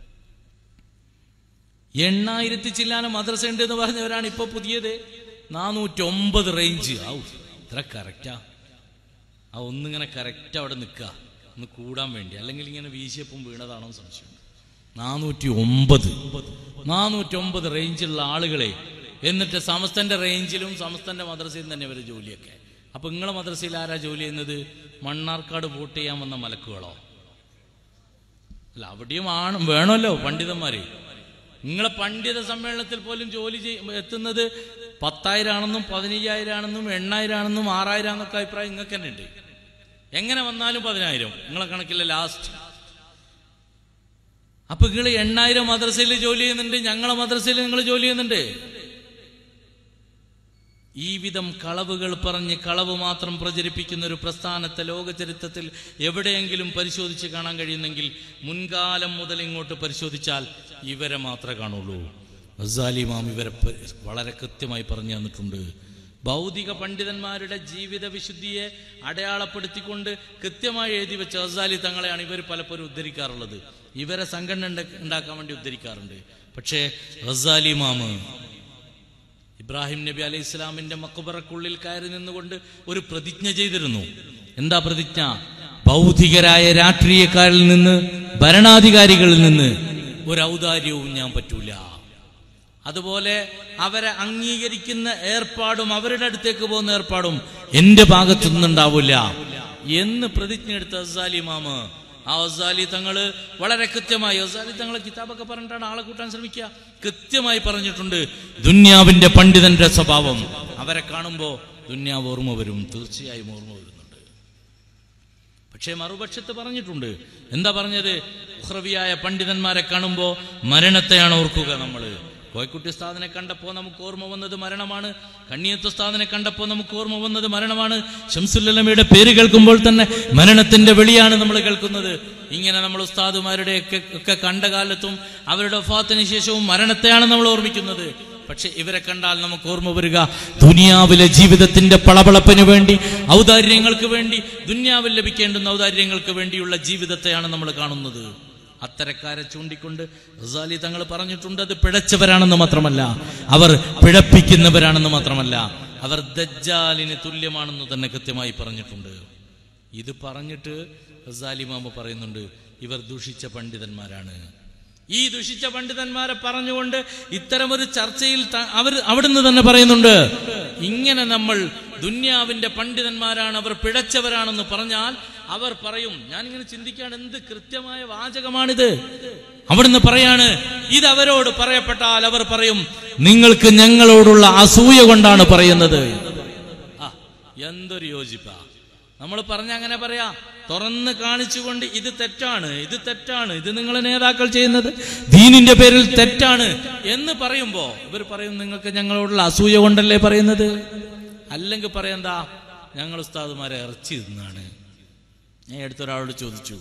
എണ്ണായിരത്തി ചില്ലാന മദ്രസ ഉണ്ട് എന്ന് പറഞ്ഞവരാണ് ഇപ്പൊ പുതിയത് നാനൂറ്റൊമ്പത് റേഞ്ച് ഔ ഇത്ര കറക്റ്റാ ആ ഒന്നിങ്ങനെ കറക്റ്റ് അവിടെ നിൽക്കുക ഒന്ന് കൂടാൻ വേണ്ടി അല്ലെങ്കിൽ ഇങ്ങനെ വീശിയപ്പം വീണതാണോ എന്ന് സംശയമുണ്ട് നാനൂറ്റി ഒമ്പത് നാനൂറ്റി ഒമ്പത് റേഞ്ചുള്ള ആളുകളെ എന്നിട്ട് സമസ്തന്റെ റേഞ്ചിലും സമസ്തന്റെ മദ്രസയിലും തന്നെ ഇവർ ജോലിയൊക്കെ അപ്പൊ നിങ്ങളെ മദ്രസയിൽ ആരാ ജോലി ചെയ്യുന്നത് മണ്ണാർക്കാട് വോട്ട് ചെയ്യാൻ വന്ന മലക്കുകളോ അല്ല അവിടെയും ആണ് വേണമല്ലോ പണ്ഡിതന്മാര് നിങ്ങളെ പണ്ഡിത സമ്മേളനത്തിൽ പോലും ജോലി ചെയ്യ എത്തുന്നത് പത്തായിരം ആണെന്നും പതിനയ്യായിരം ആണെന്നും എണ്ണായിരം ആണെന്നും ആറായിരം ആണെന്നൊക്കെ അഭിപ്രായം നിങ്ങൾക്ക് തന്നെ ഉണ്ട് എങ്ങനെ വന്നാലും പതിനായിരം നിങ്ങളെ കണക്കിലെ ലാസ്റ്റ് അപ്പൊ നിങ്ങൾ എണ്ണായിരം മദ്രസയിൽ ജോലി ചെയ്യുന്നുണ്ട് ഞങ്ങളെ മദ്രസയിൽ നിങ്ങൾ ജോലി ചെയ്യുന്നുണ്ട് ഈ വിധം കളവുകൾ പറഞ്ഞ് കളവ് മാത്രം പ്രചരിപ്പിക്കുന്ന ഒരു പ്രസ്ഥാനത്തെ ലോക ചരിത്രത്തിൽ എവിടെയെങ്കിലും പരിശോധിച്ച് കാണാൻ കഴിയുന്നെങ്കിൽ മുൻകാലം മുതൽ ഇങ്ങോട്ട് പരിശോധിച്ചാൽ ഇവരെ മാത്രമേ കാണുള്ളൂ ഗസാലി ഇമാം ഇവരെ പ- വളരെ കൃത്യമായി പറഞ്ഞു തന്നിട്ടുണ്ട് ഭൗതിക പണ്ഡിതന്മാരുടെ ജീവിത വിശുദ്ധിയെ അടയാളപ്പെടുത്തിക്കൊണ്ട് കൃത്യമായി എഴുതി വെച്ച ഗസാലി തങ്ങളെയാണ് ഇവർ പലപ്പോഴും ഉദ്ധരിക്കാറുള്ളത് ഇവരെ സംഘടന ഉണ്ട- ഉണ്ടാക്കാൻ വേണ്ടി ഉദ്ധരിക്കാറുണ്ട് പക്ഷേ ഗസാലി ഇമാമ് ഇബ്രാഹിം നബി അലൈഹി ഇസ്ലാമിന്റെ മക്കുബറക്കുള്ളിൽ കയറി നിന്നുകൊണ്ട് ഒരു പ്രതിജ്ഞ ചെയ്തിരുന്നു എന്താ പ്രതിജ്ഞ ഭൗതികരായ രാഷ്ട്രീയക്കാരിൽ നിന്ന് ഭരണാധികാരികളിൽ നിന്ന് ഒരു ഔദാര്യവും ഞാൻ പറ്റൂല അതുപോലെ അവരെ അംഗീകരിക്കുന്ന ഏർപ്പാടും അവരുടെ അടുത്തേക്ക് പോകുന്ന ഏർപ്പാടും എന്റെ ഭാഗത്തു നിന്നുണ്ടാവില്ല എന്ന് പ്രതിജ്ഞ എടുത്ത അസാലി മാമ ആ അസാലി തങ്ങള് വളരെ കൃത്യമായി അസാലി തങ്ങളെ കിതാബൊക്കെ പറഞ്ഞിട്ടാണ് ആളെ കൂട്ടാൻ ശ്രമിക്കുക കൃത്യമായി പറഞ്ഞിട്ടുണ്ട് ദുന്യാവിന്റെ പണ്ഡിതന്റെ സ്വഭാവം അവരെ കാണുമ്പോ ദുന്യാവ് ഓർമ്മ വരും തീർച്ചയായും ഓർമ്മ വരുന്നുണ്ട് പക്ഷേ മറുപക്ഷത്ത് പറഞ്ഞിട്ടുണ്ട് എന്താ പറഞ്ഞത് ഉഹ്രവിയായ പണ്ഡിതന്മാരെ കാണുമ്പോൾ മരണത്തെയാണ് ഓർക്കുക നമ്മൾ കോയക്കുട്ടി ഉസ്താദിനെ കണ്ടപ്പോൾ നമുക്ക് ഓർമ്മ വന്നത് മരണമാണ് കണ്ണിയത്ത് ഉസ്താദിനെ കണ്ടപ്പോൾ നമുക്ക് ഓർമ്മ വന്നത് മരണമാണ് ഷംസുല്ലമയുടെ പേര് കേൾക്കുമ്പോൾ തന്നെ മരണത്തിന്റെ വിളിയാണ് നമ്മൾ കേൾക്കുന്നത് ഇങ്ങനെ നമ്മൾ ഉസ്താദുമാരുടെ ഒക്കെ ഒക്കെ കണ്ട കാലത്തും അവരുടെ വഫാത്തിന് ശേഷവും മരണത്തെയാണ് നമ്മൾ ഓർമ്മിക്കുന്നത് പക്ഷെ ഇവരെ കണ്ടാൽ നമുക്ക് ഓർമ്മ വരിക ദുനിയാവിലെ ജീവിതത്തിന്റെ പളപളപ്പിന് വേണ്ടി ഔദാര്യങ്ങൾക്ക് വേണ്ടി ദുനിയാവിൽ ലഭിക്കേണ്ടുന്ന ഔദാര്യങ്ങൾക്ക് വേണ്ടിയുള്ള ജീവിതത്തെയാണ് നമ്മൾ കാണുന്നത് അത്തരക്കാരെ ചൂണ്ടിക്കൊണ്ട് റസാലി തങ്ങൾ പറഞ്ഞിട്ടുണ്ട് അത് പിഴച്ചവരാണെന്ന് മാത്രമല്ല അവർ പിഴപ്പിക്കുന്നവരാണെന്ന് മാത്രമല്ല അവർ ദജ്ജാലിന് തുല്യമാണെന്ന് തന്നെ കൃത്യമായി പറഞ്ഞിട്ടുണ്ട് ഇത് പറഞ്ഞിട്ട് റസാലി മാമ പറയുന്നുണ്ട് ഇവർ ദുഷിച്ച പണ്ഡിതന്മാരാണ് ഈ ദുഷിച്ച പണ്ഡിതന്മാരെ പറഞ്ഞുകൊണ്ട് ഇത്തരമൊരു ചർച്ചയിൽ ത- അവർ അവിടുന്ന് തന്നെ പറയുന്നുണ്ട് ഇങ്ങനെ നമ്മൾ ദുന്യാവിന്റെ പണ്ഡിതന്മാരാണ് അവർ പിഴച്ചവരാണെന്ന് പറഞ്ഞാൽ അവർ പറയും ഞാനിങ്ങനെ ചിന്തിക്കാൻ എന്ത് കൃത്യമായ വാചകമാണിത് അവിടുന്ന് പറയാണ് ഇത് അവരോട് പറയപ്പെട്ടാൽ അവർ പറയും നിങ്ങൾക്ക് ഞങ്ങളോടുള്ള അസൂയ കൊണ്ടാണ് പറയുന്നത് ആ എന്തൊരു യോജിപ്പാ നമ്മൾ പറഞ്ഞ അങ്ങനെ പറയാ തുറന്ന് കാണിച്ചുകൊണ്ട് ഇത് തെറ്റാണ് ഇത് തെറ്റാണ് ഇത് നിങ്ങളെ നേതാക്കൾ ചെയ്യുന്നത് ദീനിന്റെ പേരിൽ തെറ്റാണ് എന്ന് പറയുമ്പോ ഇവർ പറയും നിങ്ങൾക്ക് ഞങ്ങളോടുള്ള അസൂയ കൊണ്ടല്ലേ പറയുന്നത് അല്ലെങ്കിൽ പറയന്താ ഞങ്ങൾ ഉസ്താദുമാരെ ഇറച്ചി തിന്നാണ് ഞാൻ അടുത്തൊരാളോട് ചോദിച്ചു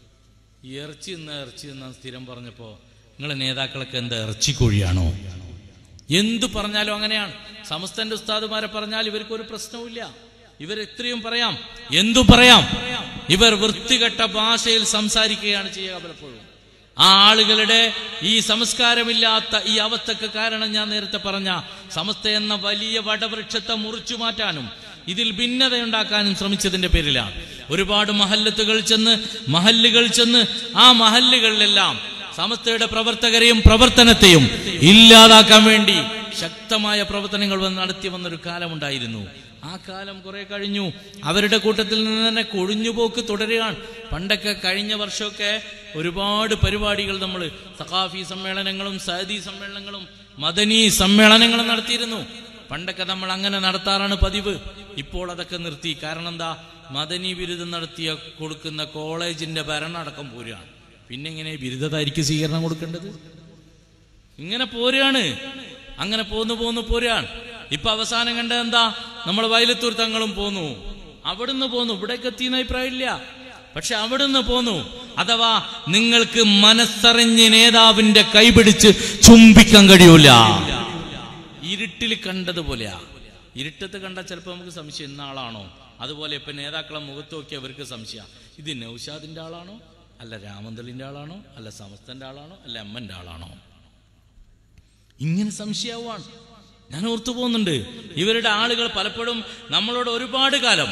ഈ ഇറച്ചി തിന്ന ഇറച്ചി തിന്നാൻ സ്ഥിരം പറഞ്ഞപ്പോ നിങ്ങളെ നേതാക്കളൊക്കെ എന്താ ഇറച്ചിക്കോഴിയാണോ എന്തു പറഞ്ഞാലും അങ്ങനെയാണ് സമസ്തന്റെ ഉസ്താദുമാരെ പറഞ്ഞാൽ ഇവർക്ക് ഒരു പ്രശ്നവുമില്ല ഇവർ എത്രയും പറയാം എന്തു പറയാം ഇവർ വൃത്തികെട്ട ഭാഷയിൽ സംസാരിക്കുകയാണ് ചെയ്യുക പലപ്പോഴും ആ ആളുകളുടെ ഈ സംസ്കാരമില്ലാത്ത ഈ അവസ്ഥക്ക് കാരണം ഞാൻ നേരത്തെ പറഞ്ഞ സമസ്ത എന്ന വലിയ വടവൃക്ഷത്തെ മുറിച്ചു മാറ്റാനും ഇതിൽ ഭിന്നതയുണ്ടാക്കാനും ശ്രമിച്ചതിന്റെ പേരിലാണ് ഒരുപാട് മഹല്ലത്തുകൾ ചെന്ന് മഹല്ലുകൾ ചെന്ന് ആ മഹല്ലുകളിലെല്ലാം സമസ്തയുടെ പ്രവർത്തകരെയും പ്രവർത്തനത്തെയും ഇല്ലാതാക്കാൻ വേണ്ടി ശക്തമായ പ്രവർത്തനങ്ങൾ വന്ന് നടത്തി വന്നൊരു കാലമുണ്ടായിരുന്നു ആ കാലം കുറെ കഴിഞ്ഞു അവരുടെ കൂട്ടത്തിൽ നിന്ന് തന്നെ കൊഴിഞ്ഞുപോക്ക് തുടരുകയാണ് പണ്ടൊക്കെ കഴിഞ്ഞ വർഷമൊക്കെ ഒരുപാട് പരിപാടികൾ നമ്മൾ സഖാഫി സമ്മേളനങ്ങളും സഹദി സമ്മേളനങ്ങളും മദനി സമ്മേളനങ്ങളും നടത്തിയിരുന്നു പണ്ടൊക്കെ നമ്മൾ അങ്ങനെ നടത്താറാണ് പതിവ് ഇപ്പോൾ അതൊക്കെ നിർത്തി കാരണം എന്താ മദനി ബിരുദം നടത്തിയ കൊടുക്കുന്ന കോളേജിന്റെ ഭരണടക്കം പോരുകയാണ് പിന്നെ എങ്ങനെ ബിരുദതായിരിക്കും സ്വീകരണം കൊടുക്കേണ്ടത് ഇങ്ങനെ പോരുകയാണ് അങ്ങനെ പോന്നു പോന്നു പോരുകയാണ് ഇപ്പൊ അവസാനം കണ്ടത് എന്താ നമ്മൾ വയലത്തൂർ തങ്ങളും പോന്നു അവിടുന്ന് പോന്നു ഇവിടേക്ക് എത്തിയെന്ന അഭിപ്രായമില്ല പക്ഷെ അവിടുന്ന് പോന്നു അഥവാ നിങ്ങൾക്ക് മനസ്സറിഞ്ഞ് നേതാവിന്റെ കൈപിടിച്ച് ചുംബിക്കാൻ കഴിയൂല ഇരുട്ടിൽ കണ്ടതുപോലെയാ ഇരുട്ടത്ത് കണ്ടാൽ ചിലപ്പോൾ നമുക്ക് സംശയം ഇന്ന ആളാണോ അതുപോലെ ഇപ്പൊ നേതാക്കളെ മുഖത്ത് നോക്കി അവർക്ക് സംശയം ഇത് നൗഷാദിന്റെ ആളാണോ അല്ല രാമന്തളിന്റെ ആളാണോ അല്ല സമസ്തന്റെ ആളാണോ അല്ല അമ്മന്റെ ആളാണോ ഇങ്ങനെ സംശയമാണ് ഞാൻ ഓർത്തു പോകുന്നുണ്ട് ഇവരുടെ ആളുകൾ പലപ്പോഴും നമ്മളോട് ഒരുപാട് കാലം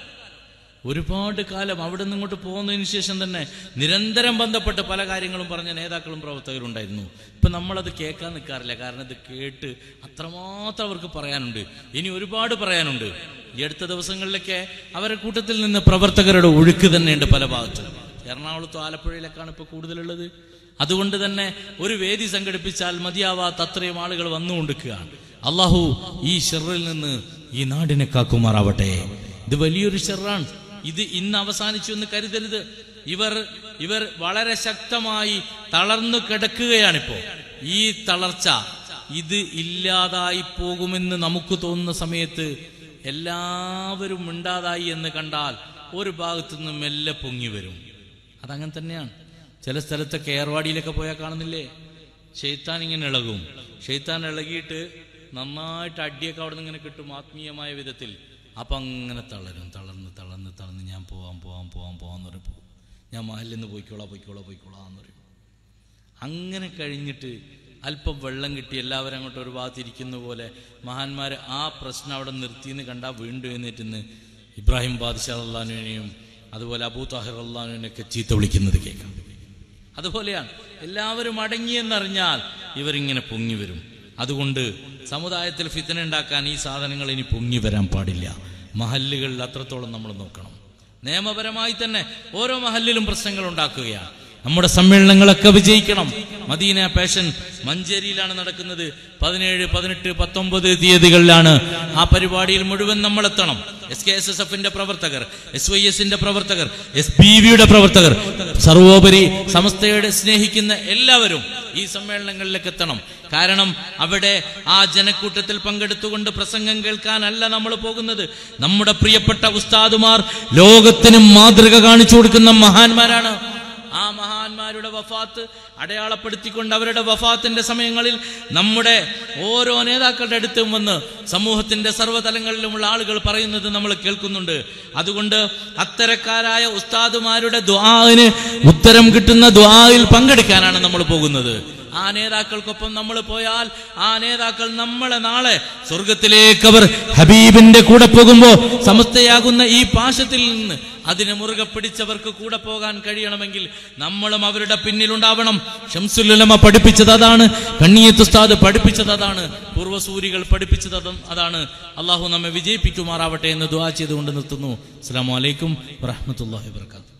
ഒരുപാട് കാലം അവിടെ നിന്ന് ഇങ്ങോട്ട് പോകുന്നതിന് ശേഷം തന്നെ നിരന്തരം ബന്ധപ്പെട്ട് പല കാര്യങ്ങളും പറഞ്ഞ നേതാക്കളും പ്രവർത്തകരും ഉണ്ടായിരുന്നു ഇപ്പൊ നമ്മളത് കേൾക്കാൻ നിൽക്കാറില്ല കാരണം ഇത് കേട്ട് അത്രമാത്രം അവർക്ക് പറയാനുണ്ട് ഇനി ഒരുപാട് പറയാനുണ്ട് ഈ അടുത്ത ദിവസങ്ങളിലൊക്കെ അവരുടെ കൂട്ടത്തിൽ നിന്ന് പ്രവർത്തകരുടെ ഒഴുക്ക് തന്നെയുണ്ട് പല ഭാഗത്തും എറണാകുളത്തും ആലപ്പുഴയിലൊക്കെയാണ് ഇപ്പൊ കൂടുതലുള്ളത് അതുകൊണ്ട് തന്നെ ഒരു വേദി സംഘടിപ്പിച്ചാൽ മതിയാവാത്ത അത്രയും ആളുകൾ വന്നുകൊണ്ടിരിക്കുകയാണ് അള്ളാഹു ഈ ഷെറിൽ നിന്ന് ഈ നാടിനെ കാക്കുമാറാവട്ടെ ഇത് വലിയൊരു ഷെറാണ് ഇത് ഇന്ന് അവസാനിച്ചു എന്ന് കരുതരുത് ഇവർ ഇവർ വളരെ ശക്തമായി തളർന്നു കിടക്കുകയാണിപ്പോ ഈ തളർച്ച ഇത് ഇല്ലാതായി പോകുമെന്ന് നമുക്ക് തോന്നുന്ന സമയത്ത് എല്ലാവരും മിണ്ടാതായി എന്ന് കണ്ടാൽ ഒരു ഭാഗത്തു നിന്ന് മെല്ലെ പൊങ്ങി വരും അതങ്ങനെ തന്നെയാണ് ചില സ്ഥലത്തൊക്കെ ഏർവാടിയിലൊക്കെ പോയാൽ കാണുന്നില്ലേ ഷെയ്ത്താൻ ഇങ്ങനെ ഇളകും ഷെയ്ത്താൻ ഇളകിയിട്ട് നന്നായിട്ട് അടിയൊക്കെ അവിടെ നിന്ന് ഇങ്ങനെ കിട്ടും ആത്മീയമായ വിധത്തിൽ അപ്പം അങ്ങനെ തളരും തളർന്ന് തളർന്ന് തളർന്ന് ഞാൻ പോവാം പോവാം പോവാം പോവാന്ന് പറയും പോകും ഞാൻ മഹലിൽ നിന്ന് പോയിക്കോളാം പോയിക്കോളാം പോയിക്കോളാം എന്ന് പറയും അങ്ങനെ കഴിഞ്ഞിട്ട് അല്പം വെള്ളം കിട്ടി എല്ലാവരും അങ്ങോട്ട് ഒരു ഭാഗത്ത് ഇരിക്കുന്ന പോലെ മഹാന്മാർ ആ പ്രശ്നം അവിടെ നിർത്തിയെന്ന് കണ്ടാൽ വീണ്ടും എഴുന്നേറ്റുന്ന് ഇബ്രാഹിം ബാദ്ഷാ അള്ളഹാനുവിനെയും അതുപോലെ അബൂ താഹിർ അള്ളഹാനുവിനെയൊക്കെ ചീത്ത വിളിക്കുന്നത് കേൾക്കാം അതുപോലെയാണ് എല്ലാവരും അടങ്ങിയെന്നറിഞ്ഞാൽ ഇവരിങ്ങനെ പൊങ്ങി വരും അതുകൊണ്ട് സമുദായത്തിൽ ഫിത്തന ഉണ്ടാക്കാൻ ഈ സാധനങ്ങൾ ഇനി പൊങ്ങി വരാൻ പാടില്ല മഹല്ലുകളിൽ അത്രത്തോളം നമ്മൾ നോക്കണം നിയമപരമായി തന്നെ ഓരോ മഹല്ലിലും പ്രശ്നങ്ങൾ ഉണ്ടാക്കുകയാണ് നമ്മുടെ സമ്മേളനങ്ങളൊക്കെ വിജയിക്കണം മദീന പാഷൻ മഞ്ചേരിയിലാണ് നടക്കുന്നത് പതിനേഴ് പതിനെട്ട് പത്തൊമ്പത് തീയതികളിലാണ് ആ പരിപാടിയിൽ മുഴുവൻ നമ്മൾ എത്തണം എസ് കെ എസ് എസ് എഫിന്റെ പ്രവർത്തകർ എസ് വൈ എസിന്റെ പ്രവർത്തകർ എസ് പി വിയുടെ പ്രവർത്തകർ സർവോപരി സമസ്തയുടെ സ്നേഹിക്കുന്ന എല്ലാവരും ഈ സമ്മേളനങ്ങളിലേക്ക് എത്തണം കാരണം അവിടെ ആ ജനക്കൂട്ടത്തിൽ പങ്കെടുത്തുകൊണ്ട് പ്രസംഗം കേൾക്കാനല്ല നമ്മൾ പോകുന്നത് നമ്മുടെ പ്രിയപ്പെട്ട ഉസ്താദുമാർ ലോകത്തിന് മാതൃക കാണിച്ചു കൊടുക്കുന്ന മഹാന്മാരാണ് ആ മഹാന്മാരുടെ വഫാത്ത് അടയാളപ്പെടുത്തിക്കൊണ്ട് അവരുടെ വഫാത്തിന്റെ സമയങ്ങളിൽ നമ്മുടെ ഓരോ നേതാക്കളുടെ അടുത്തും വന്ന് സമൂഹത്തിന്റെ സർവ്വതലങ്ങളിലുമുള്ള ആളുകൾ പറയുന്നത് നമ്മൾ കേൾക്കുന്നുണ്ട് അതുകൊണ്ട് അത്തരക്കാരായ ഉസ്താദുമാരുടെ ദ്വാന് ഉത്തരം കിട്ടുന്ന ദ്വായിൽ പങ്കെടുക്കാനാണ് നമ്മൾ പോകുന്നത് ആ നേതാക്കൾക്കൊപ്പം നമ്മൾ പോയാൽ ആ നേതാക്കൾ നമ്മളെ നാളെ സ്വർഗത്തിലേക്ക് അവർ ഹബീബിന്റെ കൂടെ പോകുമ്പോ സമസ്തയാകുന്ന ഈ പാശത്തിൽ നിന്ന് അതിനെ മുറുകെ പിടിച്ചവർക്ക് കൂടെ പോകാൻ കഴിയണമെങ്കിൽ നമ്മളും അവരുടെ പിന്നിലുണ്ടാവണം ഷംസുലുലമ പഠിപ്പിച്ചത് അതാണ് കണ്ണിയത്ത് ഉസ്താദ് പഠിപ്പിച്ചത് അതാണ് പൂർവ്വസൂരികൾ പഠിപ്പിച്ചത് അതും അതാണ് അള്ളാഹു നമ്മെ വിജയിപ്പിക്കുമാറാവട്ടെ എന്ന് ദുആ ചെയ്തുകൊണ്ട് നിർത്തുന്നു അസ്സാം വലൈക്കും വറഹമത്തല്ലാഹി വാത്തു